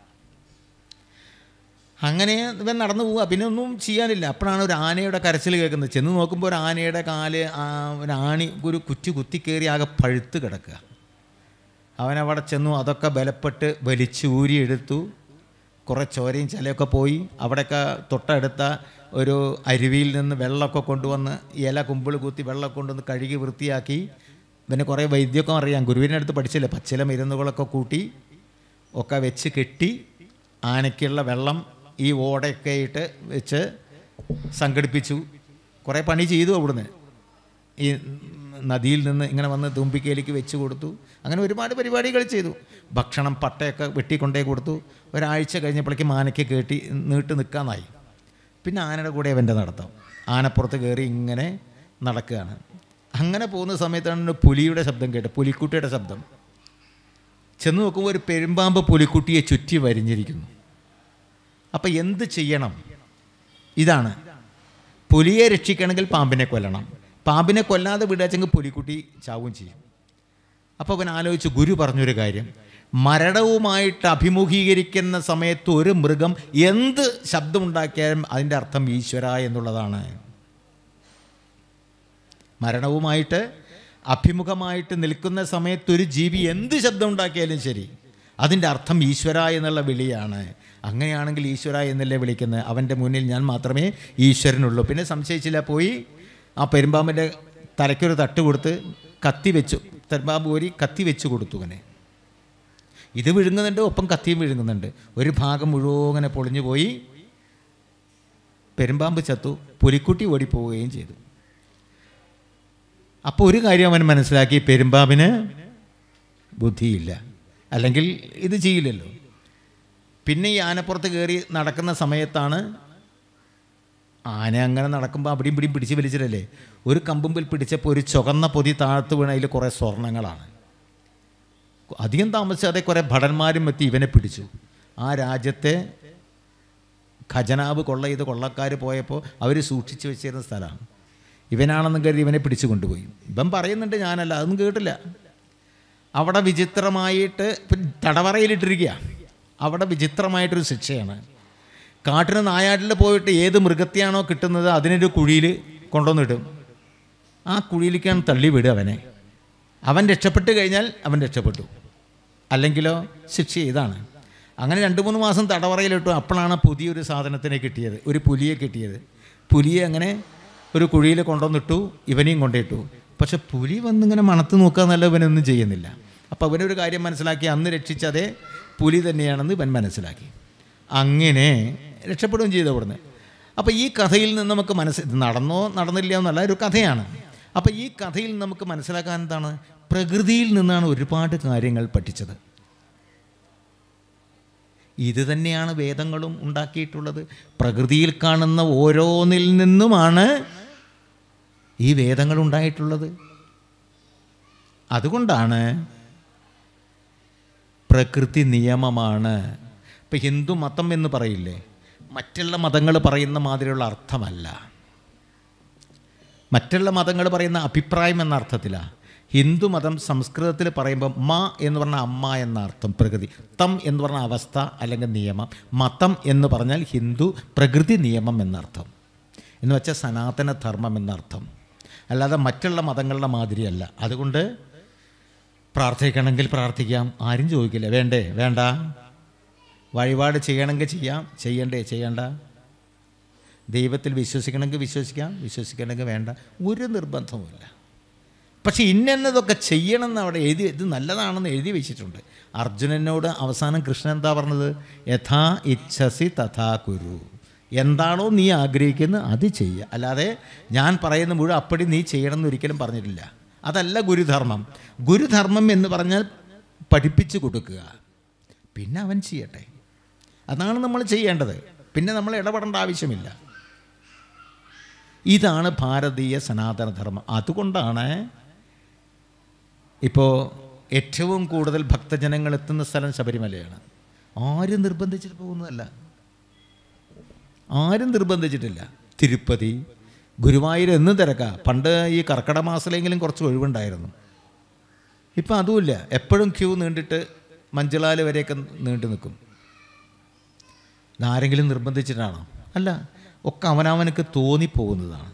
അങ്ങനെ ഇവൻ നടന്നു പോവുക പിന്നെ ഒന്നും ചെയ്യാനില്ല അപ്പോഴാണ് ഒരു ആനയുടെ കരച്ചിൽ കേൾക്കുന്നത് ചെന്ന് നോക്കുമ്പോൾ ഒരു ആനയുടെ കാല് ആ ഒരു ആണി ഒരു കുറ്റി കുത്തി കയറി ആകെ പഴുത്ത് കിടക്കുക അവനവിടെ ചെന്നു അതൊക്കെ ബലപ്പെട്ട് വലിച്ചു ഊരിയെടുത്തു കുറേ ചോരയും ചിലയൊക്കെ പോയി അവിടെയൊക്കെ തൊട്ടടുത്ത ഒരു അരുവിയിൽ നിന്ന് വെള്ളമൊക്കെ കൊണ്ടുവന്ന് ഇല കുമ്പിൾ കുത്തി വെള്ളം കൊണ്ടുവന്ന് കഴുകി വൃത്തിയാക്കി പിന്നെ കുറേ വൈദ്യമൊക്കെ അറിയാം ഗുരുവിൻ്റെ അടുത്ത് പഠിച്ചില്ലേ പച്ചില മരുന്നുകളൊക്കെ കൂട്ടി ഒക്കെ വെച്ച് കെട്ടി ആനയ്ക്കുള്ള വെള്ളം ഈ ഓടയൊക്കെ ഇട്ട് വെച്ച് സംഘടിപ്പിച്ചു കുറേ പണി ചെയ്തു അവിടുന്ന് ഈ നദിയിൽ നിന്ന് ഇങ്ങനെ വന്ന് തുമ്പിക്കയിലേക്ക് വെച്ച് കൊടുത്തു അങ്ങനെ ഒരുപാട് പരിപാടികൾ ചെയ്തു ഭക്ഷണം പട്ടയൊക്കെ വെട്ടിക്കൊണ്ടേ കൊടുത്തു ഒരാഴ്ച കഴിഞ്ഞപ്പോഴേക്കും ആനയ്ക്ക് കേട്ടി നീട്ട് നിൽക്കാനായി പിന്നെ ആനയുടെ കൂടെ അവൻ്റെ നടത്തം ആനപ്പുറത്ത് കയറി ഇങ്ങനെ നടക്കുകയാണ് അങ്ങനെ പോകുന്ന സമയത്താണ് പുലിയുടെ ശബ്ദം കേട്ടത് പുലിക്കുട്ടിയുടെ ശബ്ദം ചെന്ന് നോക്കുമ്പോൾ ഒരു പെരുമ്പാമ്പ് പുലിക്കുട്ടിയെ ചുറ്റി വരിഞ്ഞിരിക്കുന്നു അപ്പം എന്ത് ചെയ്യണം ഇതാണ് പുലിയെ രക്ഷിക്കണമെങ്കിൽ പാമ്പിനെ കൊല്ലണം പാമ്പിനെ കൊല്ലാതെ വിടാച്ചെങ്കിൽ പുലിക്കുട്ടി ചാവും ചെയ്യും അപ്പോൾ അവൻ ആലോചിച്ച് ഗുരു പറഞ്ഞൊരു കാര്യം മരണവുമായിട്ട് അഭിമുഖീകരിക്കുന്ന സമയത്ത് ഒരു മൃഗം എന്ത് ശബ്ദമുണ്ടാക്കിയാലും അതിൻ്റെ അർത്ഥം ഈശ്വര എന്നുള്ളതാണ് മരണവുമായിട്ട് അഭിമുഖമായിട്ട് നിൽക്കുന്ന സമയത്ത് ഒരു ജീവി എന്ത് ശബ്ദം ഉണ്ടാക്കിയാലും ശരി അതിൻ്റെ അർത്ഥം ഈശ്വര എന്നുള്ള വിളിയാണ് അങ്ങനെയാണെങ്കിൽ ഈശ്വര എന്നല്ലേ വിളിക്കുന്നത് അവൻ്റെ മുന്നിൽ ഞാൻ മാത്രമേ ഈശ്വരനുള്ളൂ പിന്നെ സംശയിച്ചില്ല പോയി ആ പെരുമ്പാമ്പിൻ്റെ തലയ്ക്കൊരു തട്ട് കൊടുത്ത് കത്തി വെച്ചു പെരുമ്പാമ്പ് കോരി കത്തി വെച്ച് കൊടുത്തു അവനെ ഇത് വിഴുങ്ങുന്നുണ്ട് ഒപ്പം കത്തിയും വിഴുങ്ങുന്നുണ്ട് ഒരു ഭാഗം മുഴുവൻ ഇങ്ങനെ പൊളിഞ്ഞു പോയി പെരുമ്പാമ്പ് ചത്തു പുലിക്കുട്ടി ഓടിപ്പോവുകയും ചെയ്തു അപ്പോൾ ഒരു കാര്യം അവൻ മനസ്സിലാക്കി പെരുമ്പാമ്പിന് ബുദ്ധിയില്ല അല്ലെങ്കിൽ ഇത് ചെയ്യില്ലല്ലോ പിന്നെ ഈ ആനപ്പുറത്ത് കയറി നടക്കുന്ന സമയത്താണ് ആന അങ്ങനെ നടക്കുമ്പോൾ അവിടെയും പിടിയും പിടിച്ച് വലിച്ചിട്ടല്ലേ ഒരു കമ്പുമ്പിൽ പിടിച്ചപ്പോൾ ഒരു ചുവന്ന പൊതി താഴ്ത്ത് വീണ അതിൽ കുറേ സ്വർണ്ണങ്ങളാണ് അധികം താമസിച്ചാതെ കുറേ ഭടന്മാരും എത്തി ഇവനെ പിടിച്ചു ആ രാജ്യത്തെ ഖജനാവ് കൊള്ള ചെയ്ത് കൊള്ളക്കാർ പോയപ്പോൾ അവർ സൂക്ഷിച്ചു വെച്ചിരുന്ന സ്ഥലമാണ് ഇവനാണെന്നും കരുതി ഇവനെ പിടിച്ചു കൊണ്ടുപോയി ഇവൻ പറയുന്നുണ്ട് ഞാനല്ല അതൊന്നും കേട്ടില്ല അവിടെ വിചിത്രമായിട്ട് ഇപ്പം തടവറയിലിട്ടിരിക്കുക അവിടെ വിചിത്രമായിട്ടൊരു ശിക്ഷയാണ് കാട്ടിന് നായാട്ടിൽ പോയിട്ട് ഏത് മൃഗത്തെയാണോ കിട്ടുന്നത് അതിനൊരു കുഴിയിൽ കൊണ്ടുവന്നിടും ആ കുഴിയിലേക്കാണ് തള്ളി വിടുക അവനെ അവൻ രക്ഷപ്പെട്ട് കഴിഞ്ഞാൽ അവൻ രക്ഷപ്പെട്ടു അല്ലെങ്കിലോ ശിക്ഷ ഇതാണ് അങ്ങനെ രണ്ട് മൂന്ന് മാസം തടവറയിലിട്ടു അപ്പോഴാണ് പുതിയൊരു സാധനത്തിനെ കിട്ടിയത് ഒരു പുലിയെ കിട്ടിയത് പുലിയെ അങ്ങനെ ഒരു കുഴിയിൽ കൊണ്ടുവന്നിട്ടു ഇവനെയും കൊണ്ടിട്ടു പക്ഷെ പുലി വന്നിങ്ങനെ മണത്ത് നോക്കാന്നല്ല ഇവനൊന്നും ചെയ്യുന്നില്ല അപ്പോൾ അവനൊരു കാര്യം മനസ്സിലാക്കി അന്ന് രക്ഷിച്ചതേ പുലി തന്നെയാണെന്ന് ഇവൻ മനസ്സിലാക്കി അങ്ങനെ രക്ഷപ്പെടുകയും ചെയ്തു അവിടുന്ന് അപ്പോൾ ഈ കഥയിൽ നിന്ന് നമുക്ക് മനസ്സ് ഇത് നടന്നോ നടന്നില്ല എന്നല്ല ഒരു കഥയാണ് അപ്പോൾ ഈ കഥയിൽ നിന്ന് നമുക്ക് മനസ്സിലാക്കാൻ എന്താണ് പ്രകൃതിയിൽ നിന്നാണ് ഒരുപാട് കാര്യങ്ങൾ പഠിച്ചത് ഇത് തന്നെയാണ് വേദങ്ങളും ഉണ്ടാക്കിയിട്ടുള്ളത് പ്രകൃതിയിൽ കാണുന്ന ഓരോന്നിൽ നിന്നുമാണ് ഈ വേദങ്ങൾ ഉണ്ടായിട്ടുള്ളത് അതുകൊണ്ടാണ് പ്രകൃതി നിയമമാണ് ഇപ്പം ഹിന്ദു മതം എന്ന് പറയില്ലേ മറ്റുള്ള മതങ്ങൾ പറയുന്ന മാതിരിയുള്ള അർത്ഥമല്ല മറ്റുള്ള മതങ്ങൾ പറയുന്ന അഭിപ്രായം എന്ന അർത്ഥത്തിലാണ് ഹിന്ദു മതം സംസ്കൃതത്തിൽ പറയുമ്പോൾ മ എന്ന് പറഞ്ഞാൽ അമ്മ എന്ന അർത്ഥം പ്രകൃതി തം എന്ന് പറഞ്ഞ അവസ്ഥ അല്ലെങ്കിൽ നിയമം മതം എന്ന് പറഞ്ഞാൽ ഹിന്ദു പ്രകൃതി നിയമം എന്നർത്ഥം എന്ന് വെച്ചാൽ സനാതന ധർമ്മം എന്നർത്ഥം അല്ലാതെ മറ്റുള്ള മതങ്ങളുടെ മാതിരിയല്ല അതുകൊണ്ട് പ്രാർത്ഥിക്കണമെങ്കിൽ പ്രാർത്ഥിക്കാം ആരും ചോദിക്കില്ല വേണ്ടേ വേണ്ട വഴിപാട് ചെയ്യണമെങ്കിൽ ചെയ്യാം ചെയ്യണ്ടേ ചെയ്യണ്ട ദൈവത്തിൽ വിശ്വസിക്കണമെങ്കിൽ വിശ്വസിക്കാം വിശ്വസിക്കണമെങ്കിൽ വേണ്ട ഒരു നിർബന്ധവുമില്ല പക്ഷെ ഇന്നതൊക്കെ ചെയ്യണമെന്ന് അവിടെ എഴുതി ഇത് നല്ലതാണെന്ന് എഴുതി വെച്ചിട്ടുണ്ട് അർജുനനോട് അവസാനം കൃഷ്ണൻ എന്താ പറഞ്ഞത് യഥാ ഇച്ഛസി തഥാ കുരു എന്താണോ നീ ആഗ്രഹിക്കുന്നത് അത് ചെയ്യുക അല്ലാതെ ഞാൻ പറയുന്ന മുഴുവൻ അപ്പടി നീ ചെയ്യണമെന്ന് ഒരിക്കലും പറഞ്ഞിട്ടില്ല അതല്ല ഗുരുധർമ്മം ഗുരുധർമ്മം എന്ന് പറഞ്ഞാൽ പഠിപ്പിച്ചു കൊടുക്കുക പിന്നെ അവൻ ചെയ്യട്ടെ അതാണ് നമ്മൾ ചെയ്യേണ്ടത് പിന്നെ നമ്മൾ ഇടപെടേണ്ട ആവശ്യമില്ല ഇതാണ് ഭാരതീയ സനാതനധർമ്മം അതുകൊണ്ടാണ് ഇപ്പോൾ ഏറ്റവും കൂടുതൽ ഭക്തജനങ്ങൾ എത്തുന്ന സ്ഥലം ശബരിമലയാണ് ആരും നിർബന്ധിച്ചിട്ട് പോകുന്നതല്ല ആരും നിർബന്ധിച്ചിട്ടില്ല തിരുപ്പതി ഗുരുവായൂർ എന്നും തിരക്കാ പണ്ട് ഈ കർക്കിടക മാസത്തിലെങ്കിലും കുറച്ച് ഒഴിവുണ്ടായിരുന്നു ഇപ്പം അതുമില്ല എപ്പോഴും ക്യൂ നീണ്ടിട്ട് മഞ്ചളാല് വരെയൊക്കെ നീണ്ടു നിൽക്കും ഇതാരെങ്കിലും നിർബന്ധിച്ചിട്ടാണോ അല്ല ഒക്കെ അവനവനക്ക് തോന്നിപ്പോകുന്നതാണ്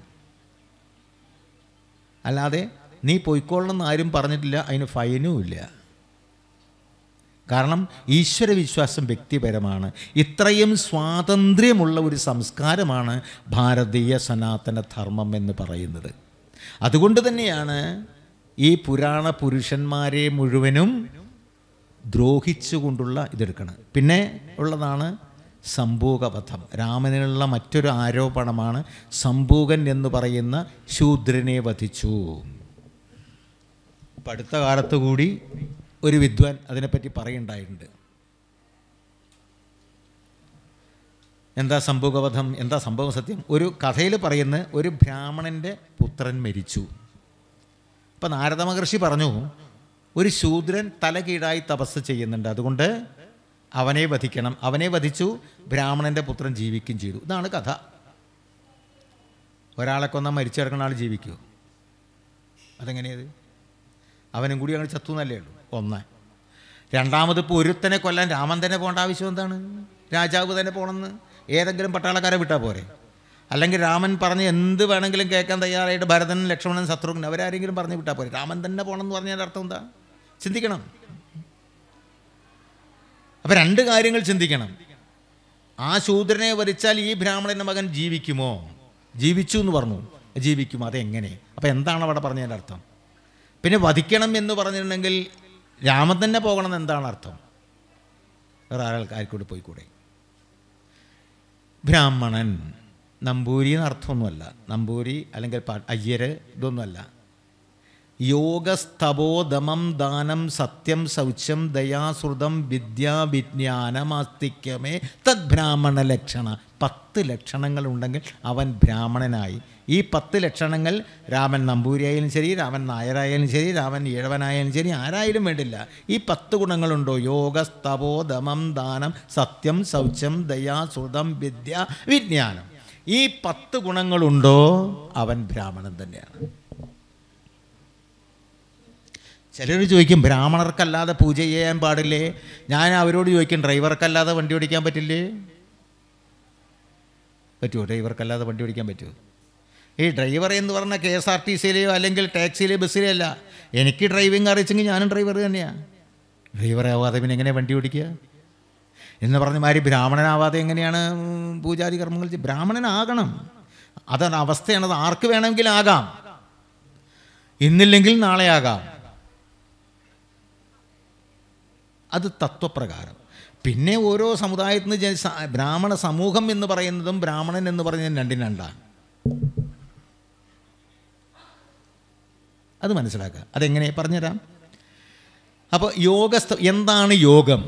അല്ലാതെ നീ പൊയ്ക്കൊള്ളണമെന്ന് ആരും പറഞ്ഞിട്ടില്ല അതിന് ഫൈനും ഇല്ല കാരണം ഈശ്വര വിശ്വാസം വ്യക്തിപരമാണ് ഇത്രയും സ്വാതന്ത്ര്യമുള്ള ഒരു സംസ്കാരമാണ് ഭാരതീയ സനാതന ധർമ്മം എന്ന് പറയുന്നത് അതുകൊണ്ട് തന്നെയാണ് ഈ പുരാണ പുരുഷന്മാരെ മുഴുവനും ദ്രോഹിച്ചുകൊണ്ടുള്ള ഇതെടുക്കണം പിന്നെ ഉള്ളതാണ് സംഭൂകവധം രാമനുള്ള മറ്റൊരു ആരോപണമാണ് സംഭൂകൻ എന്ന് പറയുന്ന ശൂദ്രനെ വധിച്ചു ഇപ്പം അടുത്ത കാലത്ത് കൂടി ഒരു വിദ്വാൻ അതിനെപ്പറ്റി പറയുണ്ടായിട്ടുണ്ട് എന്താ സംഭവവധം എന്താ സംഭവം സത്യം ഒരു കഥയിൽ പറയുന്ന ഒരു ബ്രാഹ്മണൻ്റെ പുത്രൻ മരിച്ചു അപ്പം നാരദ മഹർഷി പറഞ്ഞു ഒരു ശൂദ്രൻ തല കീഴായി തപസ് ചെയ്യുന്നുണ്ട് അതുകൊണ്ട് അവനെ വധിക്കണം അവനെ വധിച്ചു ബ്രാഹ്മണൻ്റെ പുത്രൻ ജീവിക്കുകയും ചെയ്തു ഇതാണ് കഥ ഒരാളെ കൊന്നാൽ മരിച്ചു കിടക്കുന്ന ആൾ ജീവിക്കുമോ അതെങ്ങനെയത് അവനും കൂടി അങ്ങനെ ചത്തു എന്നല്ലേ ഉള്ളൂ ഒന്ന് രണ്ടാമത് ഇപ്പോൾ ഒരുത്തനെ കൊല്ലാൻ രാമൻ തന്നെ പോകേണ്ട ആവശ്യം എന്താണ് രാജാവ് തന്നെ പോകണമെന്ന് ഏതെങ്കിലും പട്ടാളക്കാരെ വിട്ടാൽ പോരെ അല്ലെങ്കിൽ രാമൻ പറഞ്ഞ് എന്ത് വേണമെങ്കിലും കേൾക്കാൻ തയ്യാറായിട്ട് ഭരതൻ ലക്ഷ്മണൻ ശത്രുഘ്നൻ അവരാരെങ്കിലും പറഞ്ഞു വിട്ടാൽ പോരെ രാമൻ തന്നെ പോകണമെന്ന് പറഞ്ഞതിൻ്റെ അർത്ഥം എന്താ ചിന്തിക്കണം അപ്പം രണ്ട് കാര്യങ്ങൾ ചിന്തിക്കണം ആ ശൂദ്രനെ വരിച്ചാൽ ഈ ബ്രാഹ്മണൻ്റെ മകൻ ജീവിക്കുമോ ജീവിച്ചു എന്ന് പറഞ്ഞു ജീവിക്കും അതെങ്ങനെ അപ്പം എന്താണ് അവിടെ പറഞ്ഞതിൻ്റെ അർത്ഥം പിന്നെ വധിക്കണം എന്ന് പറഞ്ഞിട്ടുണ്ടെങ്കിൽ രാമൻ തന്നെ പോകണം എന്ന് എന്താണ് അർത്ഥം വേറെ ആൾക്കാർക്കൂടെ പോയിക്കൂടെ ബ്രാഹ്മണൻ നമ്പൂരി എന്ന് അർത്ഥമൊന്നുമല്ല നമ്പൂരി അല്ലെങ്കിൽ പാ അയ്യര് ഇതൊന്നുമല്ല യോഗസ്തപോദമം ദാനം സത്യം ശൗച്യം ദയാസുഹൃതം വിദ്യ വിജ്ഞാനമാസ്തിക്യമേ തദ് ബ്രാഹ്മണ ലക്ഷണ പത്ത് ലക്ഷണങ്ങൾ ഉണ്ടെങ്കിൽ അവൻ ബ്രാഹ്മണനായി ഈ പത്ത് ലക്ഷണങ്ങൾ രാമൻ നമ്പൂരിയായാലും ശരി രാമൻ നായരായാലും ശരി രാമൻ ഈഴവനായാലും ശരി ആരായാലും വേണ്ടില്ല ഈ പത്ത് ഗുണങ്ങളുണ്ടോ യോഗസ്തപോദമം ദാനം സത്യം ശൗച്യം ദയാസുഹൃതം വിദ്യ വിജ്ഞാനം ഈ പത്ത് ഗുണങ്ങളുണ്ടോ അവൻ ബ്രാഹ്മണൻ തന്നെയാണ് ചിലർ ചോദിക്കും ബ്രാഹ്മണർക്കല്ലാതെ പൂജ ചെയ്യാൻ പാടില്ലേ ഞാൻ അവരോട് ചോദിക്കും ഡ്രൈവർക്കല്ലാതെ വണ്ടി ഓടിക്കാൻ പറ്റില്ലേ പറ്റുമോ ഡ്രൈവർക്കല്ലാതെ വണ്ടി ഓടിക്കാൻ പറ്റുമോ ഈ ഡ്രൈവർ എന്ന് പറഞ്ഞാൽ കെ എസ് ആർ ടി സിയിലെയോ അല്ലെങ്കിൽ ടാക്സിയിലെയോ ബസ്സിലെയോ അല്ല എനിക്ക് ഡ്രൈവിംഗ് അറിയിച്ചെങ്കിൽ ഞാനും ഡ്രൈവർ തന്നെയാണ് ഡ്രൈവർ ആവാതെ പിന്നെ എങ്ങനെ വണ്ടി ഓടിക്കുക എന്ന് പറഞ്ഞ മാതിരി ബ്രാഹ്മണനാവാതെ എങ്ങനെയാണ് പൂജാതി കർമ്മങ്ങൾ ചെയ്യുക ബ്രാഹ്മണനാകണം അതാണ് അവസ്ഥയാണത് ആർക്ക് വേണമെങ്കിലും ആകാം ഇന്നില്ലെങ്കിൽ നാളെ ആകാം അത് തത്വപ്രകാരം പിന്നെ ഓരോ സമുദായത്തിൽ നിന്ന് ജനി- സ- ബ്രാഹ്മണ സമൂഹം എന്ന് പറയുന്നതും ബ്രാഹ്മണൻ എന്ന് പറയുന്നതും രണ്ടും രണ്ടാണ് അത് മനസ്സിലാക്കുക അതെങ്ങനെ പറഞ്ഞുതരാം അപ്പോൾ യോഗസ്ഥ എന്താണ് യോഗം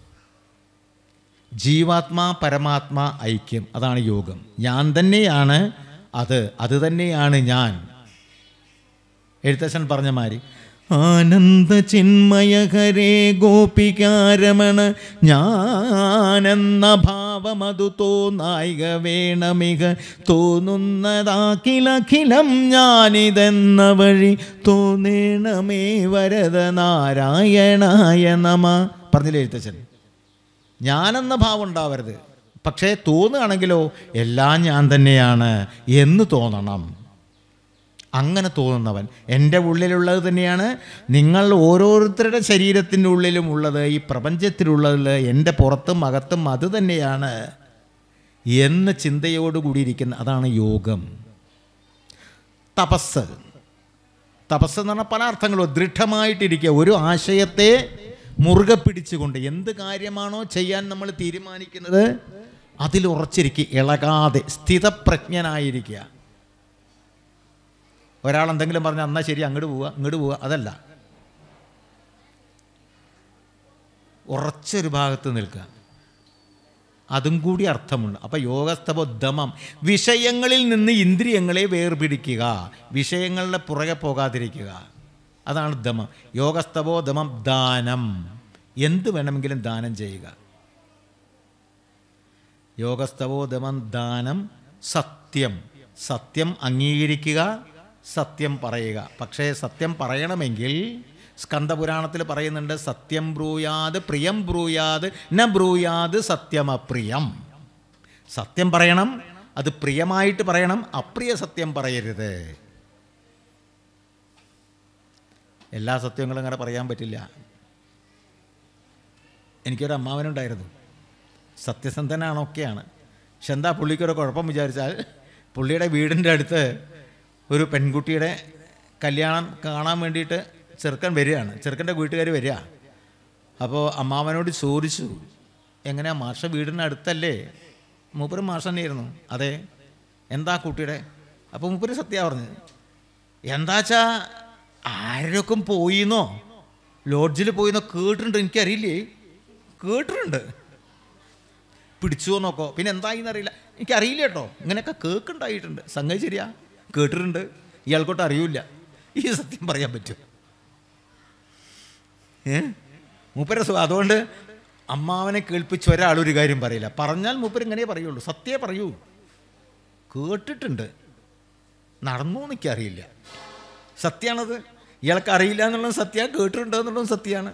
ജീവാത്മാ പരമാത്മാ ഐക്യം അതാണ് യോഗം ഞാൻ തന്നെയാണ് അത് അത് തന്നെയാണ് ഞാൻ എഴുത്തച്ഛൻ പറഞ്ഞ മാതിരി ആനന്ദ ചിന്മയഹരേ ഗോപികാരമണ ഞാനെന്ന ഭാവമതു തോന്നായിക വേണമിക തോന്നുന്നതാക്കിലഖിലം ഞാനിതെന്ന വഴി തോന്നേണമേ വരദ നാരായണായ നമ പറഞ്ഞില്ലേ എഴുത്തച്ഛൻ ഞാനെന്ന ഭാവം ഉണ്ടാവരുത് പക്ഷേ തോന്നുകയാണെങ്കിലോ എല്ലാം ഞാൻ തന്നെയാണ് എന്ന് തോന്നണം അങ്ങനെ തോന്നുന്നവൻ എൻ്റെ ഉള്ളിലുള്ളത് തന്നെയാണ് നിങ്ങൾ ഓരോരുത്തരുടെ ശരീരത്തിൻ്റെ ഉള്ളിലും ഉള്ളത് ഈ പ്രപഞ്ചത്തിലുള്ളത് എൻ്റെ പുറത്തും അകത്തും അത് തന്നെയാണ് എന്ന ചിന്തയോടുകൂടി ഇരിക്കുന്ന അതാണ് യോഗം തപസ് തപസ് എന്ന് പറഞ്ഞാൽ പല അർത്ഥങ്ങളും ദൃഢമായിട്ടിരിക്കുക ഒരു ആശയത്തെ മുറുകെ പിടിച്ചുകൊണ്ട് എന്ത് കാര്യമാണോ ചെയ്യാൻ നമ്മൾ തീരുമാനിക്കുന്നത് അതിൽ ഉറച്ചിരിക്കുക ഇളകാതെ സ്ഥിതപ്രജ്ഞനായിരിക്കുക ഒരാൾ എന്തെങ്കിലും പറഞ്ഞാൽ എന്നാൽ ശരി അങ്ങോട്ട് പോവുക ഇങ്ങോട്ട് പോവുക അതല്ല ഉറച്ചൊരു ഭാഗത്ത് നിൽക്കുക അതും കൂടി അർത്ഥമുണ്ട് അപ്പോൾ യോഗസ്ഥബോദ്ധമം വിഷയങ്ങളിൽ നിന്ന് ഇന്ദ്രിയങ്ങളെ വേർപിടിക്കുക വിഷയങ്ങളുടെ പുറകെ പോകാതിരിക്കുക അതാണ് ദമം യോഗസ്ഥബോധമം ദാനം എന്ത് വേണമെങ്കിലും ദാനം ചെയ്യുക യോഗസ്ഥബോധമം ദാനം സത്യം സത്യം അംഗീകരിക്കുക സത്യം പറയുക പക്ഷേ സത്യം പറയണമെങ്കിൽ സ്കന്ദപുരാണത്തിൽ പറയുന്നുണ്ട് സത്യം ബ്രൂയാത് പ്രിയം ബ്രൂയാത് ന ബ്രൂയാത് സത്യമപ്രിയം സത്യം പറയണം അത് പ്രിയമായിട്ട് പറയണം അപ്രിയ സത്യം പറയരുത് എല്ലാ സത്യങ്ങളും അങ്ങനെ പറയാൻ പറ്റില്ല എനിക്കൊരു അമ്മാവനുണ്ടായിരുന്നു സത്യസന്ധനാണൊക്കെയാണ് പക്ഷെ എന്താ പുള്ളിക്കൊരു കുഴപ്പം വിചാരിച്ചാൽ പുള്ളിയുടെ വീടിൻ്റെ അടുത്ത് ഒരു പെൺകുട്ടിയുടെ കല്യാണം കാണാൻ വേണ്ടിയിട്ട് ചെറുക്കൻ വരികയാണ് ചെറുക്കൻ്റെ വീട്ടുകാർ വരിക അപ്പോൾ അമ്മാവനോട് ചോദിച്ചു എങ്ങനെയാ മാഷ വീടിന് അടുത്തല്ലേ മൂപ്പര് മാഷ തന്നെയായിരുന്നു അതെ എന്താ കുട്ടിയുടെ അപ്പോൾ മൂപ്പര് സത്യ പറഞ്ഞത് എന്താച്ചാ ആരൊക്കെ പോയിന്നോ ലോഡ്ജിൽ പോയിന്നോ കേട്ടിട്ടുണ്ട് എനിക്കറിയില്ലേ കേട്ടിട്ടുണ്ട് പിടിച്ചുവോ നോക്കോ പിന്നെ എന്തായിന്ന് അറിയില്ല എനിക്കറിയില്ല കേട്ടോ ഇങ്ങനെയൊക്കെ കേൾക്കുണ്ടായിട്ടുണ്ട് സംഗതി ശരിയാ കേട്ടിട്ടുണ്ട് ഇയാൾക്കോട്ട് അറിയില്ല ഈ സത്യം പറയാൻ പറ്റും ഏ മൂപ്പര സ്വ- അതുകൊണ്ട് അമ്മാവനെ കേൾപ്പിച്ച് ഒരാളൊരു കാര്യം പറയില്ല പറഞ്ഞാൽ മൂപ്പർ ഇങ്ങനെ പറയുള്ളൂ സത്യമേ പറയൂ കേട്ടിട്ടുണ്ട് നടന്നു എനിക്കറിയില്ല സത്യമാണത് ഇയാൾക്ക് അറിയില്ല എന്നുള്ളത് സത്യമാണ് കേട്ടിട്ടുണ്ട് എന്നുള്ളതും സത്യമാണ്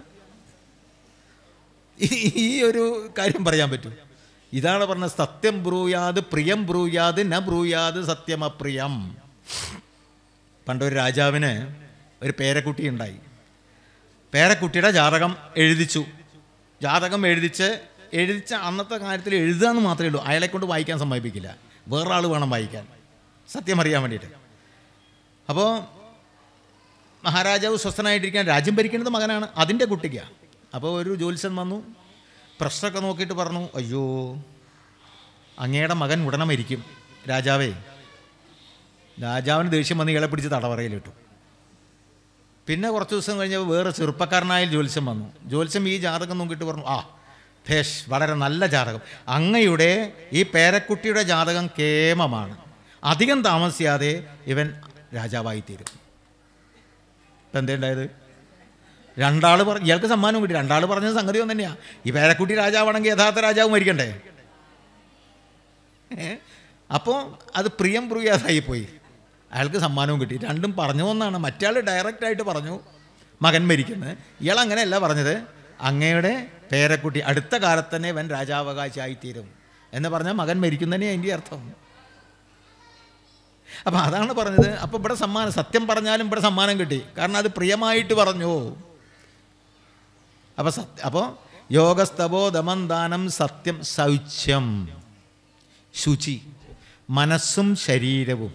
ഈ- ഈ ഒരു കാര്യം പറയാൻ പറ്റും ഇതാണ് പറഞ്ഞത് സത്യം ബ്രൂയാത് പ്രിയം ബ്രൂയാത് ന ബ്രൂയാത് സത്യമപ്രിയം പണ്ടൊരു രാജാവിന് ഒരു പേരക്കുട്ടി ഉണ്ടായി പേരക്കുട്ടിയുടെ ജാതകം എഴുതിച്ചു ജാതകം എഴുതിച്ച് എഴുതിച്ച അന്നത്തെ കാര്യത്തിൽ എഴുതുക എന്ന് മാത്രമേ ഉള്ളൂ അയാളെ കൊണ്ട് വായിക്കാൻ സമ്മതിപ്പിക്കില്ല വേറൊരാൾ വേണം വായിക്കാൻ സത്യം അറിയാൻ വേണ്ടിയിട്ട് അപ്പോൾ മഹാരാജാവ് സ്വസ്ഥനായിട്ടിരിക്കാൻ രാജ്യം ഭരിക്കുന്നത് മകനാണ് അതിൻ്റെ കുട്ടിക്കാണ് അപ്പോൾ ഒരു ജ്യോത്സ്യൻ വന്നു പ്രശ്നമൊക്കെ നോക്കിയിട്ട് പറഞ്ഞു അയ്യോ അങ്ങയുടെ മകൻ ഉടനെ മരിക്കും രാജാവേ രാജാവിന് ദേഷ്യം വന്ന് ഇയാളെ പിടിച്ച് തടവറയിലിട്ടു പിന്നെ കുറച്ച് ദിവസം കഴിഞ്ഞപ്പോൾ വേറെ ചെറുപ്പക്കാരനായ ജ്യോത്സ്യം വന്നു ജ്യോത്സ്യം ഈ ജാതകം നോക്കിയിട്ട് പറഞ്ഞു ആ ഭേഷ് വളരെ നല്ല ജാതകം അങ്ങയുടെ ഈ പേരക്കുട്ടിയുടെ ജാതകം കേമമാണ് അധികം താമസിയാതെ ഇവൻ രാജാവായി തീരും ഇപ്പം എന്തേ ഉണ്ടായത് രണ്ടാൾ പറ ഇയാൾക്ക് സമ്മാനം കിട്ടി രണ്ടാൾ പറഞ്ഞ സംഗതി ഒന്നും തന്നെയാണ് ഈ പേരക്കുട്ടി രാജാവാണെങ്കിൽ യഥാർത്ഥ രാജാവ് മരിക്കണ്ടേ അപ്പോൾ അത് പ്രിയം പ്രിയാതായി പോയി അയാൾക്ക് സമ്മാനവും കിട്ടി രണ്ടും പറഞ്ഞു എന്നാണ് മറ്റേ ഡയറക്റ്റായിട്ട് പറഞ്ഞു മകൻ മരിക്കുന്നത് ഇയാൾ അങ്ങനെയല്ല പറഞ്ഞത് അങ്ങയുടെ പേരക്കുട്ടി അടുത്ത കാലത്ത് തന്നെ ഇവൻ രാജാവകാശിയായി തീരും എന്ന് പറഞ്ഞാൽ മകൻ മരിക്കുന്നതന്നെ അതിൻ്റെ അർത്ഥം അപ്പം അതാണ് പറഞ്ഞത് അപ്പോൾ ഇവിടെ സമ്മാനം സത്യം പറഞ്ഞാലും ഇവിടെ സമ്മാനം കിട്ടി കാരണം അത് പ്രിയമായിട്ട് പറഞ്ഞു അപ്പോൾ സത്യ അപ്പോൾ യോഗസ്തവോ ദമന്ദാനം സത്യം ശൗച്യം ശുചി മനസ്സും ശരീരവും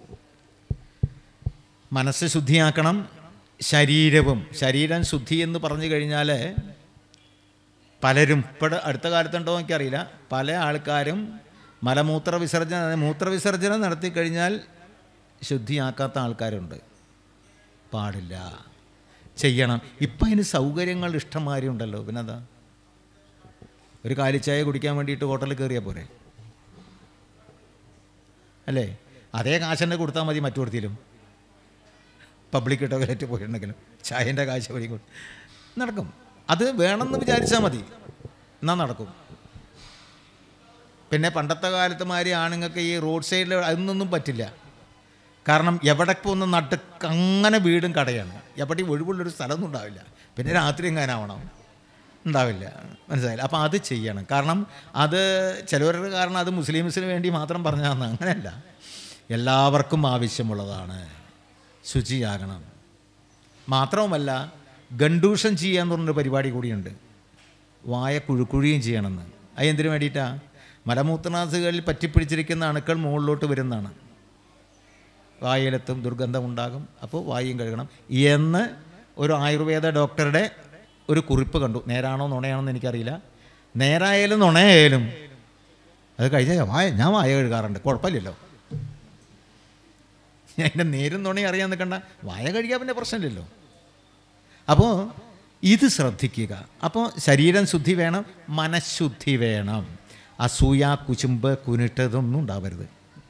മനസ്സ് ശുദ്ധിയാക്കണം ശരീരവും ശരീരം ശുദ്ധി എന്ന് പറഞ്ഞു കഴിഞ്ഞാൽ പലരും ഇപ്പോൾ അടുത്ത കാലത്തുണ്ടോ എനിക്കറിയില്ല പല ആൾക്കാരും മലമൂത്ര വിസർജന മൂത്രവിസർജനം നടത്തി കഴിഞ്ഞാൽ ശുദ്ധിയാക്കാത്ത ആൾക്കാരുണ്ട് പാടില്ല ചെയ്യണം ഇപ്പം അതിന് സൗകര്യങ്ങൾ ഇഷ്ടംമാതിരി ഉണ്ടല്ലോ പിന്നെന്താ ഒരു കാലിച്ചായ കുടിക്കാൻ വേണ്ടിയിട്ട് ഹോട്ടലിൽ കയറിയാൽ പോരെ അല്ലേ അതേ കാശ് തന്നെ കൊടുത്താൽ മതി മറ്റു കൊടുത്തിലും പബ്ലിക് ടോയ്ലറ്റ് പോയിട്ടുണ്ടെങ്കിലും ചായൻ്റെ കാശ് വഴി കൊണ്ട് നടക്കും അത് വേണമെന്ന് വിചാരിച്ചാൽ മതി എന്നാൽ നടക്കും പിന്നെ പണ്ടത്തെ കാലത്ത് മാതിരി ആണുങ്ങൾക്ക് ഈ റോഡ് സൈഡിൽ അതൊന്നും പറ്റില്ല കാരണം എവിടെ ഒന്ന് നടുക്ക് അങ്ങനെ വീടും കടയാണ് എവിടെ ഒഴിവുള്ളൊരു സ്ഥലമൊന്നും ഉണ്ടാവില്ല പിന്നെ രാത്രി എങ്ങാനാവണം ഉണ്ടാവില്ല മനസ്സിലായില്ല അപ്പോൾ അത് ചെയ്യണം കാരണം അത് ചിലവരുടെ കാരണം അത് മുസ്ലിംസിന് വേണ്ടി മാത്രം പറഞ്ഞതാണ് അങ്ങനെയല്ല എല്ലാവർക്കും ആവശ്യമുള്ളതാണ് ശുചിയാകണം മാത്രവുമല്ല ഗണ്ടൂഷം ചെയ്യുക എന്ന് പറഞ്ഞൊരു പരിപാടി കൂടിയുണ്ട് വായ കുഴുക്കുഴിയും ചെയ്യണമെന്ന് അത് എന്തിനു വേണ്ടിയിട്ടാണ് മലമൂത്രനാഥുകളിൽ പറ്റിപ്പിടിച്ചിരിക്കുന്ന അണുക്കൾ മുകളിലോട്ട് വരുന്നതാണ് വായിലെത്തും ദുർഗന്ധമുണ്ടാകും അപ്പോൾ വായും കഴുകണം എന്ന് ഒരു ആയുർവേദ ഡോക്ടറുടെ ഒരു കുറിപ്പ് കണ്ടു നേരാണോ നുണയാണോ എന്ന് എനിക്കറിയില്ല നേരായാലും നുണയായാലും അത് കഴിഞ്ഞാൽ വായ ഞാൻ വായ കഴുകാറുണ്ട് കുഴപ്പമില്ലല്ലോ അതിൻ്റെ നേരും നുണയും അറിയാൻ നിൽക്കണ്ട വായ കഴുകിയാൽ പിന്നെ പ്രശ്നമില്ലല്ലോ അപ്പോൾ ഇത് ശ്രദ്ധിക്കുക അപ്പോൾ ശരീരം ശുദ്ധി വേണം മനഃശുദ്ധി വേണം അസൂയ കുശുമ്പ് കുനിട്ട് ഇതൊന്നും ഉണ്ടാവരുത്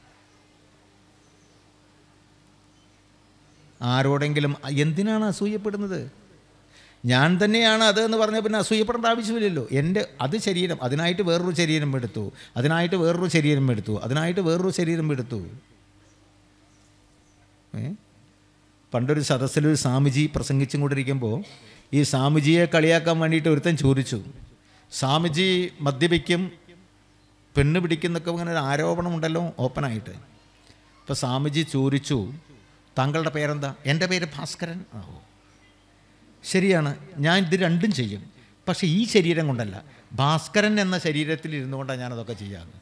ആരോടെങ്കിലും എന്തിനാണ് അസൂയപ്പെടുന്നത് ഞാൻ തന്നെയാണ് അത് എന്ന് പറഞ്ഞാൽ പിന്നെ അസൂയപ്പെടേണ്ട ആവശ്യമില്ലല്ലോ എൻ്റെ അത് ശരീരം അതിനായിട്ട് വേറൊരു ശരീരം എടുത്തു അതിനായിട്ട് വേറൊരു ശരീരം എടുത്തു അതിനായിട്ട് വേറൊരു ശരീരം എടുത്തു ഏ പണ്ടൊരു സദസ്സിൽ ഒരു സ്വാമിജി പ്രസംഗിച്ചും കൊണ്ടിരിക്കുമ്പോൾ ഈ സ്വാമിജിയെ കളിയാക്കാൻ വേണ്ടിയിട്ട് ഒരുത്തൻ ചോദിച്ചു സ്വാമിജി മദ്യപിക്കും പെണ്ണ് പിടിക്കുന്നൊക്കെ ഇങ്ങനെ ഒരു ആരോപണമുണ്ടല്ലോ ഓപ്പണായിട്ട് അപ്പോൾ സ്വാമിജി ചോദിച്ചു താങ്കളുടെ പേരെന്താ എൻ്റെ പേര് ഭാസ്കരൻ ആ ഓ ശരിയാണ് ഞാൻ ഇത് രണ്ടും ചെയ്യും പക്ഷേ ഈ ശരീരം കൊണ്ടല്ല ഭാസ്കരൻ എന്ന ശരീരത്തിൽ ഇരുന്നു കൊണ്ടാണ് ഞാനതൊക്കെ ചെയ്യാറ്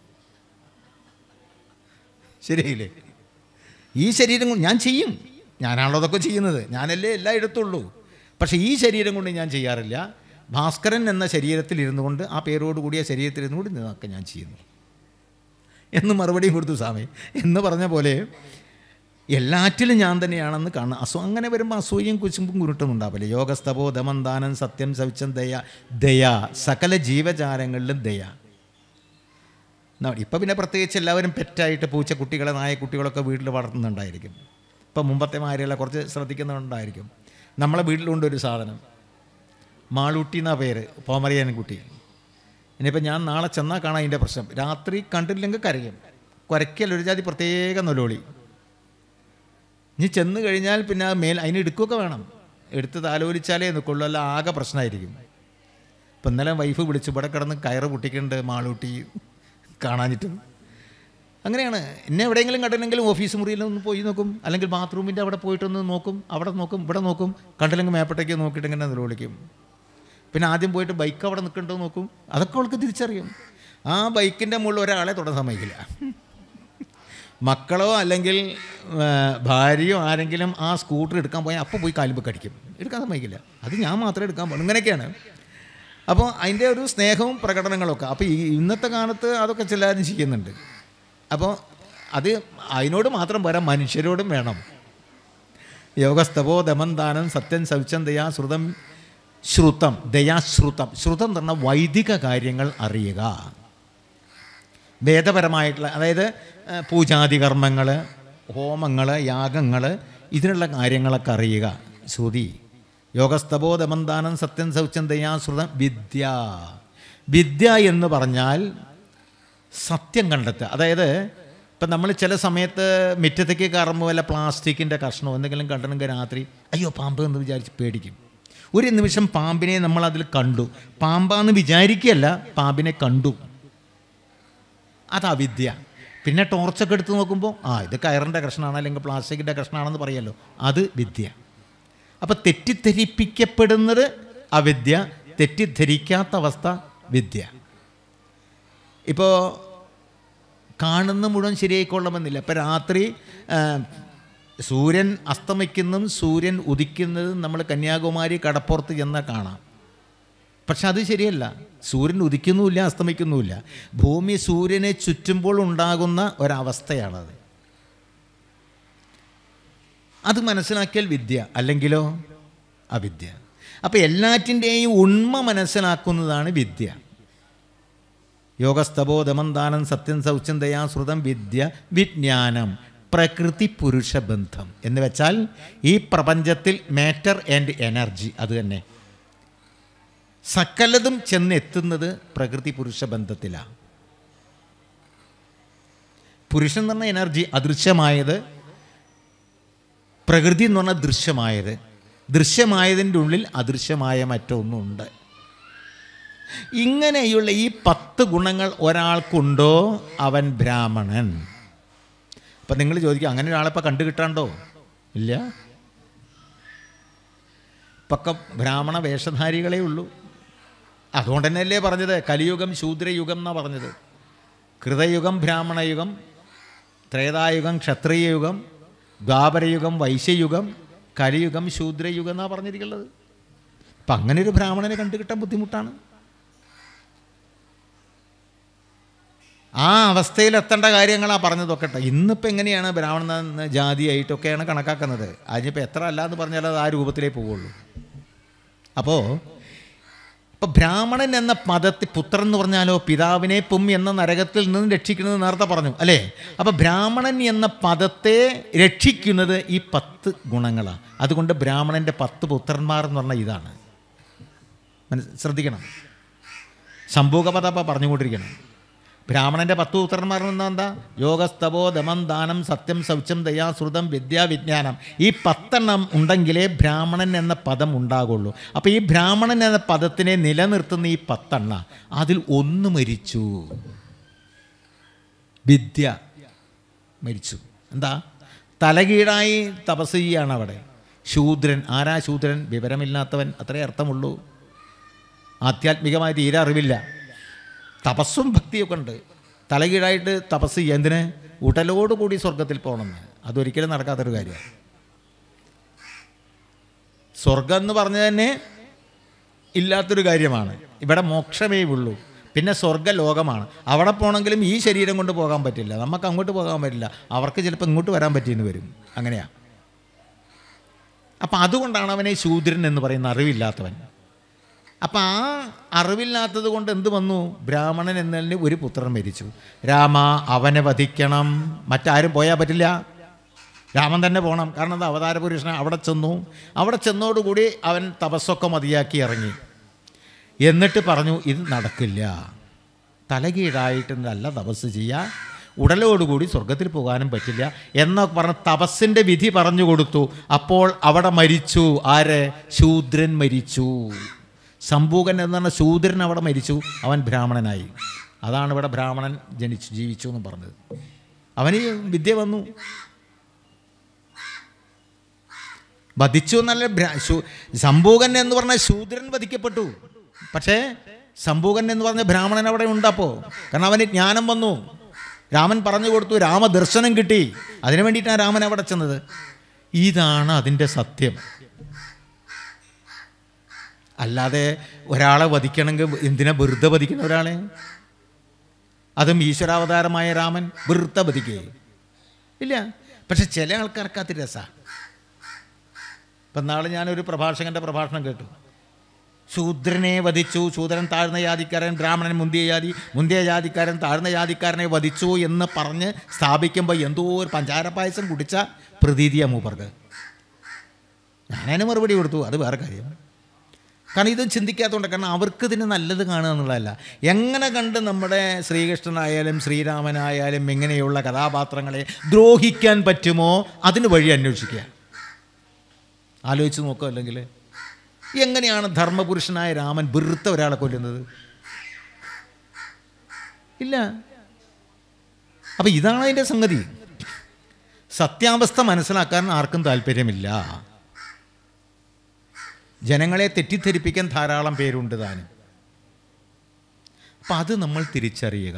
ശരിയായില്ലേ ഈ ശരീരം കൊണ്ട് ഞാൻ ചെയ്യും ഞാനാണല്ലോ അതൊക്കെ ചെയ്യുന്നത് ഞാനല്ലേ എല്ലായിടത്തുള്ളൂ പക്ഷേ ഈ ശരീരം കൊണ്ട് ഞാൻ ചെയ്യാറില്ല ഭാസ്കരൻ എന്ന ശരീരത്തിൽ ഇരുന്നു കൊണ്ട് ആ പേരോട് കൂടിയ ശരീരത്തിൽ ഇരുന്നു കൊണ്ട് ഇതൊക്കെ ഞാൻ ചെയ്യുന്നു എന്ന് മറുപടിയും കൊടുത്തു സ്വാമി എന്ന് പറഞ്ഞ പോലെ എല്ലാറ്റിലും ഞാൻ തന്നെയാണെന്ന് കാണുക അസു അങ്ങനെ വരുമ്പോൾ അസൂയയും കുശുമ്പും കുരുട്ടും ഉണ്ടാവില്ല യോഗസ്തപോ ദമന്ദാനം സത്യം ശൗച്ചം ദയ ദയ സകല ജീവജാലങ്ങളിലും ദയ ഇപ്പം പിന്നെ പ്രത്യേകിച്ച് എല്ലാവരും പെറ്റായിട്ട് പൂച്ചക്കുട്ടികളെ നായക്കുട്ടികളൊക്കെ വീട്ടിൽ വളർത്തുന്നുണ്ടായിരിക്കും ഇപ്പം മുമ്പത്തെ മാതിരിയല്ല കുറച്ച് ശ്രദ്ധിക്കുന്നുണ്ടായിരിക്കും നമ്മളെ വീട്ടിലുണ്ട് ഒരു സാധനം മാളൂട്ടി എന്നാ പേര് പോമറിയാൻ കുട്ടി ഇനിയിപ്പോൾ ഞാൻ നാളെ ചെന്നാൽ കാണാൻ അതിൻ്റെ പ്രശ്നം രാത്രി കണ്ടില്ലെങ്കിൽ കരയും കുരയ്ക്കൽ ഒരു ജാതി പ്രത്യേക നൊലോളി ഇനി ചെന്ന് കഴിഞ്ഞാൽ പിന്നെ ആ മേൽ അതിന് എടുക്കുകയൊക്കെ വേണം എടുത്ത് താലോലിച്ചാലേ നിൽക്കുള്ളൂ അല്ല ആകെ പ്രശ്നമായിരിക്കും ഇപ്പം ഇന്നലെ വൈഫ് വിളിച്ചു ഇവിടെ കിടന്ന് കയറ് പൊട്ടിക്കുന്നുണ്ട് മാളൂട്ടി കാണാഞ്ഞിട്ട് അങ്ങനെയാണ് എന്നെ എവിടെയെങ്കിലും കണ്ടില്ലെങ്കിലും ഓഫീസ് മുറിയിലൊന്ന് പോയി നോക്കും അല്ലെങ്കിൽ ബാത്റൂമിൻ്റെ അവിടെ പോയിട്ടൊന്ന് നോക്കും അവിടെ നോക്കും ഇവിടെ നോക്കും കണ്ടില്ലെങ്കിൽ മേപ്പട്ടേക്ക് നോക്കിയിട്ട് ഇങ്ങനെ നിലവിളിക്കും പിന്നെ ആദ്യം പോയിട്ട് ബൈക്ക് അവിടെ നിൽക്കണ്ടോ നോക്കും അതൊക്കെ അവൾക്ക് തിരിച്ചറിയും ആ ബൈക്കിൻ്റെ മുകളിൽ ഒരാളെ തൊടാൻ സമ്മതിക്കില്ല മക്കളോ അല്ലെങ്കിൽ ആ, ഭാര്യയോ ആരെങ്കിലും ആ സ്കൂട്ടർ എടുക്കാൻ പോയാൽ അപ്പോൾ പോയി കാലുമ്പോൾ കടിക്കും എടുക്കാൻ സമ്മതിക്കില്ല അത് ഞാൻ മാത്രമേ എടുക്കാൻ പാടുള്ളൂ ഇങ്ങനെയൊക്കെയാണ് അപ്പോൾ അതിൻ്റെ ഒരു സ്നേഹവും പ്രകടനങ്ങളൊക്കെ അപ്പോൾ ഈ ഇന്നത്തെ കാലത്ത് അതൊക്കെ ചിലരും ചെയ്യുന്നുണ്ട് അപ്പോൾ അത് അതിനോട് മാത്രം പോരാ മനുഷ്യരോടും വേണം യോഗസ്തവോ ദമന്താനം സത്യം ശൗചം ദയാ ശ്രുതം ശ്രുതം ദയാശ്രുതം ശ്രുതം എന്ന് പറഞ്ഞാൽ വൈദിക കാര്യങ്ങൾ അറിയുക വേദപരമായിട്ടുള്ള അതായത് ആ, പൂജാതി കർമ്മങ്ങൾ ഹോമങ്ങൾ യാഗങ്ങൾ ഇതിനുള്ള കാര്യങ്ങളൊക്കെ അറിയുക ശ്രുതി യോഗസ്തവോ ദമന്താനം സത്യം ശൗചം ദയാശ്രുതം വിദ്യ വിദ്യ എന്ന് പറഞ്ഞാൽ സത്യം കണ്ടെത്തുക അതായത് ഇപ്പം നമ്മൾ ചില സമയത്ത് മുറ്റത്തേക്ക് കയറുമ്പോൾ വല്ല പ്ലാസ്റ്റിക്കിൻ്റെ കഷ്ണമോ എന്തെങ്കിലും കണ്ടണമെങ്കിൽ രാത്രി അയ്യോ പാമ്പ് എന്ന് വിചാരിച്ച് പേടിക്കും ഒരു നിമിഷം പാമ്പിനെ നമ്മൾ അതിൽ കണ്ടു പാമ്പാന്ന് വിചാരിക്കുകയല്ല പാമ്പിനെ കണ്ടു അത് അവിദ്യ പിന്നെ ടോർച്ചൊക്കെ എടുത്ത് നോക്കുമ്പോൾ ആ ഇത് കയറിൻ്റെ കഷ്ണമാണ് അല്ലെങ്കിൽ പ്ലാസ്റ്റിക്കിൻ്റെ കഷ്ണമാണെന്ന് പറയല്ലോ അത് വിദ്യ അപ്പോൾ തെറ്റിദ്ധരിപ്പിക്കപ്പെടുന്നത് അവിദ്യ തെറ്റിദ്ധരിക്കാത്ത അവസ്ഥ വിദ്യ ഇപ്പോൾ കാണുന്ന മുഴുവൻ ശരിയായിക്കൊള്ളണമെന്നില്ല ഇപ്പം രാത്രി ആ, സൂര്യൻ അസ്തമിക്കുന്നതും സൂര്യൻ ഉദിക്കുന്നതും നമ്മൾ കന്യാകുമാരി കടപ്പുറത്ത് ചെന്നാൽ കാണാം പക്ഷെ അത് ശരിയല്ല സൂര്യൻ ഉദിക്കുന്നുമില്ല അസ്തമിക്കുന്നുമില്ല ഭൂമി സൂര്യനെ ചുറ്റുമ്പോൾ ഉണ്ടാകുന്ന ഒരവസ്ഥയാണത് അത് മനസ്സിലാക്കിയാൽ വിദ്യ അല്ലെങ്കിലോ അവിദ്യ അപ്പോൾ എല്ലാറ്റിൻ്റെയും ഉണ്മ മനസ്സിലാക്കുന്നതാണ് വിദ്യ യോഗസ്തവോ ദമന്താനം സത്യം ശൗചം ദയാ ശ്രുതം വിദ്യ വിജ്ഞാനം പ്രകൃതി പുരുഷ ബന്ധം എന്ന് വെച്ചാൽ ഈ പ്രപഞ്ചത്തിൽ മാറ്റർ ആൻഡ് എനർജി അത് തന്നെ സകലതും ചെന്നെത്തുന്നത് പ്രകൃതി പുരുഷ ബന്ധത്തിലാണ് പുരുഷൻ എന്ന് പറഞ്ഞ എനർജി അദൃശ്യമായത് പ്രകൃതി എന്ന് പറഞ്ഞാൽ ദൃശ്യമായത് ദൃശ്യമായതിൻ്റെ ഉള്ളിൽ അദൃശ്യമായ മറ്റൊന്നുണ്ട് ഇങ്ങനെയുള്ള ഈ പത്ത് ഗുണങ്ങൾ ഒരാൾക്കുണ്ടോ അവൻ ബ്രാഹ്മണൻ അപ്പം നിങ്ങൾ ചോദിക്കുക അങ്ങനെ ഒരാളിപ്പോൾ കണ്ടു കിട്ടാണ്ടോ ഇല്ല പക്ക ബ്രാഹ്മണ വേഷധാരികളേ ഉള്ളൂ അതുകൊണ്ട് തന്നെയല്ലേ പറഞ്ഞത് കലിയുഗം ശൂദ്രയുഗം എന്നാണ് പറഞ്ഞത് കൃതയുഗം ബ്രാഹ്മണയുഗം ത്രേതായുഗം ക്ഷത്രിയയുഗം ദ്വാപരയുഗം വൈശ്യയുഗം കലിയുഗം ശൂദ്രയുഗം എന്നാണ് പറഞ്ഞിരിക്കുന്നത് അപ്പം അങ്ങനെ ഒരു ബ്രാഹ്മണനെ കണ്ടു കിട്ടാൻ ബുദ്ധിമുട്ടാണ് ആ അവസ്ഥയിൽ എത്തേണ്ട കാര്യങ്ങളാണ് പറഞ്ഞതൊക്കെ കേട്ടോ ഇന്നിപ്പോൾ എങ്ങനെയാണ് ബ്രാഹ്മണ എന്ന ജാതിയായിട്ടൊക്കെയാണ് കണക്കാക്കുന്നത് അതിനിപ്പോൾ എത്ര അല്ല എന്ന് പറഞ്ഞാൽ അത് ആ രൂപത്തിലേ പോവുള്ളൂ അപ്പോൾ ഇപ്പോൾ ബ്രാഹ്മണൻ എന്ന പദത്തിൽ പുത്രൻ എന്ന് പറഞ്ഞാലോ പിതാവിനെ പും എന്ന നരകത്തിൽ നിന്ന് രക്ഷിക്കുന്നത് നേരത്തെ പറഞ്ഞു അല്ലേ അപ്പോൾ ബ്രാഹ്മണൻ എന്ന പദത്തെ രക്ഷിക്കുന്നത് ഈ പത്ത് ഗുണങ്ങളാണ് അതുകൊണ്ട് ബ്രാഹ്മണൻ്റെ പത്ത് പുത്രന്മാർ എന്ന് പറഞ്ഞാൽ ഇതാണ് മനസ് ശ്രദ്ധിക്കണം ശംഭൂകപദ അപ്പോൾ പറഞ്ഞുകൊണ്ടിരിക്കണം ബ്രാഹ്മണൻ്റെ പത്ത് പുത്രന്മാർ എന്ന് എന്താ യോഗസ്തവോ ദമം ദാനം സത്യം ശൗചം ദയാ ശ്രുതം വിദ്യാ വിജ്ഞാനം ഈ പത്തെണ്ണം ഉണ്ടെങ്കിലേ ബ്രാഹ്മണൻ എന്ന പദം ഉണ്ടാകുള്ളൂ അപ്പോൾ ഈ ബ്രാഹ്മണൻ എന്ന പദത്തിനെ നിലനിർത്തുന്ന ഈ പത്തെണ്ണ അതിൽ ഒന്ന് മരിച്ചു വിദ്യ മരിച്ചു എന്താ തലകീഴായി തപസ് ചെയ്യാണ് അവിടെ ശൂദ്രൻ ആരാ ശൂദ്രൻ വിവരമില്ലാത്തവൻ അത്രേ അർത്ഥമുള്ളൂ ആധ്യാത്മികമായ തീരെ അറിവില്ല തപസ്സും ഭക്തിയൊക്കെ ഉണ്ട് തലകീഴായിട്ട് തപസ് ചെയ്യുക എന്തിന് ഉടലോടുകൂടി സ്വർഗത്തിൽ പോകണമെന്ന് അതൊരിക്കലും നടക്കാത്തൊരു കാര്യമാണ് സ്വർഗം എന്ന് പറഞ്ഞത് തന്നെ ഇല്ലാത്തൊരു കാര്യമാണ് ഇവിടെ മോക്ഷമേ ഉള്ളൂ പിന്നെ സ്വർഗ ലോകമാണ് അവിടെ പോകണമെങ്കിലും ഈ ശരീരം കൊണ്ട് പോകാൻ പറ്റില്ല നമുക്ക് അങ്ങോട്ട് പോകാൻ പറ്റില്ല അവർക്ക് ചിലപ്പോൾ ഇങ്ങോട്ട് വരാൻ പറ്റിയെന്ന് വരും അങ്ങനെയാണ് അപ്പം അതുകൊണ്ടാണ് അവനെ ശൂദ്രൻ എന്ന് പറയുന്ന അറിവില്ലാത്തവൻ അപ്പം ആ അറിവില്ലാത്തത് കൊണ്ട് എന്ത് വന്നു ബ്രാഹ്മണൻ എന്നതിന് ഒരു പുത്രൻ മരിച്ചു രാമ അവനെ വധിക്കണം മറ്റാരും പോയാൽ പറ്റില്ല രാമൻ തന്നെ പോകണം കാരണം അത് അവതാര പുരുഷൻ അവിടെ ചെന്നു അവിടെ ചെന്നോടുകൂടി അവൻ തപസ്സൊക്കെ മതിയാക്കി ഇറങ്ങി എന്നിട്ട് പറഞ്ഞു ഇത് നടക്കില്ല തലകീഴായിട്ട് നല്ല തപസ് ചെയ്യുക ഉടലോടുകൂടി സ്വർഗത്തിൽ പോകാനും പറ്റില്ല എന്നൊക്കെ പറഞ്ഞ് തപസ്സിൻ്റെ വിധി പറഞ്ഞു കൊടുത്തു അപ്പോൾ അവിടെ മരിച്ചു ആര് ശൂദ്രൻ മരിച്ചു സംഭൂകൻ എന്ന് പറഞ്ഞ ശൂദ്രൻ അവിടെ മരിച്ചു അവൻ ബ്രാഹ്മണനായി അതാണ് ഇവിടെ ബ്രാഹ്മണൻ ജനിച്ചു ജീവിച്ചു എന്ന് പറഞ്ഞത് അവന് വിദ്യ വന്നു വധിച്ചു എന്നല്ല ബ്രാ- ശൂ- സംഭൂകൻ എന്ന് പറഞ്ഞ ശൂദ്രൻ വധിക്കപ്പെട്ടു പക്ഷേ സംഭൂകൻ എന്ന് പറഞ്ഞ ബ്രാഹ്മണൻ അവിടെ ഉണ്ടപ്പോൾ കാരണം അവന് ജ്ഞാനം വന്നു രാമൻ പറഞ്ഞു കൊടുത്തു രാമദർശനം കിട്ടി അതിനു വേണ്ടിയിട്ടാണ് രാമൻ അവിടെ ചെന്നത് ഇതാണ് അതിൻ്റെ സത്യം അല്ലാതെ ഒരാളെ വധിക്കണമെങ്കിൽ എന്തിനാ വെറുതെ വധിക്കുന്ന ഒരാളെ അതും ഈശ്വരാവതാരമായ രാമൻ വെറുതെ വധിക്കേ ഇല്ല പക്ഷെ ചില ആൾക്കാർക്ക് അത് രസമാണ് ഇപ്പം നാളെ ഞാനൊരു പ്രഭാഷകൻ്റെ പ്രഭാഷണം കേട്ടു ശൂദ്രനെ വധിച്ചു ശൂദ്രൻ താഴ്ന്ന ജാതിക്കാരൻ ബ്രാഹ്മണൻ മുന്തിയ ജാതി മുന്തിയ ജാതിക്കാരൻ താഴ്ന്ന ജാതിക്കാരനെ വധിച്ചു എന്ന് പറഞ്ഞ് സ്ഥാപിക്കുമ്പോൾ എന്തോ ഒരു പഞ്ചാര പായസം കുടിച്ച പ്രതീതിയാ മൂപ്പർക്ക് ഞാനതിന് മറുപടി കൊടുത്തു അത് വേറെ കാര്യം കാരണം ഇതും ചിന്തിക്കാത്തതുകൊണ്ട് കാരണം അവർക്ക് ഇതിന് നല്ലത് കാണുക എന്നുള്ളതല്ല എങ്ങനെ കണ്ട് നമ്മുടെ ശ്രീകൃഷ്ണനായാലും ശ്രീരാമനായാലും ഇങ്ങനെയുള്ള കഥാപാത്രങ്ങളെ ദ്രോഹിക്കാൻ പറ്റുമോ അതിന് വഴി അന്വേഷിക്കുക ആലോചിച്ച് നോക്കുക അല്ലെങ്കിൽ എങ്ങനെയാണ് ധർമ്മപുരുഷനായ രാമൻ വെറുത്ത ഒരാളെ കൊല്ലുന്നത് ഇല്ല അപ്പം ഇതാണ് അതിൻ്റെ സംഗതി സത്യാവസ്ഥ മനസ്സിലാക്കാൻ ആർക്കും താല്പര്യമില്ല ജനങ്ങളെ തെറ്റിദ്ധരിപ്പിക്കാൻ ധാരാളം പേരുണ്ട് താനും അപ്പം അത് നമ്മൾ തിരിച്ചറിയുക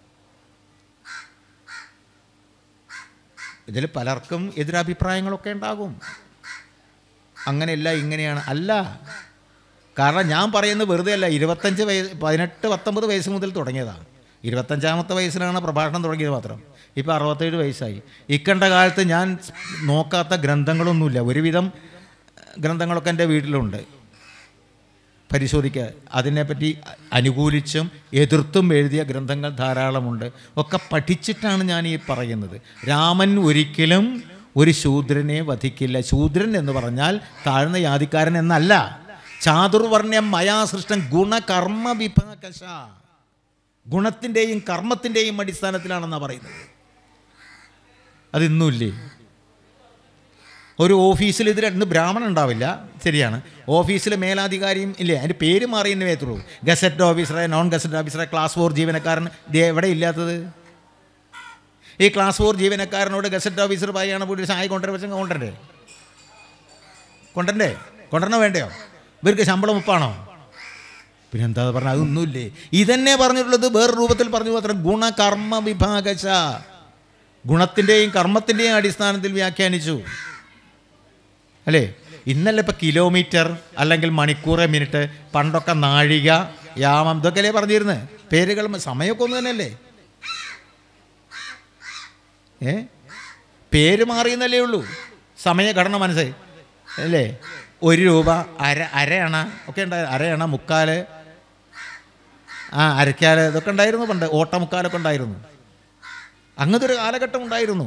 ഇതിൽ പലർക്കും എതിരഭിപ്രായങ്ങളൊക്കെ ഉണ്ടാകും അങ്ങനെയല്ല ഇങ്ങനെയാണ് അല്ല കാരണം ഞാൻ പറയുന്നത് വെറുതെ അല്ല ഇരുപത്തഞ്ച് വയസ്സ് പതിനെട്ട് പത്തൊമ്പത് വയസ്സ് മുതൽ തുടങ്ങിയതാണ് ഇരുപത്തഞ്ചാമത്തെ വയസ്സിലാണ് പ്രഭാഷണം തുടങ്ങിയത് മാത്രം ഇപ്പോൾ അറുപത്തേഴ് വയസ്സായി ഇക്കണ്ട കാലത്ത് ഞാൻ നോക്കാത്ത ഗ്രന്ഥങ്ങളൊന്നുമില്ല ഒരുവിധം ഗ്രന്ഥങ്ങളൊക്കെ എൻ്റെ വീട്ടിലുണ്ട് പരിശോധിക്കുക അതിനെപ്പറ്റി അനുകൂലിച്ചും എതിർത്തും എഴുതിയ ഗ്രന്ഥങ്ങൾ ധാരാളമുണ്ട് ഒക്കെ പഠിച്ചിട്ടാണ് ഞാൻ ഈ പറയുന്നത് രാമൻ ഒരിക്കലും ഒരു ശൂദ്രനെ വധിക്കില്ല ശൂദ്രൻ എന്ന് പറഞ്ഞാൽ താഴ്ന്ന യാതിക്കാരൻ എന്നല്ല ചാതുർവർണ്ണ്യം മയാ സൃഷ്ടം ഗുണകർമ്മ വിഭാഗശ ഗുണത്തിൻ്റെയും കർമ്മത്തിൻ്റെയും അടിസ്ഥാനത്തിലാണെന്നാണ് പറയുന്നത് അതിന്നുമില്ലേ ഒരു ഓഫീസിൽ ഇത് രണ്ട് ബ്രാഹ്മണൻ ഉണ്ടാവില്ല ശരിയാണ് ഓഫീസിൽ മേലാധികാരിയും ഇല്ലേ അതിൻ്റെ പേര് മാറിയെന്ന് വേത്തുള്ളൂ ഗസറ്റ് ഓഫീസറെ നോൺ ഗസറ്റ് ഓഫീസറെ ക്ലാസ് ഫോർ ജീവനക്കാരൻ ദേ എവിടെ ഇല്ലാത്തത് ഈ ക്ലാസ് ഫോർ ജീവനക്കാരനോട് ഗസറ്റ് ഓഫീസർ പറയുകയാണ് പോയിട്ട് ഒരു ചായ കൊണ്ടുവരാൻ വെച്ചാൽ കൊണ്ടുവരണ്ടേ കൊണ്ടുവരണ്ടേ കൊണ്ടുവരണോ വേണ്ടയോ ഇവർക്ക് ശമ്പളം ഉപ്പാണോ പിന്നെ എന്താ പറഞ്ഞാൽ അതൊന്നുമില്ലേ ഇതന്നെ പറഞ്ഞിട്ടുള്ളത് വേറെ രൂപത്തിൽ പറഞ്ഞു മാത്രം ഗുണകർമ്മ വിഭാഗശ ഗുണത്തിൻ്റെയും കർമ്മത്തിൻ്റെയും അടിസ്ഥാനത്തിൽ വ്യാഖ്യാനിച്ചു അല്ലേ ഇന്നല്ല ഇപ്പം കിലോമീറ്റർ അല്ലെങ്കിൽ മണിക്കൂറ് മിനിറ്റ് പണ്ടൊക്കെ നാഴിക യാമം ഇതൊക്കെയല്ലേ പറഞ്ഞിരുന്നത് പേരുകൾ സമയമൊക്കെ ഒന്ന് തന്നെയല്ലേ ഏ പേര് മാറിയെന്നല്ലേ ഉള്ളൂ സമയഘടന മനസ്സായി അല്ലേ ഒരു രൂപ അര അരയണ ഒക്കെ ഉണ്ടായിരുന്നു അരയണ മുക്കാല് ആ അരക്കാല് ഇതൊക്കെ ഉണ്ടായിരുന്നു പണ്ട് ഓട്ടമുക്കാലൊക്കെ ഉണ്ടായിരുന്നു അങ്ങനത്തെ ഒരു കാലഘട്ടം ഉണ്ടായിരുന്നു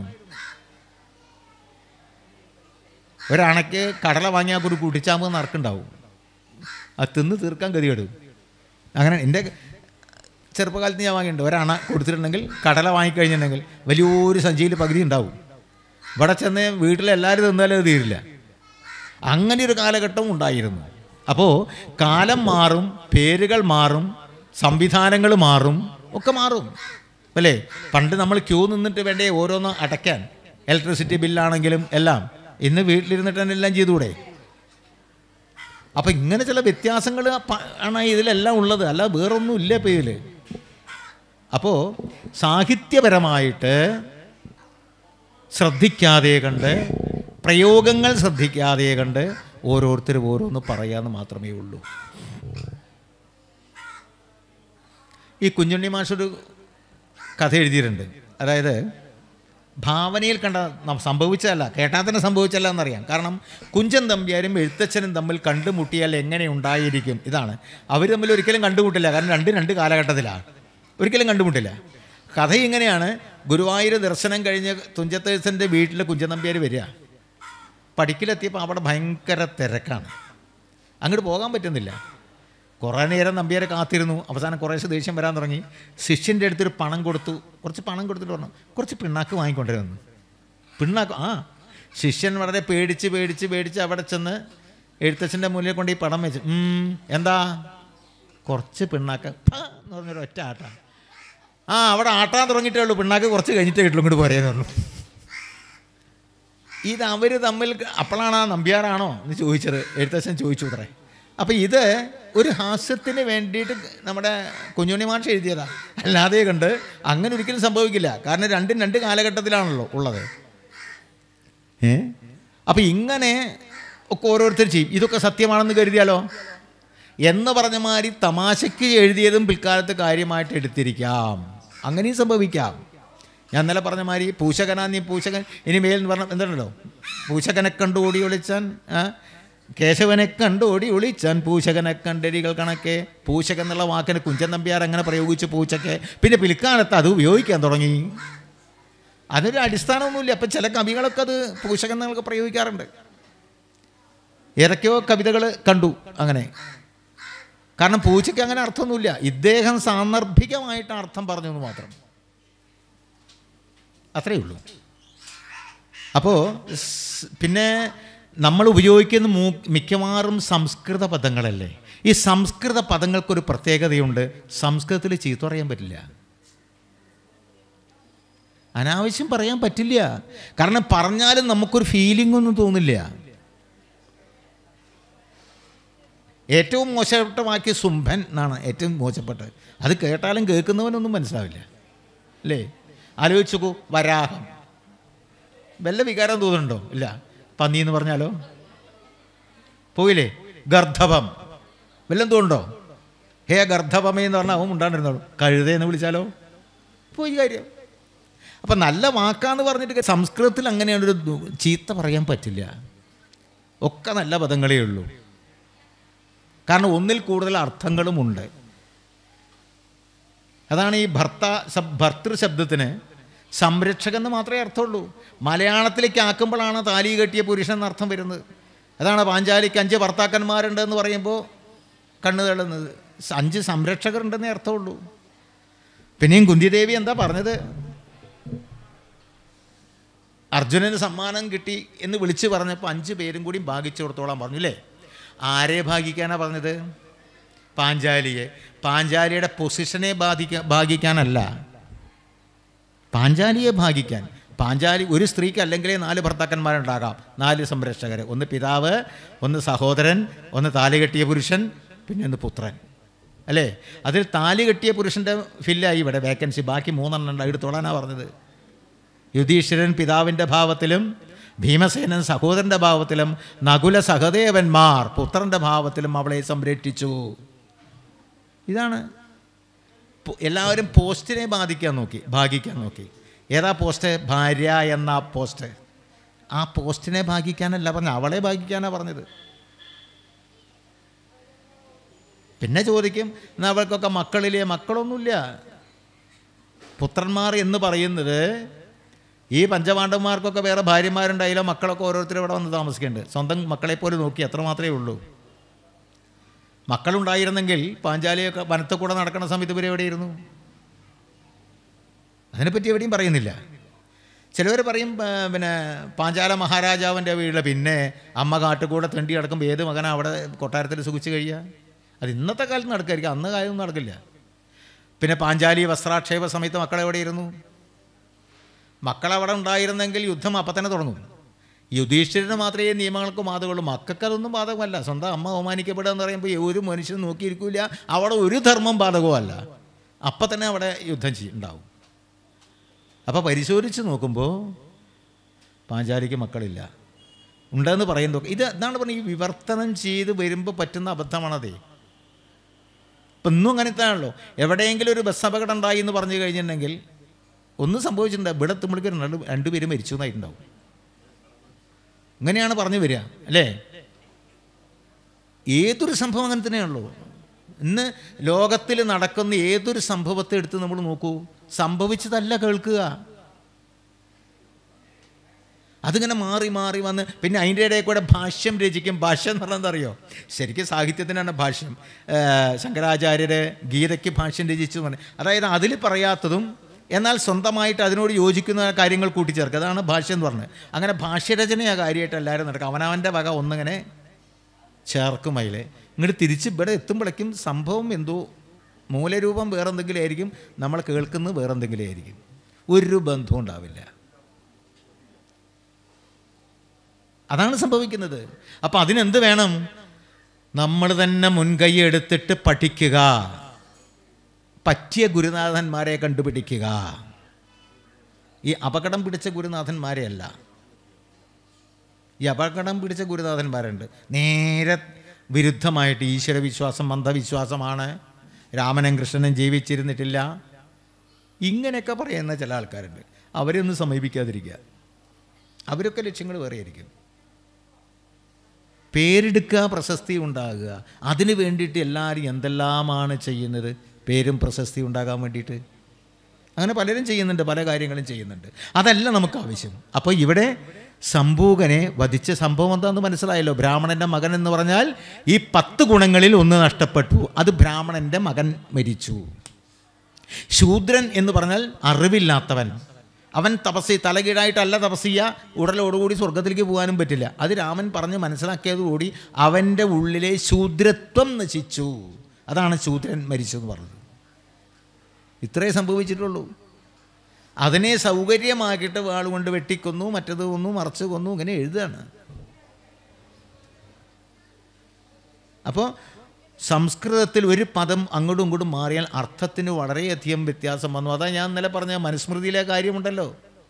ഒരണയ്ക്ക് കടല വാങ്ങിയാൽ ഒരു കുടിച്ചാമ്പ് നറുക്കുണ്ടാവും അത് തിന്ന് തീർക്കാൻ ഗതികേടും അങ്ങനെ എൻ്റെ ചെറുപ്പകാലത്ത് ഞാൻ വാങ്ങിയിട്ടുണ്ട് ഒരണ കൊടുത്തിട്ടുണ്ടെങ്കിൽ കടല വാങ്ങിക്കഴിഞ്ഞിട്ടുണ്ടെങ്കിൽ വലിയൊരു സഞ്ചിയിൽ പകുതി ഉണ്ടാവും ഇവിടെ ചെന്ന് വീട്ടിലെല്ലാവരും തിന്നാലും അത് തീരില്ല അങ്ങനെ ഒരു കാലഘട്ടം ഉണ്ടായിരുന്നു അപ്പോൾ കാലം മാറും പേരുകൾ മാറും സംവിധാനങ്ങൾ മാറും ഒക്കെ മാറും അല്ലേ പണ്ട് നമ്മൾ ക്യൂ നിന്നിട്ട് വേണ്ടേ ഓരോന്ന് അടയ്ക്കാൻ ഇലക്ട്രിസിറ്റി ബില്ലാണെങ്കിലും എല്ലാം ഇന്ന് വീട്ടിലിരുന്നിട്ട് തന്നെ എല്ലാം ചെയ്തുകൂടെ അപ്പം ഇങ്ങനെ ചില വ്യത്യാസങ്ങൾ ആണ് ഇതിലെല്ലാം ഉള്ളത് അല്ല വേറൊന്നും ഇല്ല ഇപ്പോൾ ഇതിൽ അപ്പോൾ സാഹിത്യപരമായിട്ട് ശ്രദ്ധിക്കാതെ കണ്ട് പ്രയോഗങ്ങൾ ശ്രദ്ധിക്കാതെ കണ്ട് ഓരോരുത്തരും ഓരോന്ന് പറയാമെന്ന് മാത്രമേ ഉള്ളൂ ഈ കുഞ്ഞുണ്ണി മാഷൊരു കഥ എഴുതിയിട്ടുണ്ട് അതായത് ഭാവനയിൽ കണ്ട നം- സംഭവിച്ചതല്ല കേട്ടാൽ തന്നെ സംഭവിച്ചല്ല എന്നറിയാം കാരണം കുഞ്ചൻ തമ്പ്യാരും എഴുത്തച്ഛനും തമ്മിൽ കണ്ടുമുട്ടിയാൽ എങ്ങനെ ഉണ്ടായിരിക്കും ഇതാണ് അവർ തമ്മിൽ ഒരിക്കലും കണ്ടുമുട്ടില്ല കാരണം രണ്ട് രണ്ട് കാലഘട്ടത്തിലാണ് ഒരിക്കലും കണ്ടുമുട്ടില്ല കഥ ഇങ്ങനെയാണ് ഗുരുവായൂർ ദർശനം കഴിഞ്ഞ് തുഞ്ചത്തേഴ്സൻ്റെ വീട്ടിൽ കുഞ്ചൻ നമ്പ്യാർ വരിക പഠിക്കലെത്തിയപ്പോൾ അവിടെ ഭയങ്കര തിരക്കാണ് അങ്ങോട്ട് പോകാൻ പറ്റുന്നില്ല കുറേ നേരം നമ്പ്യാരെ കാത്തിരുന്നു അവസാനം കുറേശ്ശെ ദേഷ്യം വരാൻ തുടങ്ങി ശിഷ്യൻ്റെ അടുത്തൊരു പണം കൊടുത്തു കുറച്ച് പണം കൊടുത്തിട്ട് പറഞ്ഞു കുറച്ച് പിണ്ണാക്ക് വാങ്ങിക്കൊണ്ടിരുന്നു പിണ്ണാക്ക് ആ ശിഷ്യൻ വളരെ പേടിച്ച് പേടിച്ച് പേടിച്ച് അവിടെ ചെന്ന് എഴുത്തച്ഛൻ്റെ മുന്നിൽ കൊണ്ട് ഈ പണം വെച്ച് "ഉം, എന്താ കുറച്ച് പിണ്ണാക്ക് ഫ എന്ന് പറഞ്ഞൊരു ഒറ്റ ആട്ട ആ അവിടെ ആട്ടാൻ തുടങ്ങിയിട്ടേ ഉള്ളൂ പിണ്ണാക്ക് കുറച്ച് കഴിഞ്ഞിട്ടേ കിട്ടുള്ളൂ ഇങ്ങോട്ട് പോരേന്ന് പറഞ്ഞു ഇത് അവർ തമ്മിൽ അപ്പോഴാണ് ആ നമ്പ്യാറാണോ എന്ന് ചോദിച്ചത് എഴുത്തച്ഛൻ ചോദിച്ചു അത്രേ അപ്പം ഇത് ഒരു ഹാസ്യത്തിന് വേണ്ടിയിട്ട് നമ്മുടെ കുഞ്ഞുണ്ണി മാഷ് എഴുതിയതാ അല്ലാതെ കണ്ട് അങ്ങനെ ഒരിക്കലും സംഭവിക്കില്ല കാരണം രണ്ടും രണ്ട് കാലഘട്ടത്തിലാണല്ലോ ഉള്ളത് ഏ അപ്പം ഇങ്ങനെ ഒക്കെ ഓരോരുത്തർ ചെയ്യും ഇതൊക്കെ സത്യമാണെന്ന് കരുതിയാലോ എന്ന് പറഞ്ഞ മാതിരി തമാശയ്ക്ക് എഴുതിയതും പിൽക്കാലത്ത് കാര്യമായിട്ട് എടുത്തിരിക്കാം അങ്ങനെയും സംഭവിക്കാം ഞാൻ ഇന്നലെ പറഞ്ഞ മാതിരി പൂശകനാ നീ പൂശകൻ ഇനി മേൽ എന്ന് പറഞ്ഞ എന്തുണ്ടല്ലോ പൂശകനെ കണ്ടു ഓടി ഒളിച്ചാൻ ആ? കേശവനെ കണ്ടു ഓടി ഒളിച്ചാൻ പൂശകനെ കണ്ടരികൾ കണക്കെ പൂശകൻ എന്നുള്ള വാക്കിന് കുഞ്ചൻ നമ്പ്യാർ അങ്ങനെ പ്രയോഗിച്ചു പൂച്ചക്കെ പിന്നെ പിൽക്കാലത്ത് അത് ഉപയോഗിക്കാൻ തുടങ്ങി അതൊരു അടിസ്ഥാനമൊന്നുമില്ല അപ്പം ചില കവികളൊക്കെ അത് പൂശകൻ എന്നൊക്കെ പ്രയോഗിക്കാറുണ്ട് ഏതൊക്കെയോ കവിതകൾ കണ്ടു അങ്ങനെ കാരണം പൂച്ചയ്ക്ക് അങ്ങനെ അർത്ഥമൊന്നുമില്ല ഇദ്ദേഹം സാന്ദർഭികമായിട്ട് അർത്ഥം പറഞ്ഞു എന്ന് മാത്രം അത്രയേ ഉള്ളൂ അപ്പോൾ സ്- പിന്നെ നമ്മൾ ഉപയോഗിക്കുന്ന മൂ മിക്കവാറും സംസ്കൃത പദങ്ങളല്ലേ ഈ സംസ്കൃത പദങ്ങൾക്കൊരു പ്രത്യേകതയുണ്ട് സംസ്കൃതത്തിൽ ചീത്ത പറയാൻ പറ്റില്ല അനാവശ്യം പറയാൻ പറ്റില്ല കാരണം പറഞ്ഞാലും നമുക്കൊരു ഫീലിംഗ് ഒന്നും തോന്നില്ല ഏറ്റവും മോശപ്പെട്ട വാക്യ സുംഭൻ എന്നാണ് ഏറ്റവും മോശപ്പെട്ടത് അത് കേട്ടാലും കേൾക്കുന്നവനൊന്നും മനസ്സിലാവില്ല അല്ലേ ആലോചിച്ച് നോക്കൂ വരാഹം വല്ല വികാരം തോന്നുന്നുണ്ടോ ഇല്ല പന്നി എന്ന് പറഞ്ഞാലോ പോയില്ലേ ഗർദ്ധവം വല്ലതും തോന്നുന്നുണ്ടോ ഹേ ഗർദ്ധവമേ എന്ന് പറഞ്ഞാൽ അവൻ ഉണ്ടാണ്ടിരുന്നോളൂ കഴുതയെന്ന് വിളിച്ചാലോ പോയി കാര്യം അപ്പം നല്ല വാക്കാന്ന് പറഞ്ഞിട്ട് സംസ്കൃതത്തിൽ അങ്ങനെയാണൊരു ദു- ചീത്ത പറയാൻ പറ്റില്ല ഒക്കെ നല്ല പദങ്ങളേ ഉള്ളൂ കാരണം ഒന്നിൽ കൂടുതൽ അർത്ഥങ്ങളുമുണ്ട് അതാണ് ഈ ഭർത്ത ശബ് ഭർത്തൃ ശബ്ദത്തിന് സംരക്ഷകൻ എന്ന് മാത്രമേ അർത്ഥമുള്ളൂ മലയാളത്തിലേക്ക് ആക്കുമ്പോഴാണ് താലി കെട്ടിയ പുരുഷൻ എന്നർത്ഥം വരുന്നത് അതാണ് പാഞ്ചാലിക്ക് അഞ്ച് ഭർത്താക്കന്മാരുണ്ട് എന്ന് പറയുമ്പോൾ കണ്ണു തള്ളുന്നത് സ- അഞ്ച് സംരക്ഷകരുണ്ടെന്നേ അർത്ഥമുള്ളൂ പിന്നെയും കുന്തിദേവി എന്താ പറഞ്ഞത് അർജുനന് സമ്മാനം കിട്ടി എന്ന് വിളിച്ച് പറഞ്ഞപ്പോൾ അഞ്ച് പേരും കൂടി ഭാഗിച്ചു കൊടുത്തോളാൻ പറഞ്ഞു അല്ലേ ആരെ ഭാഗിക്കാനാ പറഞ്ഞത് പാഞ്ചാലിയെ പാഞ്ചാലിയുടെ പൊസിഷനെ ബാധിക്കാൻ ഭാഗിക്കാനല്ല പാഞ്ചാലിയെ ഭാഗിക്കാൻ പാഞ്ചാലി ഒരു സ്ത്രീക്ക് അല്ലെങ്കിലേ നാല് ഭർത്താക്കന്മാരുണ്ടാകാം നാല് സംരക്ഷകർ ഒന്ന് പിതാവ് ഒന്ന് സഹോദരൻ ഒന്ന് താലി കെട്ടിയ പുരുഷൻ പിന്നെ ഒന്ന് പുത്രൻ അല്ലേ അതിൽ താലി കെട്ടിയ പുരുഷൻ്റെ ഫില്ലായി ഇവിടെ വേക്കൻസി ബാക്കി മൂന്നെണ്ണം ഉണ്ട് എടുത്തോളാനാണ് പറഞ്ഞത് യുധീശ്വരൻ പിതാവിൻ്റെ ഭാവത്തിലും ഭീമസേനൻ സഹോദരൻ്റെ ഭാവത്തിലും നകുല സഹദേവന്മാർ പുത്രൻ്റെ ഭാവത്തിലും അവളെ സംരക്ഷിച്ചു ഇതാണ് പോ- എല്ലാവരും പോസ്റ്റിനെ ബാധിക്കാൻ നോക്കി ഭാഗിക്കാൻ നോക്കി ഏതാ പോസ്റ്റ് ഭാര്യ എന്ന പോസ്റ്റ് ആ പോസ്റ്റിനെ ഭാഗിക്കാനല്ല പറഞ്ഞത് അവളെ ഭാഗിക്കാനാണ് പറഞ്ഞത് പിന്നെ ചോദിക്കും എന്നാൽ അവൾക്കൊക്കെ മക്കളില്ലേ മക്കളൊന്നുമില്ല പുത്രന്മാർ എന്ന് പറയുന്നത് ഈ പഞ്ചപാണ്ഡവന്മാർക്കൊക്കെ വേറെ ഭാര്യമാരുണ്ടായില്ല മക്കളൊക്കെ ഓരോരുത്തരും ഇവിടെ വന്ന് താമസിക്കുന്നുണ്ട് സ്വന്തം മക്കളെ പോലെ നോക്കി അത്ര മാത്രമേ ഉള്ളൂ മക്കളുണ്ടായിരുന്നെങ്കിൽ പാഞ്ചാലിയൊക്കെ വനത്തിൽ കൂടെ നടക്കുന്ന സമയത്ത് ഇവർ എവിടെയിരുന്നു അതിനെപ്പറ്റി എവിടെയും പറയുന്നില്ല ചിലവർ പറയും ആ, പിന്നെ പാഞ്ചാല മഹാരാജാവിൻ്റെ വീട്ടിൽ പിന്നെ അമ്മ കാട്ടുകൂടെ തെണ്ടി കിടക്കുമ്പോൾ ഏത് മകനാ അവിടെ കൊട്ടാരത്തിൽ സുഖിച്ച് കഴിയുക അത് ഇന്നത്തെ കാലത്ത് നടക്കായിരിക്കും അന്ന് കാലമൊന്നും നടക്കില്ല പിന്നെ പാഞ്ചാലി വസ്ത്രാക്ഷേപ സമയത്ത് മക്കളെവിടെയിരുന്നു മക്കളവിടെ ഉണ്ടായിരുന്നെങ്കിൽ യുദ്ധം അപ്പം തന്നെ തുടങ്ങും യുധീഷ്ഠിരന് മാത്രമേ ഈ നിയമങ്ങൾക്ക് ബാധകമുള്ളൂ മക്കൾക്ക് അതൊന്നും ബാധകമല്ല സ്വന്തം അമ്മ അവമാനിക്കപ്പെടുക എന്ന് പറയുമ്പോൾ ഒരു മനുഷ്യനും നോക്കിയിരിക്കില്ല അവിടെ ഒരു ധർമ്മം ബാധകമല്ല അപ്പം തന്നെ അവിടെ യുദ്ധം ചെയ്യും ഉണ്ടാവും അപ്പോൾ പരിശോധിച്ച് നോക്കുമ്പോൾ പാഞ്ചാലിക്ക് മക്കളില്ല ഉണ്ടെന്ന് പറയുന്നു ഇത് എന്താണ് പറഞ്ഞത് ഈ വിവർത്തനം ചെയ്ത് വരുമ്പോൾ പറ്റുന്ന അബദ്ധമാണതേ ഇപ്പം ഇന്നും അങ്ങനത്തെ ആണല്ലോ എവിടെയെങ്കിലും ഒരു ബസ് അപകടം ഉണ്ടായി എന്ന് പറഞ്ഞു കഴിഞ്ഞിട്ടുണ്ടെങ്കിൽ ഒന്നും സംഭവിച്ചിട്ടുണ്ട് ഇവിടെ എത്തുമ്പോഴേക്കും രണ്ട് രണ്ടുപേരും മരിച്ചു എന്നായിട്ടുണ്ടാവും ഇങ്ങനെയാണ് പറഞ്ഞു വരിക അല്ലേ ഏതൊരു സംഭവം അങ്ങനെ തന്നെയാണല്ലോ ഇന്ന് ലോകത്തിൽ നടക്കുന്ന ഏതൊരു സംഭവത്തെ എടുത്ത് നമ്മൾ നോക്കൂ സംഭവിച്ചതല്ല കേൾക്കുക അതിങ്ങനെ മാറി മാറി വന്ന് പിന്നെ അതിൻ്റെ ഇടയിൽ കൂടെ ഭാഷ്യം രചിക്കും ഭാഷ്യം എന്ന് പറഞ്ഞാൽ എന്താ അറിയോ ശരിക്കും സാഹിത്യത്തിനാണ് ഭാഷ്യം ഏഹ് ശങ്കരാചാര്യരെ ഗീതയ്ക്ക് ഭാഷ്യം രചിച്ചു എന്ന് പറഞ്ഞു അതായത് അതിൽ പറയാത്തതും എന്നാൽ സ്വന്തമായിട്ട് അതിനോട് യോജിക്കുന്ന കാര്യങ്ങൾ കൂട്ടിച്ചേർക്കുക അതാണ് ഭാഷ്യം എന്ന് പറഞ്ഞത് അങ്ങനെ ഭാഷ്യരചനയാണ് കാര്യമായിട്ട് എല്ലാവരും നടക്കുക അവനവൻ്റെ വക ഒന്നിങ്ങനെ ചേർക്കും അതിൽ ഇങ്ങോട്ട് തിരിച്ച് ഇവിടെ എത്തുമ്പോഴേക്കും സംഭവം എന്തോ മൂലരൂപം വേറെന്തെങ്കിലും ആയിരിക്കും നമ്മൾ കേൾക്കുന്നത് വേറെന്തെങ്കിലും ആയിരിക്കും ഒരു ബന്ധവും ഉണ്ടാവില്ല അതാണ് സംഭവിക്കുന്നത് അപ്പം അതിനെന്ത് വേണം നമ്മൾ തന്നെ മുൻകൈ എടുത്തിട്ട് പഠിക്കുക പറ്റിയ ഗുരുനാഥന്മാരെ കണ്ടുപിടിക്കുക ഈ അപകടം പിടിച്ച ഗുരുനാഥന്മാരെ അല്ല ഈ അപകടം പിടിച്ച ഗുരുനാഥന്മാരുണ്ട് നേരെ വിരുദ്ധമായിട്ട് ഈശ്വരവിശ്വാസം മന്ദവിശ്വാസമാണ് രാമനും കൃഷ്ണനും ജീവിച്ചിരുന്നിട്ടില്ല ഇങ്ങനെയൊക്കെ പറയുന്ന ചില ആൾക്കാരുണ്ട് അവരെയൊന്നും സമീപിക്കാതിരിക്കുക അവരൊക്കെ ലക്ഷ്യങ്ങൾ വേറെയായിരിക്കും പേരെടുക്കുക പ്രശസ്തി ഉണ്ടാകുക അതിന് വേണ്ടിയിട്ട് എല്ലാവരും എന്തെല്ലാമാണ് ചെയ്യുന്നത് പേരും പ്രശസ്തി ഉണ്ടാകാൻ വേണ്ടിയിട്ട് അങ്ങനെ പലരും ചെയ്യുന്നുണ്ട് പല കാര്യങ്ങളും ചെയ്യുന്നുണ്ട് അതല്ല നമുക്ക് ആവശ്യം അപ്പോൾ ഇവിടെ സംഭൂകനെ വധിച്ച സംഭവം എന്താണെന്ന് മനസ്സിലായല്ലോ ബ്രാഹ്മണൻ്റെ മകൻ എന്ന് പറഞ്ഞാൽ ഈ പത്ത് ഗുണങ്ങളിൽ ഒന്ന് നഷ്ടപ്പെട്ടു അത് ബ്രാഹ്മണൻ്റെ മകൻ മരിച്ചു ശൂദ്രൻ എന്ന് പറഞ്ഞാൽ അറിവില്ലാത്തവൻ അവൻ തപസ് തലകീഴായിട്ടല്ല തപസ് ചെയ്യുക ഉടലോടുകൂടി സ്വർഗത്തിലേക്ക് പോകാനും പറ്റില്ല അത് രാമൻ പറഞ്ഞ് മനസ്സിലാക്കിയതോടുകൂടി അവൻ്റെ ഉള്ളിലെ ശൂദ്രത്വം നശിച്ചു അതാണ് ശൂദ്രൻ മരിച്ചു എന്ന് പറഞ്ഞത് ഇത്രേ സംഭവിച്ചിട്ടുള്ളൂ അതിനെ സൗകര്യമാക്കിയിട്ട് വാളുകൊണ്ട് വെട്ടിക്കൊന്നു മറ്റത് കൊന്നു മറച്ച് കൊന്നു ഇങ്ങനെ എഴുതുകയാണ് അപ്പോൾ സംസ്കൃതത്തിൽ ഒരു പദം അങ്ങോട്ടും ഇങ്ങോട്ടും മാറിയാൽ അർത്ഥത്തിന് വളരെയധികം വ്യത്യാസം വന്നു അതാ ഞാൻ ഇന്നലെ പറഞ്ഞ മനുസ്മൃതിയിലെ കാര്യമുണ്ടല്ലോ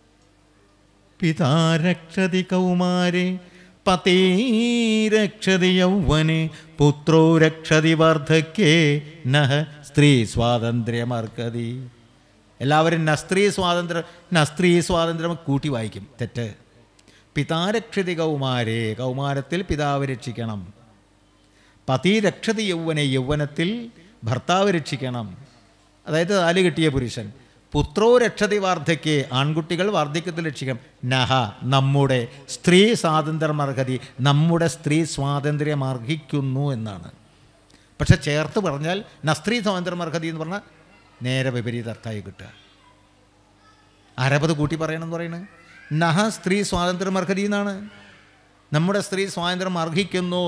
പിതാരക്ഷതി കൗമാരെ പതീരക്ഷതി യൗവനെ പുത്രോ രക്ഷതി വാർദ്ധക്യേ നഹ സ്ത്രീ സ്വാതന്ത്ര്യമർക്കതി എല്ലാവരും ന സ്ത്രീ സ്വാതന്ത്ര്യം ന സ്ത്രീ സ്വാതന്ത്ര്യം കൂട്ടി വായിക്കും തെറ്റ് പിതാരക്ഷതി കൗമാരെ കൗമാരത്തിൽ പിതാവ് രക്ഷിക്കണം പതി രക്ഷതി യൗവനെ യൗവനത്തിൽ ഭർത്താവ് രക്ഷിക്കണം അതായത് താലി കിട്ടിയ പുരുഷൻ പുത്രോ രക്ഷതി വാർദ്ധയ്ക്ക് ആൺകുട്ടികൾ വാർദ്ധക്യത്തിൽ രക്ഷിക്കണം നഹ നമ്മുടെ സ്ത്രീ സ്വാതന്ത്ര്യം അർഹതി നമ്മുടെ സ്ത്രീ സ്വാതന്ത്ര്യം അർഹിക്കുന്നു എന്നാണ് പക്ഷെ ചേർത്ത് പറഞ്ഞാൽ ന സ്ത്രീ സ്വാതന്ത്ര്യം അർഹതി എന്ന് പറഞ്ഞാൽ നേരെ വിപരീത അർത്ഥമായി കിട്ടുക ആരപ്പത് കൂട്ടി പറയണമെന്ന് പറയുന്നത് നഹ സ്ത്രീ സ്വാതന്ത്ര്യം അർഹതി എന്നാണ് നമ്മുടെ സ്ത്രീ സ്വാതന്ത്ര്യം അർഹിക്കുന്നു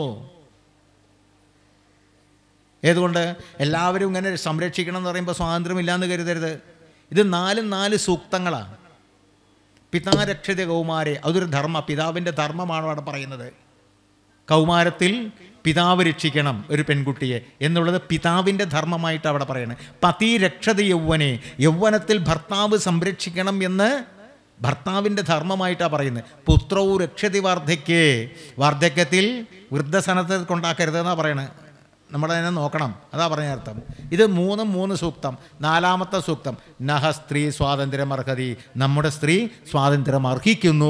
ഏതുകൊണ്ട് എല്ലാവരും ഇങ്ങനെ സംരക്ഷിക്കണം എന്ന് പറയുമ്പോൾ സ്വാതന്ത്ര്യമില്ലാന്ന് കരുതരുത് ഇത് നാലും നാല് സൂക്തങ്ങളാണ് പിതാരക്ഷിത കൗമാരെ അതൊരു ധർമ്മ പിതാവിൻ്റെ ധർമ്മമാണ് അവിടെ പറയുന്നത് കൗമാരത്തിൽ പിതാവ് രക്ഷിക്കണം ഒരു പെൺകുട്ടിയെ എന്നുള്ളത് പിതാവിൻ്റെ ധർമ്മമായിട്ട് അവിടെ പറയണം പതി രക്ഷത യൗവനെ യൗവനത്തിൽ ഭർത്താവ് സംരക്ഷിക്കണം എന്ന് ഭർത്താവിൻ്റെ ധർമ്മമായിട്ടാണ് പറയുന്നത് പുത്രവും രക്ഷതി വാർദ്ധക്യേ വാർദ്ധക്യത്തിൽ വൃദ്ധസനത്തെ കൊണ്ടാക്കരുത് എന്നാണ് പറയണത് നമ്മളതിനെ നോക്കണം അതാ പറഞ്ഞ അർത്ഥം ഇത് മൂന്നും മൂന്ന് സൂക്തം നാലാമത്തെ സൂക്തം നഹ സ്ത്രീ സ്വാതന്ത്ര്യം അർഹതി നമ്മുടെ സ്ത്രീ സ്വാതന്ത്ര്യം അർഹിക്കുന്നു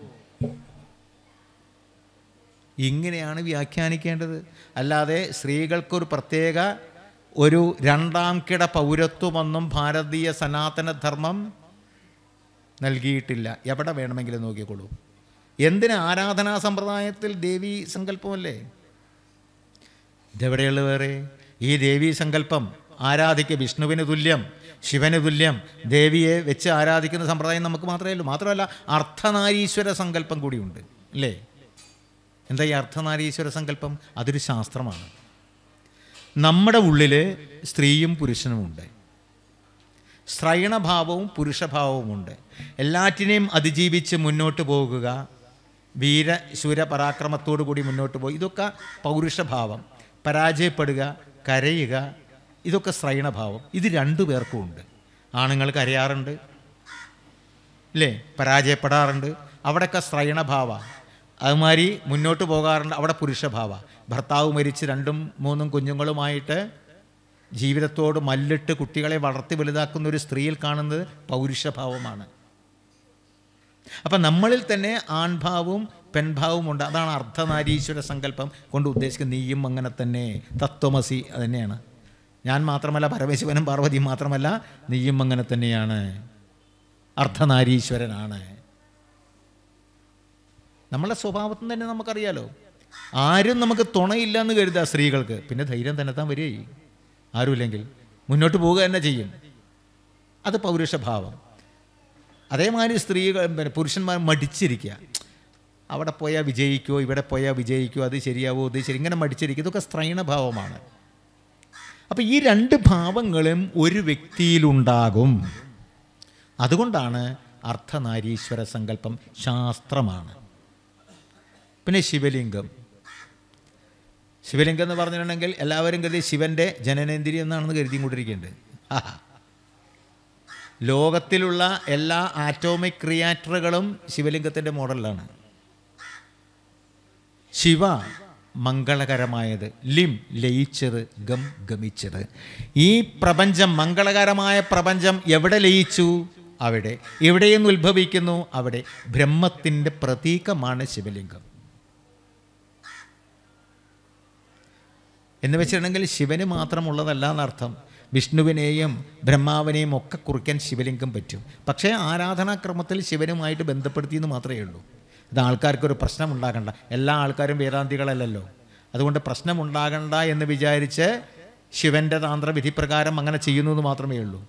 ഇങ്ങനെയാണ് വ്യാഖ്യാനിക്കേണ്ടത് അല്ലാതെ സ്ത്രീകൾക്കൊരു പ്രത്യേക ഒരു രണ്ടാം കിട പൗരത്വമൊന്നും ഭാരതീയ സനാതന ധർമ്മം നൽകിയിട്ടില്ല എവിടെ വേണമെങ്കിലും നോക്കിക്കോളൂ എന്തിന് ആരാധനാ സമ്പ്രദായത്തിൽ ദേവി സങ്കല്പമല്ലേ ഇതെവിടെയുള്ള വേറെ ഈ ദേവീ സങ്കല്പം ആരാധിക്കുക വിഷ്ണുവിന് തുല്യം ശിവന് തുല്യം ദേവിയെ വെച്ച് ആരാധിക്കുന്ന സമ്പ്രദായം നമുക്ക് മാത്രമേ ഉള്ളൂ മാത്രമല്ല അർദ്ധനാരീശ്വര സങ്കല്പം കൂടിയുണ്ട് അല്ലേ എന്താ ഈ അർദ്ധനാരീശ്വര സങ്കല്പം അതൊരു ശാസ്ത്രമാണ് നമ്മുടെ ഉള്ളിൽ സ്ത്രീയും പുരുഷനുമുണ്ട് ശ്രൈണഭാവവും പുരുഷഭാവവുമുണ്ട് എല്ലാറ്റിനെയും അതിജീവിച്ച് മുന്നോട്ട് പോകുക വീരശൂര പരാക്രമത്തോടു കൂടി മുന്നോട്ട് പോകുക ഇതൊക്കെ പൗരുഷഭാവം പരാജയപ്പെടുക കരയുക ഇതൊക്കെ ശ്രൈണഭാവം ഇത് രണ്ടു പേർക്കും ഉണ്ട് ആണുങ്ങൾ കരയാറുണ്ട് ഇല്ലേ പരാജയപ്പെടാറുണ്ട് അവിടെയൊക്കെ ശ്രൈണഭാവ അതുമാതിരി മുന്നോട്ട് പോകാറുണ്ട് അവിടെ പുരുഷഭാവ ഭർത്താവ് മരിച്ച് രണ്ടും മൂന്നും കുഞ്ഞുങ്ങളുമായിട്ട് ജീവിതത്തോട് മല്ലിട്ട് കുട്ടികളെ വളർത്തി വലുതാക്കുന്ന ഒരു സ്ത്രീയിൽ കാണുന്നത് പൗരുഷഭാവമാണ് അപ്പം നമ്മളിൽ തന്നെ ആൺഭാവവും പെൺഭാവവും ഉണ്ട് അതാണ് അർദ്ധനാരീശ്വര സങ്കല്പം കൊണ്ട് ഉദ്ദേശിക്കുന്നത് നീയും അങ്ങനെ തന്നെ തത്വമസി അത് തന്നെയാണ് ഞാൻ മാത്രമല്ല പരമേശ്വരനും പാർവതിയും മാത്രമല്ല നീയും അങ്ങനെ തന്നെയാണ് അർദ്ധനാരീശ്വരനാണ് നമ്മളെ സ്വഭാവത്തിൽ തന്നെ നമുക്കറിയാലോ ആരും നമുക്ക് തുണയില്ല എന്ന് കരുതുക സ്ത്രീകൾക്ക് പിന്നെ ധൈര്യം തന്നെ താൻ വരികയും ആരുമില്ലെങ്കിൽ മുന്നോട്ട് പോവുക തന്നെ ചെയ്യും അത് പൗരുഷഭാവം അതേമാതിരി സ്ത്രീകൾ പിന്നെ പുരുഷന്മാർ മടിച്ചിരിക്കുക അവിടെ പോയാൽ വിജയിക്കുമോ ഇവിടെ പോയാൽ വിജയിക്കുമോ അത് ശരിയാവോ ഇത് ശരി ഇങ്ങനെ മടിച്ചിരിക്കുക ഇതൊക്കെ സ്ത്രൈണഭാവമാണ് അപ്പം ഈ രണ്ട് ഭാവങ്ങളും ഒരു വ്യക്തിയിലുണ്ടാകും അതുകൊണ്ടാണ് അർദ്ധനാരീശ്വര സങ്കല്പം ശാസ്ത്രമാണ് പിന്നെ ശിവലിംഗം ശിവലിംഗം എന്ന് പറഞ്ഞിട്ടുണ്ടെങ്കിൽ എല്ലാവരും കരുതി ശിവൻ്റെ ജനനേന്ദ്രിയം എന്നാണെന്ന് കരുതിയും കൊണ്ടിരിക്കുന്നുണ്ട് ആഹാ ലോകത്തിലുള്ള എല്ലാ ആറ്റോമിക് റിയാക്ടറുകളും ശിവലിംഗത്തിൻ്റെ മോഡലിലാണ് ശിവ മംഗളകരമായത് ലിം ലയിച്ചത് ഗം ഗമിച്ചത് ഈ പ്രപഞ്ചം മംഗളകരമായ പ്രപഞ്ചം എവിടെ ലയിച്ചു അവിടെ എവിടെയെന്ന് ഉത്ഭവിക്കുന്നു അവിടെ ബ്രഹ്മത്തിൻ്റെ പ്രതീകമാണ് ശിവലിംഗം എന്ന് വെച്ചിട്ടുണ്ടെങ്കിൽ ശിവന് മാത്രമുള്ളതല്ല എന്നർത്ഥം വിഷ്ണുവിനെയും ബ്രഹ്മാവിനെയും ഒക്കെ കുറിക്കാൻ ശിവലിംഗം പറ്റും പക്ഷേ ആരാധനാക്രമത്തിൽ ശിവനുമായിട്ട് ബന്ധപ്പെടുത്തിയെന്ന് മാത്രമേ ഉള്ളൂ ഇത് ആൾക്കാർക്കൊരു പ്രശ്നം ഉണ്ടാകണ്ട എല്ലാ ആൾക്കാരും വേദാന്തികളല്ലല്ലോ അതുകൊണ്ട് പ്രശ്നം ഉണ്ടാകണ്ട എന്ന് വിചാരിച്ച് ശിവൻ്റെ താന്ത്രവിധി പ്രകാരം അങ്ങനെ ചെയ്യുന്നു എന്ന് മാത്രമേ ഉള്ളൂ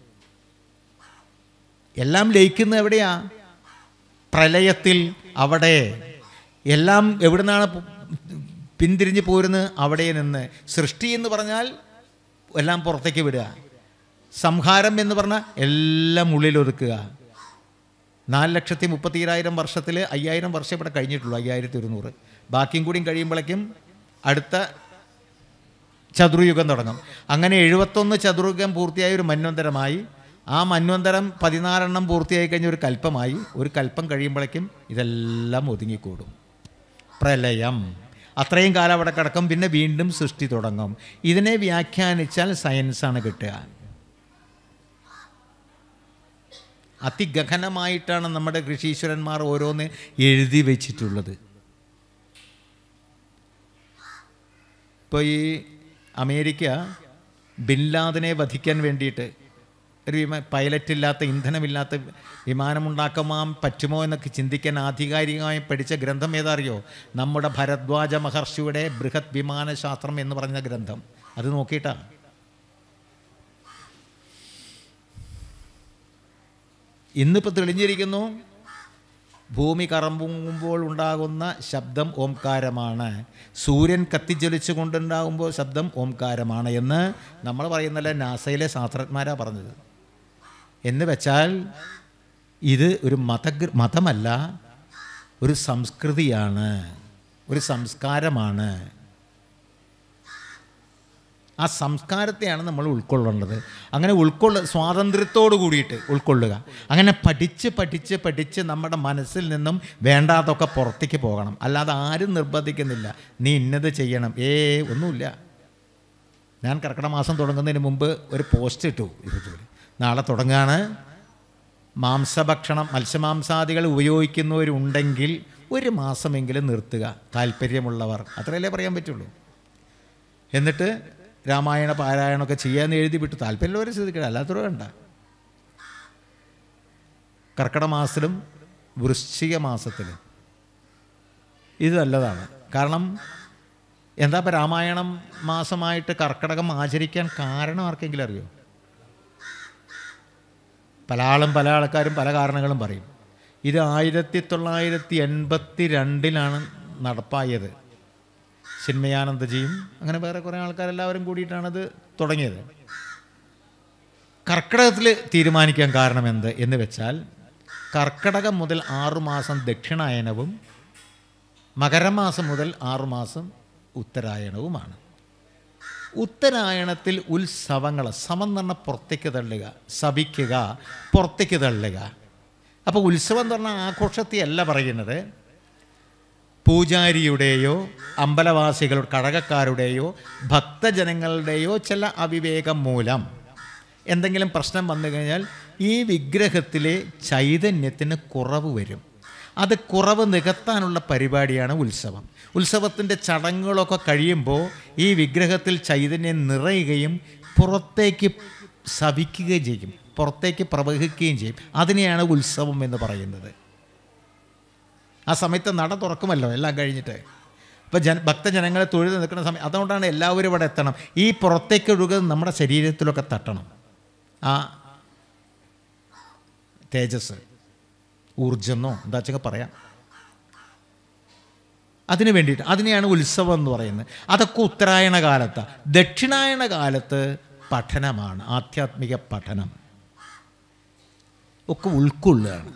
എല്ലാം ലയിക്കുന്നത് എവിടെയാ പ്രളയത്തിൽ അവിടെ എല്ലാം എവിടുന്നാണ് പു- പിന്തിരിഞ്ഞ് പോരുന്നത് അവിടെ നിന്ന് സൃഷ്ടി എന്ന് പറഞ്ഞാൽ എല്ലാം പുറത്തേക്ക് വിടുക സംഹാരം എന്ന് പറഞ്ഞാൽ എല്ലാം ഉള്ളിൽ ഒതുക്കുക നാല് ലക്ഷത്തി മുപ്പത്തിരായിരം വർഷത്തിൽ അയ്യായിരം വർഷം ഇവിടെ കഴിഞ്ഞിട്ടുള്ളൂ അയ്യായിരത്തി ഒരുന്നൂറ് ബാക്കിയും കൂടിയും കഴിയുമ്പോഴേക്കും അടുത്ത ചതുർയുഗം തുടങ്ങും അങ്ങനെ എഴുപത്തൊന്ന് ചതുർയുഗം പൂർത്തിയായ ഒരു മന്വന്തരമായി ആ മന്വന്തരം പതിനാലെണ്ണം പൂർത്തിയായി കഴിഞ്ഞ ഒരു കൽപ്പമായി ഒരു കൽപ്പം കഴിയുമ്പോഴേക്കും ഇതെല്ലാം ഒതുങ്ങിക്കൂടും പ്രളയം അത്രയും കാലം അവിടെ കിടക്കും പിന്നെ വീണ്ടും സൃഷ്ടി തുടങ്ങും ഇതിനെ വ്യാഖ്യാനിച്ചാൽ സയൻസാണ് കിട്ടുക അതിഗഹനമായിട്ടാണ് നമ്മുടെ ഋഷീശ്വരന്മാർ ഓരോന്ന് എഴുതി വെച്ചിട്ടുള്ളത് ഇപ്പോൾ ഈ അമേരിക്ക ബിൻലാദിനെ വധിക്കാൻ വേണ്ടിയിട്ട് ഒരു വിമാ പൈലറ്റ് ഇല്ലാത്ത ഇന്ധനമില്ലാത്ത വിമാനമുണ്ടാക്കാൻ പറ്റുമോ എന്നൊക്കെ ചിന്തിക്കാൻ ആധികാരികമായി പഠിച്ച ഗ്രന്ഥം ഏതാ അറിയോ നമ്മുടെ ഭരദ്വാജ മഹർഷിയുടെ ബൃഹത് വിമാനശാസ്ത്രം എന്ന് പറഞ്ഞ ഗ്രന്ഥം അത് നോക്കിയിട്ടാ ഇന്നിപ്പോൾ തെളിഞ്ഞിരിക്കുന്നു ഭൂമി കറമ്പുമ്പോൾ ഉണ്ടാകുന്ന ശബ്ദം ഓംകാരമാണ് സൂര്യൻ കത്തിജ്വലിച്ചു കൊണ്ടുണ്ടാകുമ്പോൾ ശബ്ദം ഓംകാരമാണ് എന്ന് നമ്മൾ പറയുന്നല്ല നാസയിലെ ശാസ്ത്രജ്ഞന്മാരാണ് പറഞ്ഞത് എന്ന് വെച്ചാൽ ഇത് ഒരു മത മതമല്ല ഒരു സംസ്കൃതിയാണ് ഒരു സംസ്കാരമാണ് ആ സംസ്കാരത്തെയാണ് നമ്മൾ ഉൾക്കൊള്ളേണ്ടത് അങ്ങനെ ഉൾക്കൊള്ള സ്വാതന്ത്ര്യത്തോട് കൂടിയിട്ട് ഉൾക്കൊള്ളുക അങ്ങനെ പഠിച്ച് പഠിച്ച് പഠിച്ച് നമ്മുടെ മനസ്സിൽ നിന്നും വേണ്ടാതൊക്കെ പുറത്തേക്ക് പോകണം അല്ലാതെ ആരും നിർബന്ധിക്കുന്നില്ല നീ ഇന്നത് ചെയ്യണം ഏ ഒന്നുമില്ല ഞാൻ കർക്കിടക മാസം തുടങ്ങുന്നതിന് മുമ്പ് ഒരു പോസ്റ്റ് ഇട്ടു യൂട്യൂബിൽ നാളെ തുടങ്ങുകയാണ് മാംസഭക്ഷണം മത്സ്യമാംസാദികൾ ഉപയോഗിക്കുന്നവരുണ്ടെങ്കിൽ ഒരു മാസമെങ്കിലും നിർത്തുക താല്പര്യമുള്ളവർ അത്രയല്ലേ പറയാൻ പറ്റുള്ളൂ എന്നിട്ട് രാമായണ പാരായണമൊക്കെ ചെയ്യാമെന്ന് എഴുതി വിട്ടു താല്പര്യമുള്ളവർ ശ്രദ്ധിക്കണം അല്ലാത്തവർ വേണ്ട കർക്കിടക മാസത്തിലും വൃശ്ചിക മാസത്തിലും ഇത് നല്ലതാണ് കാരണം എന്താ ഇപ്പം രാമായണം മാസമായിട്ട് കർക്കിടകം ആചരിക്കാൻ കാരണം ആർക്കെങ്കിലും അറിയോ പല ആളും പല ആൾക്കാരും പല കാരണങ്ങളും പറയും ഇത് ആയിരത്തി തൊള്ളായിരത്തി എൺപത്തി രണ്ടിലാണ് നടപ്പായത് ചിന്മയാനന്ദജിയും അങ്ങനെ വേറെ കുറേ ആൾക്കാരെല്ലാവരും കൂടിയിട്ടാണത് തുടങ്ങിയത് കർക്കിടകത്തിൽ തീരുമാനിക്കാൻ കാരണം എന്ത് എന്ന് വെച്ചാൽ കർക്കിടകം മുതൽ ആറുമാസം ദക്ഷിണായനവും മകരമാസം മുതൽ ആറുമാസം ഉത്തരായണവുമാണ് ഉത്തരായണത്തിൽ ഉത്സവങ്ങൾ സമം എന്ന് പറഞ്ഞാൽ പുറത്തേക്ക് തള്ളുക സഭിക്കുക പുറത്തേക്ക് തള്ളുക അപ്പോൾ ഉത്സവം എന്ന് പറഞ്ഞാൽ ആഘോഷത്തെ അല്ല പറയുന്നത് പൂജാരിയുടെയോ അമ്പലവാസികളുടെ കഴകക്കാരുടെയോ ഭക്തജനങ്ങളുടെയോ ചില അവിവേകം മൂലം എന്തെങ്കിലും പ്രശ്നം വന്നു കഴിഞ്ഞാൽ ഈ വിഗ്രഹത്തിലെ ചൈതന്യത്തിന് കുറവ് വരും അത് കുറവ് നികത്താനുള്ള പരിപാടിയാണ് ഉത്സവം ഉത്സവത്തിൻ്റെ ചടങ്ങുകളൊക്കെ കഴിയുമ്പോൾ ഈ വിഗ്രഹത്തിൽ ചൈതന്യം നിറയുകയും പുറത്തേക്ക് സവിക്കുകയും ചെയ്യും പുറത്തേക്ക് പ്രവഹിക്കുകയും ചെയ്യും അതിനെയാണ് ഉത്സവം എന്ന് പറയുന്നത് ആ സമയത്ത് നട തുറക്കുമല്ലോ എല്ലാം കഴിഞ്ഞിട്ട് ഇപ്പോൾ ജന ഭക്തജനങ്ങളെ തൊഴുത് നിൽക്കുന്ന സമയം അതുകൊണ്ടാണ് എല്ലാവരും ഇവിടെ എത്തണം ഈ പുറത്തേക്ക് ഒഴുകുന്നത് നമ്മുടെ ശരീരത്തിലൊക്കെ തട്ടണം ആ തേജസ് ഊർജമെന്നോ എന്താ വെച്ചൊക്കെ പറയാം അതിന് വേണ്ടിയിട്ട് അതിനെയാണ് ഉത്സവം എന്ന് പറയുന്നത് അതൊക്കെ ഉത്തരായണ കാലത്താണ് ദക്ഷിണായണ കാലത്ത് പഠനമാണ് ആധ്യാത്മിക പഠനം ഒക്കെ ഉൾക്കൊള്ളുകയാണ്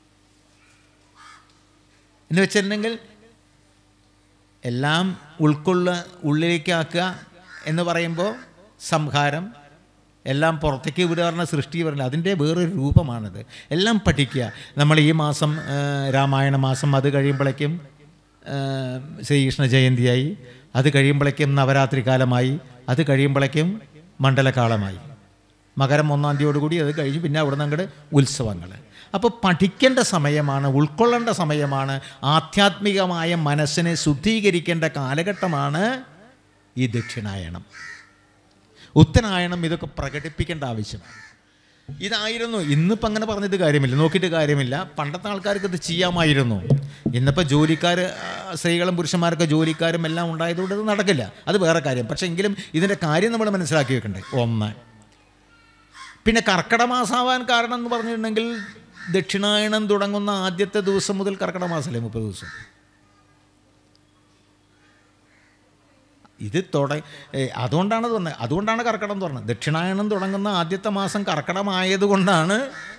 എന്ന് വെച്ചിട്ടുണ്ടെങ്കിൽ എല്ലാം ഉൾക്കൊള്ള ഉള്ളിലേക്കാക്കുക എന്ന് പറയുമ്പോൾ സംഹാരം എല്ലാം പുറത്തേക്ക് വിടാറുന്ന സൃഷ്ടി പറഞ്ഞില്ല അതിൻ്റെ വേറൊരു രൂപമാണിത് എല്ലാം പഠിക്കുക നമ്മൾ ഈ മാസം ആ, രാമായണ മാസം അത് കഴിയുമ്പോഴേക്കും ആ, ശ്രീകൃഷ്ണ ജയന്തിയായി അത് കഴിയുമ്പോഴേക്കും നവരാത്രി കാലമായി അത് കഴിയുമ്പോഴേക്കും മണ്ഡലകാലമായി മകരം ഒന്നാം തീയതിയോടുകൂടി അത് കഴിഞ്ഞ് പിന്നെ അവിടെ നിന്ന് അങ്ങോട്ട് ഉത്സവങ്ങൾ അപ്പോൾ പഠിക്കേണ്ട സമയമാണ് ഉൾക്കൊള്ളേണ്ട സമയമാണ് ആധ്യാത്മികമായ മനസ്സിനെ ശുദ്ധീകരിക്കേണ്ട കാലഘട്ടമാണ് ഈ ദക്ഷിണായണം ഉത്തരായണം ഇതൊക്കെ പ്രകടിപ്പിക്കേണ്ട ആവശ്യം ഇതായിരുന്നു ഇന്നിപ്പോൾ അങ്ങനെ പറഞ്ഞിട്ട് കാര്യമില്ല നോക്കിയിട്ട് കാര്യമില്ല പണ്ടത്തെ ആൾക്കാർക്ക് ഇത് ചെയ്യാമായിരുന്നു ഇന്നിപ്പോൾ ജോലിക്കാർ ആ, സ്ത്രീകളും പുരുഷന്മാരൊക്കെ ജോലിക്കാരും എല്ലാം ഉണ്ടായതുകൊണ്ട് ഇത് നടക്കില്ല അത് വേറെ കാര്യം പക്ഷേ എങ്കിലും ഇതിൻ്റെ കാര്യം നമ്മൾ മനസ്സിലാക്കി വെക്കണ്ടേ ഒന്ന് പിന്നെ കർക്കിട മാസമാവാൻ കാരണം എന്ന് പറഞ്ഞിട്ടുണ്ടെങ്കിൽ ദക്ഷിണായനം തുടങ്ങുന്ന ആദ്യത്തെ ദിവസം മുതൽ കർക്കിടക മാസമല്ലേ മുപ്പത് ദിവസം ഇത് തുട ഏ, അതുകൊണ്ടാണ് പറഞ്ഞത് അതുകൊണ്ടാണ് കർക്കിടം പറഞ്ഞത് ദക്ഷിണായനം തുടങ്ങുന്ന ആദ്യത്തെ മാസം കർക്കിടമായതുകൊണ്ടാണ്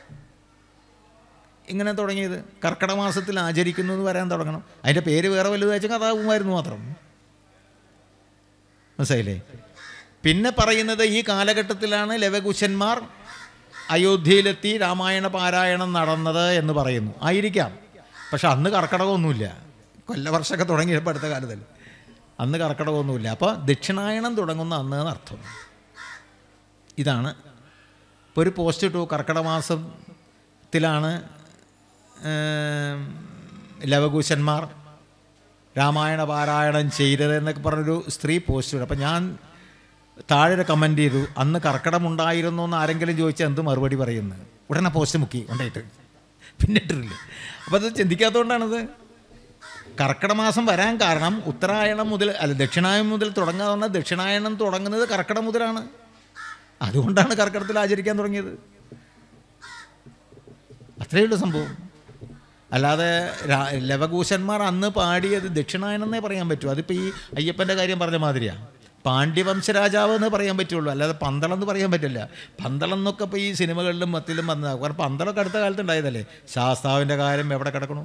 ഇങ്ങനെ തുടങ്ങിയത് കർക്കിടക മാസത്തിൽ ആചരിക്കുന്നു എന്ന് വരാൻ തുടങ്ങണം അതിൻ്റെ പേര് വേറെ വലുതാച്ച കഥാകുമായിരുന്നു മാത്രം മനസ്സിലായില്ലേ പിന്നെ പറയുന്നത് ഈ കാലഘട്ടത്തിലാണ് ലവകുശന്മാർ അയോധ്യയിലെത്തി രാമായണ പാരായണം നടന്നത് എന്ന് പറയുന്നു ആയിരിക്കാം പക്ഷെ അന്ന് കർക്കിടകമൊന്നുമില്ല കൊല്ലവർഷമൊക്കെ തുടങ്ങിയപ്പോൾ അടുത്ത കാലത്തിൽ അന്ന് കർക്കിടകമൊന്നുമില്ല അപ്പോൾ ദക്ഷിണായണം തുടങ്ങുന്ന അന്ന് എന്നർത്ഥം ഇതാണ് ഇപ്പോൾ ഒരു പോസ്റ്റ് ഇട്ടു കർക്കിടക മാസത്തിലാണ് ഏം, ലവകുശന്മാർ രാമായണ പാരായണം ചെയ്തത് എന്നൊക്കെ പറഞ്ഞൊരു സ്ത്രീ പോസ്റ്റ് ഇടും അപ്പം ഞാൻ താഴെ ഒരു കമൻറ്റ് ചെയ്തു അന്ന് കർക്കിടമുണ്ടായിരുന്നു എന്ന് ആരെങ്കിലും ചോദിച്ചാൽ എന്ത് മറുപടി പറയുന്നത് ഉടനെ പോസ്റ്റ് മുക്കി കൊണ്ടായിട്ട് പിന്നെ ഇട്ടിട്ടില്ല അപ്പോൾ അത് ചിന്തിക്കാത്തതുകൊണ്ടാണത് കർക്കിടക മാസം വരാൻ കാരണം ഉത്തരായണം മുതൽ അല്ല ദക്ഷിണായനം മുതൽ തുടങ്ങാതെ പറഞ്ഞാൽ ദക്ഷിണായനം തുടങ്ങുന്നത് കർക്കിടക മുതലാണ് അതുകൊണ്ടാണ് കർക്കിടത്തിൽ ആചരിക്കാൻ തുടങ്ങിയത് അത്രയേ ഉള്ളൂ സംഭവം അല്ലാതെ രാ- ലവകൂശന്മാർ അന്ന് പാടിയത് ദക്ഷിണായനം എന്നേ പറയാൻ പറ്റൂ അതിപ്പോൾ ഈ അയ്യപ്പൻ്റെ കാര്യം പറഞ്ഞ മാതിരിയാണ് പാണ്ഡ്യവംശ രാജാവ് എന്ന് പറയാൻ പറ്റുള്ളൂ അല്ലാതെ പന്തളം എന്ന് പറയാൻ പറ്റില്ല പന്തളം എന്നൊക്കെ ഇപ്പോൾ ഈ സിനിമകളിലും മത്തിലും വന്നതാണ് കാരണം പന്തളമൊക്കെ അടുത്ത കാലത്ത് ഉണ്ടായതല്ലേ ശാസ്താവിൻ്റെ കാര്യം എവിടെ കിടക്കണു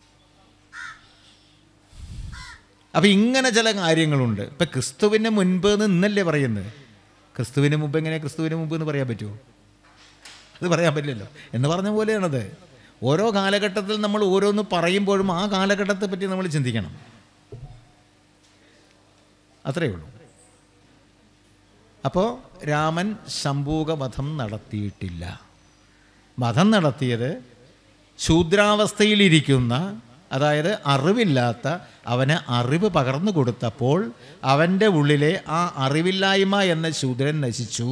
അപ്പം ഇങ്ങനെ ചില കാര്യങ്ങളുണ്ട് ഇപ്പം ക്രിസ്തുവിന് മുൻപ് എന്ന് ഇന്നല്ലേ പറയുന്നത് ക്രിസ്തുവിന് മുമ്പ് എങ്ങനെ ക്രിസ്തുവിന് മുമ്പ് എന്ന് പറയാൻ പറ്റുമോ അത് പറയാൻ പറ്റില്ലല്ലോ എന്ന് പറഞ്ഞ പോലെയാണത് ഓരോ കാലഘട്ടത്തിൽ നമ്മൾ ഓരോന്ന് പറയുമ്പോഴും ആ കാലഘട്ടത്തെ പറ്റി നമ്മൾ ചിന്തിക്കണം അത്രയേ ഉള്ളൂ അപ്പോൾ രാമൻ ശംഭൂകവധം നടത്തിയിട്ടില്ല വധം നടത്തിയത് ശൂദ്രാവസ്ഥയിലിരിക്കുന്ന അതായത് അറിവില്ലാത്ത അവന് അറിവ് പകർന്നു കൊടുത്തപ്പോൾ അവൻ്റെ ഉള്ളിലെ ആ അറിവില്ലായ്മ എന്ന ശൂദ്രൻ നശിച്ചു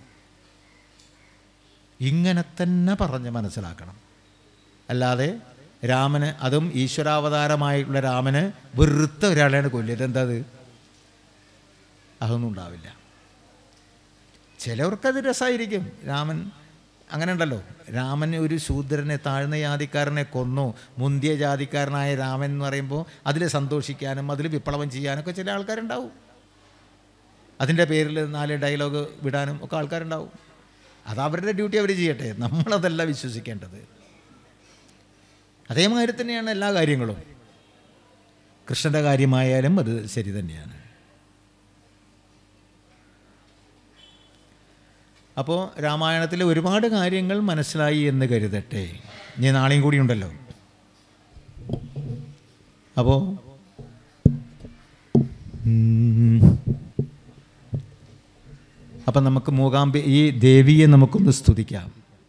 ഇങ്ങനെ തന്നെ പറഞ്ഞ് മനസ്സിലാക്കണം അല്ലാതെ രാമന് അതും ഈശ്വരാവതാരമായിട്ടുള്ള രാമന് വെറുത്ത ഒരാളെയാണ് കൊല്ലിയത് എന്താ അത് അതൊന്നും ഉണ്ടാവില്ല ചിലവർക്കത് രസമായിരിക്കും രാമൻ അങ്ങനെ ഉണ്ടല്ലോ രാമൻ ഒരു ശൂദ്രനെ താഴ്ന്ന ജാതിക്കാരനെ കൊന്നു മുന്തിയ ജാതിക്കാരനായ രാമൻ എന്ന് പറയുമ്പോൾ അതിൽ സന്തോഷിക്കാനും അതിൽ വിപ്ലവം ചെയ്യാനൊക്കെ ചില ആൾക്കാരുണ്ടാവും അതിൻ്റെ പേരിൽ നാല് ഡയലോഗ് വിടാനും ഒക്കെ ആൾക്കാരുണ്ടാവും അത് അവരുടെ ഡ്യൂട്ടി അവർ ചെയ്യട്ടെ നമ്മളതല്ല വിശ്വസിക്കേണ്ടത് അതേമാതിരി തന്നെയാണ് എല്ലാ കാര്യങ്ങളും കൃഷ്ണൻ്റെ കാര്യമായാലും അത് ശരി തന്നെയാണ് അപ്പോൾ രാമായണത്തിലെ ഒരുപാട് കാര്യങ്ങൾ മനസ്സിലായി എന്ന് കരുതട്ടെ ഇനി നാളെയും കൂടി ഉണ്ടല്ലോ അപ്പോൾ അപ്പം നമുക്ക് മൂകാംബി ഈ ദേവിയെ നമുക്കൊന്ന് സ്തുതിക്കാം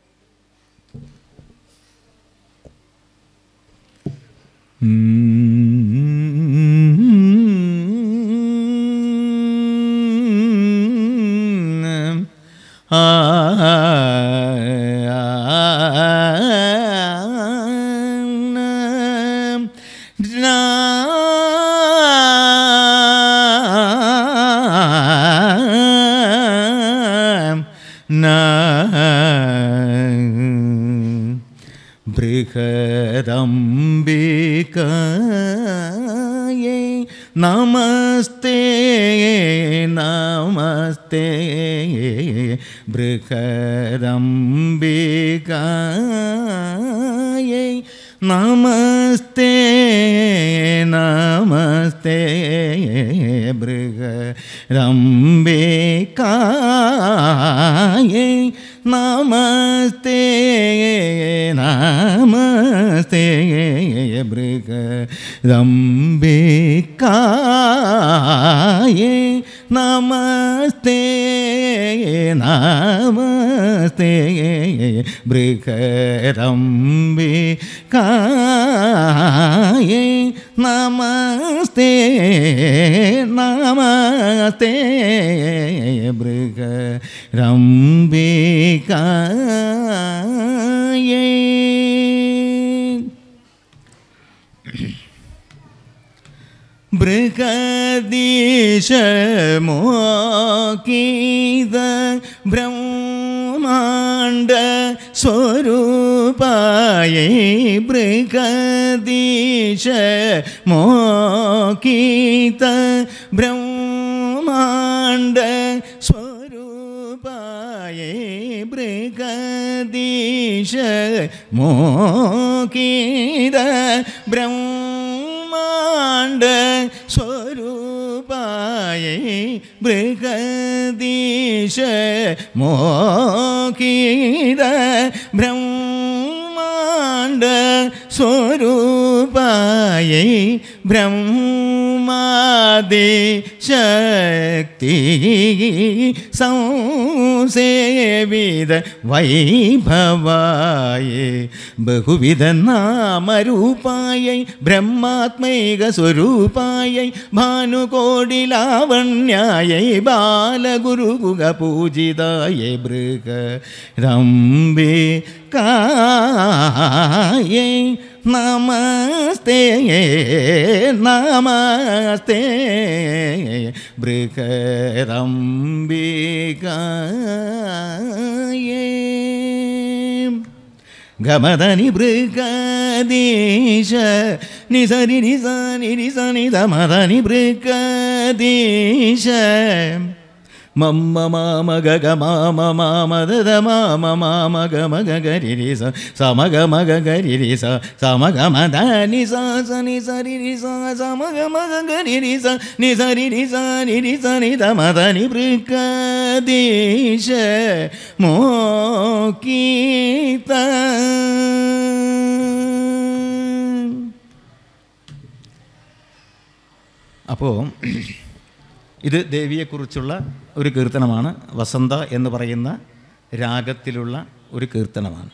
ആ ബൃഹദംബികയേ നമസ്തേ നമസ്തേ ബൃഹദംബികയേ നമസ്തേ നമസ്തേ ബൃഹദംബികയേ നമസ്തേ നമസ്തേ ബൃഹദംബികയേ നമസ്തേ നമസ്തേ ബൃഹദംബികയേ നമസ്തേ നമസ്തേ ബൃഹദംബികയേ ബൃഹദീശമോകീത ബ്രഹ്മാണ്ഡ സ്വരൂപായേ ബൃഹദീശ മോകീത ബ്രഹ്മാണ്ഡ സ്വരൂപായേ ബൃഹദീശ മോകീത ബ്രഹ്മാണ്ഡ സ്വരൂപായേ ബൃഹദീശ മോകീത ബ്രഹ്മാണ്ഡ സ്വരൂപായേ ബ്രഹ്മാദി ശക്തി സംസേവിത വൈഭവായേ ബഹുവിധ നാമരൂപായൈ ബ്രഹ്മാത്മൈക സ്വരൂപായൈ ഭാനുകോടിലാവണ്യായൈ ബാലഗുരുകുക പൂജിതായൈ ബൃഹ രംബേ കായൈ നമസ്തേ നമസ്തേ ബൃഹദംബികായേ ഗമദനി ബൃഗദീശ നിസരി നിസ നിരിസ നിധ മദനി ബൃഗദീശ മമ്മ മാമ ഗഗ മാമ മാമ ദദ മാമ മാമ ഗമ ഗരി സ സമ ഗമ ഗരി സ സമ ഗമ ധ നി സ സ നി സ രി രി സ സമ ഗമ ഗരി രി സ നി സ രി രി സ നി രി സ നി ധ മദ നി ബൃഗദീശ മോകീത അപ്പോൾ ഇത് ദേവിയെക്കുറിച്ചുള്ള ഒരു കീർത്തനമാണ് വസന്ത എന്ന് പറയുന്ന രാഗത്തിലുള്ള ഒരു കീർത്തനമാണ്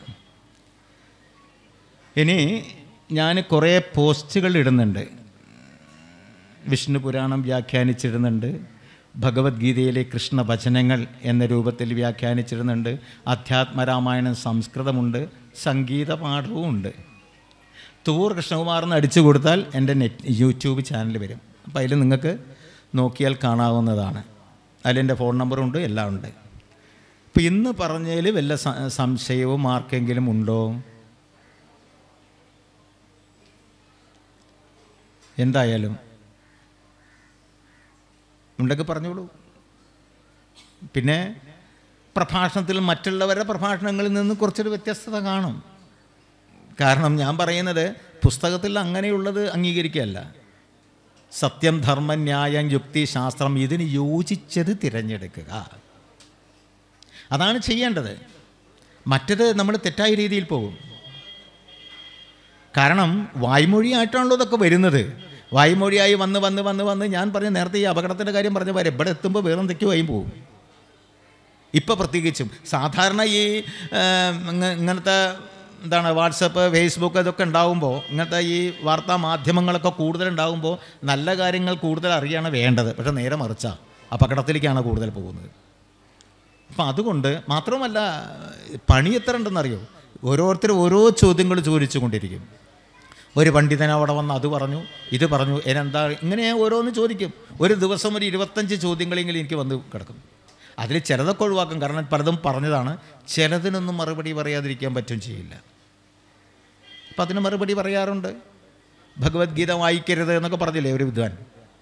ഇനി ഞാൻ കുറേ പോസ്റ്റുകൾ ഇടുന്നുണ്ട് വിഷ്ണു പുരാണം വ്യാഖ്യാനിച്ചിടുന്നുണ്ട് ഭഗവത്ഗീതയിലെ കൃഷ്ണവചനങ്ങൾ എന്ന രൂപത്തിൽ വ്യാഖ്യാനിച്ചിടുന്നുണ്ട് അധ്യാത്മരാമായണം സംസ്കൃതമുണ്ട് സംഗീത പാഠവും ഉണ്ട് തൂർ കൃഷ്ണകുമാർ എന്ന് അടിച്ചു കൊടുത്താൽ എൻ്റെ നെറ്റ് യൂട്യൂബ് ചാനൽ വരും അപ്പോൾ അതിൽ നിങ്ങൾക്ക് നോക്കിയാൽ കാണാവുന്നതാണ് അതിലെൻ്റെ ഫോൺ നമ്പറുണ്ട് എല്ലാം ഉണ്ട് അപ്പോൾ ഇന്ന് പറഞ്ഞതിൽ വല്ല സ- സംശയവും ആർക്കെങ്കിലും ഉണ്ടോ എന്തായാലും ഉണ്ടെങ്കിൽ പറഞ്ഞോളൂ പിന്നെ പ്രഭാഷണത്തിൽ മറ്റുള്ളവരുടെ പ്രഭാഷണങ്ങളിൽ നിന്ന് കുറച്ചൊരു വ്യത്യസ്തത കാണും കാരണം ഞാൻ പറയുന്നത് പുസ്തകത്തിൽ അങ്ങനെയുള്ളത് അംഗീകരിക്കുകയല്ല സത്യം ധർമ്മം ന്യായം യുക്തി ശാസ്ത്രം ഇതിന് യോജിച്ചത് തിരഞ്ഞെടുക്കുക അതാണ് ചെയ്യേണ്ടത് മറ്റത് നമ്മൾ തെറ്റായ രീതിയിൽ പോകും കാരണം വായ്മൊഴിയായിട്ടാണല്ലോ ഇതൊക്കെ വരുന്നത് വായ്മൊഴിയായി വന്ന് വന്ന് വന്ന് വന്ന് ഞാൻ പറഞ്ഞ നേരത്തെ ഈ അപകടത്തിൻ്റെ കാര്യം പറഞ്ഞ പോലെ ഇവിടെ എത്തുമ്പോൾ വേറെന്തൊക്കെയോ ആയി പോകും ഇപ്പോൾ പ്രത്യേകിച്ചും സാധാരണ ഈ ഏം, ഇങ്ങ- ഇങ്ങനത്തെ എന്താണ് വാട്സപ്പ് ഫേസ്ബുക്ക് ഇതൊക്കെ ഉണ്ടാകുമ്പോൾ ഇങ്ങനത്തെ ഈ വാർത്താ മാധ്യമങ്ങളൊക്കെ കൂടുതലുണ്ടാകുമ്പോൾ നല്ല കാര്യങ്ങൾ കൂടുതൽ അറിയാണ് വേണ്ടത് പക്ഷേ നേരെ മറിച്ചാ അപകടത്തിലേക്കാണ് കൂടുതൽ പോകുന്നത് അപ്പം അതുകൊണ്ട് മാത്രമല്ല പണി എത്ര ഉണ്ടെന്നറിയോ ഓരോരുത്തർ ഓരോ ചോദ്യങ്ങൾ ചോദിച്ചു കൊണ്ടിരിക്കും ഒരു പണ്ഡിതൻ അവിടെ വന്ന് അത് പറഞ്ഞു ഇത് പറഞ്ഞു എന്നെന്താ ഇങ്ങനെ ഓരോന്ന് ചോദിക്കും ഒരു ദിവസം ഒരു ഇരുപത്തഞ്ച് ചോദ്യങ്ങളെങ്കിലും എനിക്ക് വന്ന് കിടക്കും അതിൽ ചിലതൊക്കെ ഒഴിവാക്കും കാരണം പലതും പറഞ്ഞതാണ് ചിലതിനൊന്നും മറുപടി പറയാതിരിക്കാൻ പറ്റും ചെയ്യില്ല അപ്പം അതിന് മറുപടി പറയാറുണ്ട് ഭഗവത്ഗീത വായിക്കരുത് എന്നൊക്കെ പറഞ്ഞില്ലേ ഒരു വിദ്വാൻ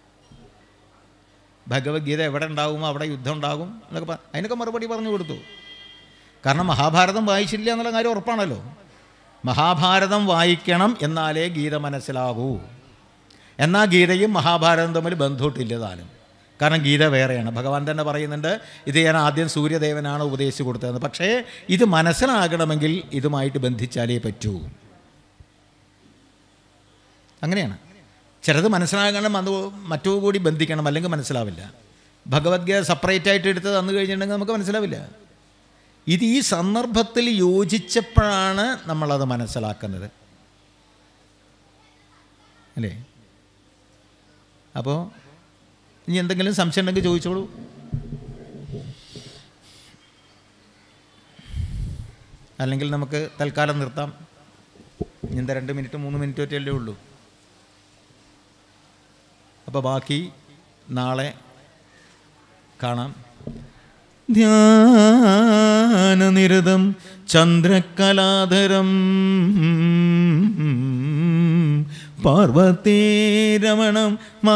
ഭഗവത്ഗീത എവിടെ ഉണ്ടാകുമോ അവിടെ യുദ്ധം ഉണ്ടാകും എന്നൊക്കെ പറ അതിനൊക്കെ മറുപടി പറഞ്ഞു കൊടുത്തു കാരണം മഹാഭാരതം വായിച്ചില്ല എന്നുള്ള കാര്യം ഉറപ്പാണല്ലോ മഹാഭാരതം വായിക്കണം എന്നാലേ ഗീത മനസ്സിലാകൂ എന്നാൽ ഗീതയും മഹാഭാരതം തമ്മിൽ ബന്ധമിട്ടില്ല താനും കാരണം ഗീത വേറെയാണ് ഭഗവാൻ തന്നെ പറയുന്നുണ്ട് ഇത് ഞാൻ ആദ്യം സൂര്യദേവനാണ് ഉപദേശിച്ചു കൊടുത്തതെന്ന് പക്ഷേ ഇത് മനസ്സിലാകണമെങ്കിൽ ഇതുമായിട്ട് ബന്ധിച്ചാലേ പറ്റൂ അങ്ങനെയാണ് ചിലത് മനസ്സിലാകണം അത് മറ്റു കൂടി ബന്ധിക്കണം അല്ലെങ്കിൽ മനസ്സിലാവില്ല ഭഗവത്ഗീത സെപ്പറേറ്റ് ആയിട്ട് എടുത്ത് തന്നു കഴിഞ്ഞിട്ടുണ്ടെങ്കിൽ നമുക്ക് മനസ്സിലാവില്ല ഇത് ഈ സന്ദർഭത്തിൽ യോജിച്ചപ്പോഴാണ് നമ്മളത് മനസ്സിലാക്കുന്നത് അല്ലേ അപ്പോൾ ഇനി എന്തെങ്കിലും സംശയം ഉണ്ടെങ്കിൽ ചോദിച്ചോളൂ അല്ലെങ്കിൽ നമുക്ക് തൽക്കാലം നിർത്താം ഇനി എന്താ രണ്ട് മിനിറ്റ് മൂന്ന് മിനിറ്റ് ഒറ്റയല്ലേ ഉള്ളൂ അപ്പോൾ ബാക്കി നാളെ കാണാം ധ്യാനനിരതം ചന്ദ്രകലാധരം പാർവതീരമണം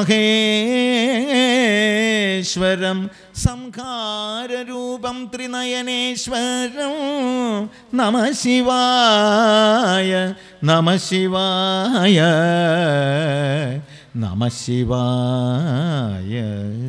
മഹേശ്വരം സംഹാരൂപം ത്രിനയനേശ്വരം നമ ശിവായ നമ ശിവായ നമ ശിവായ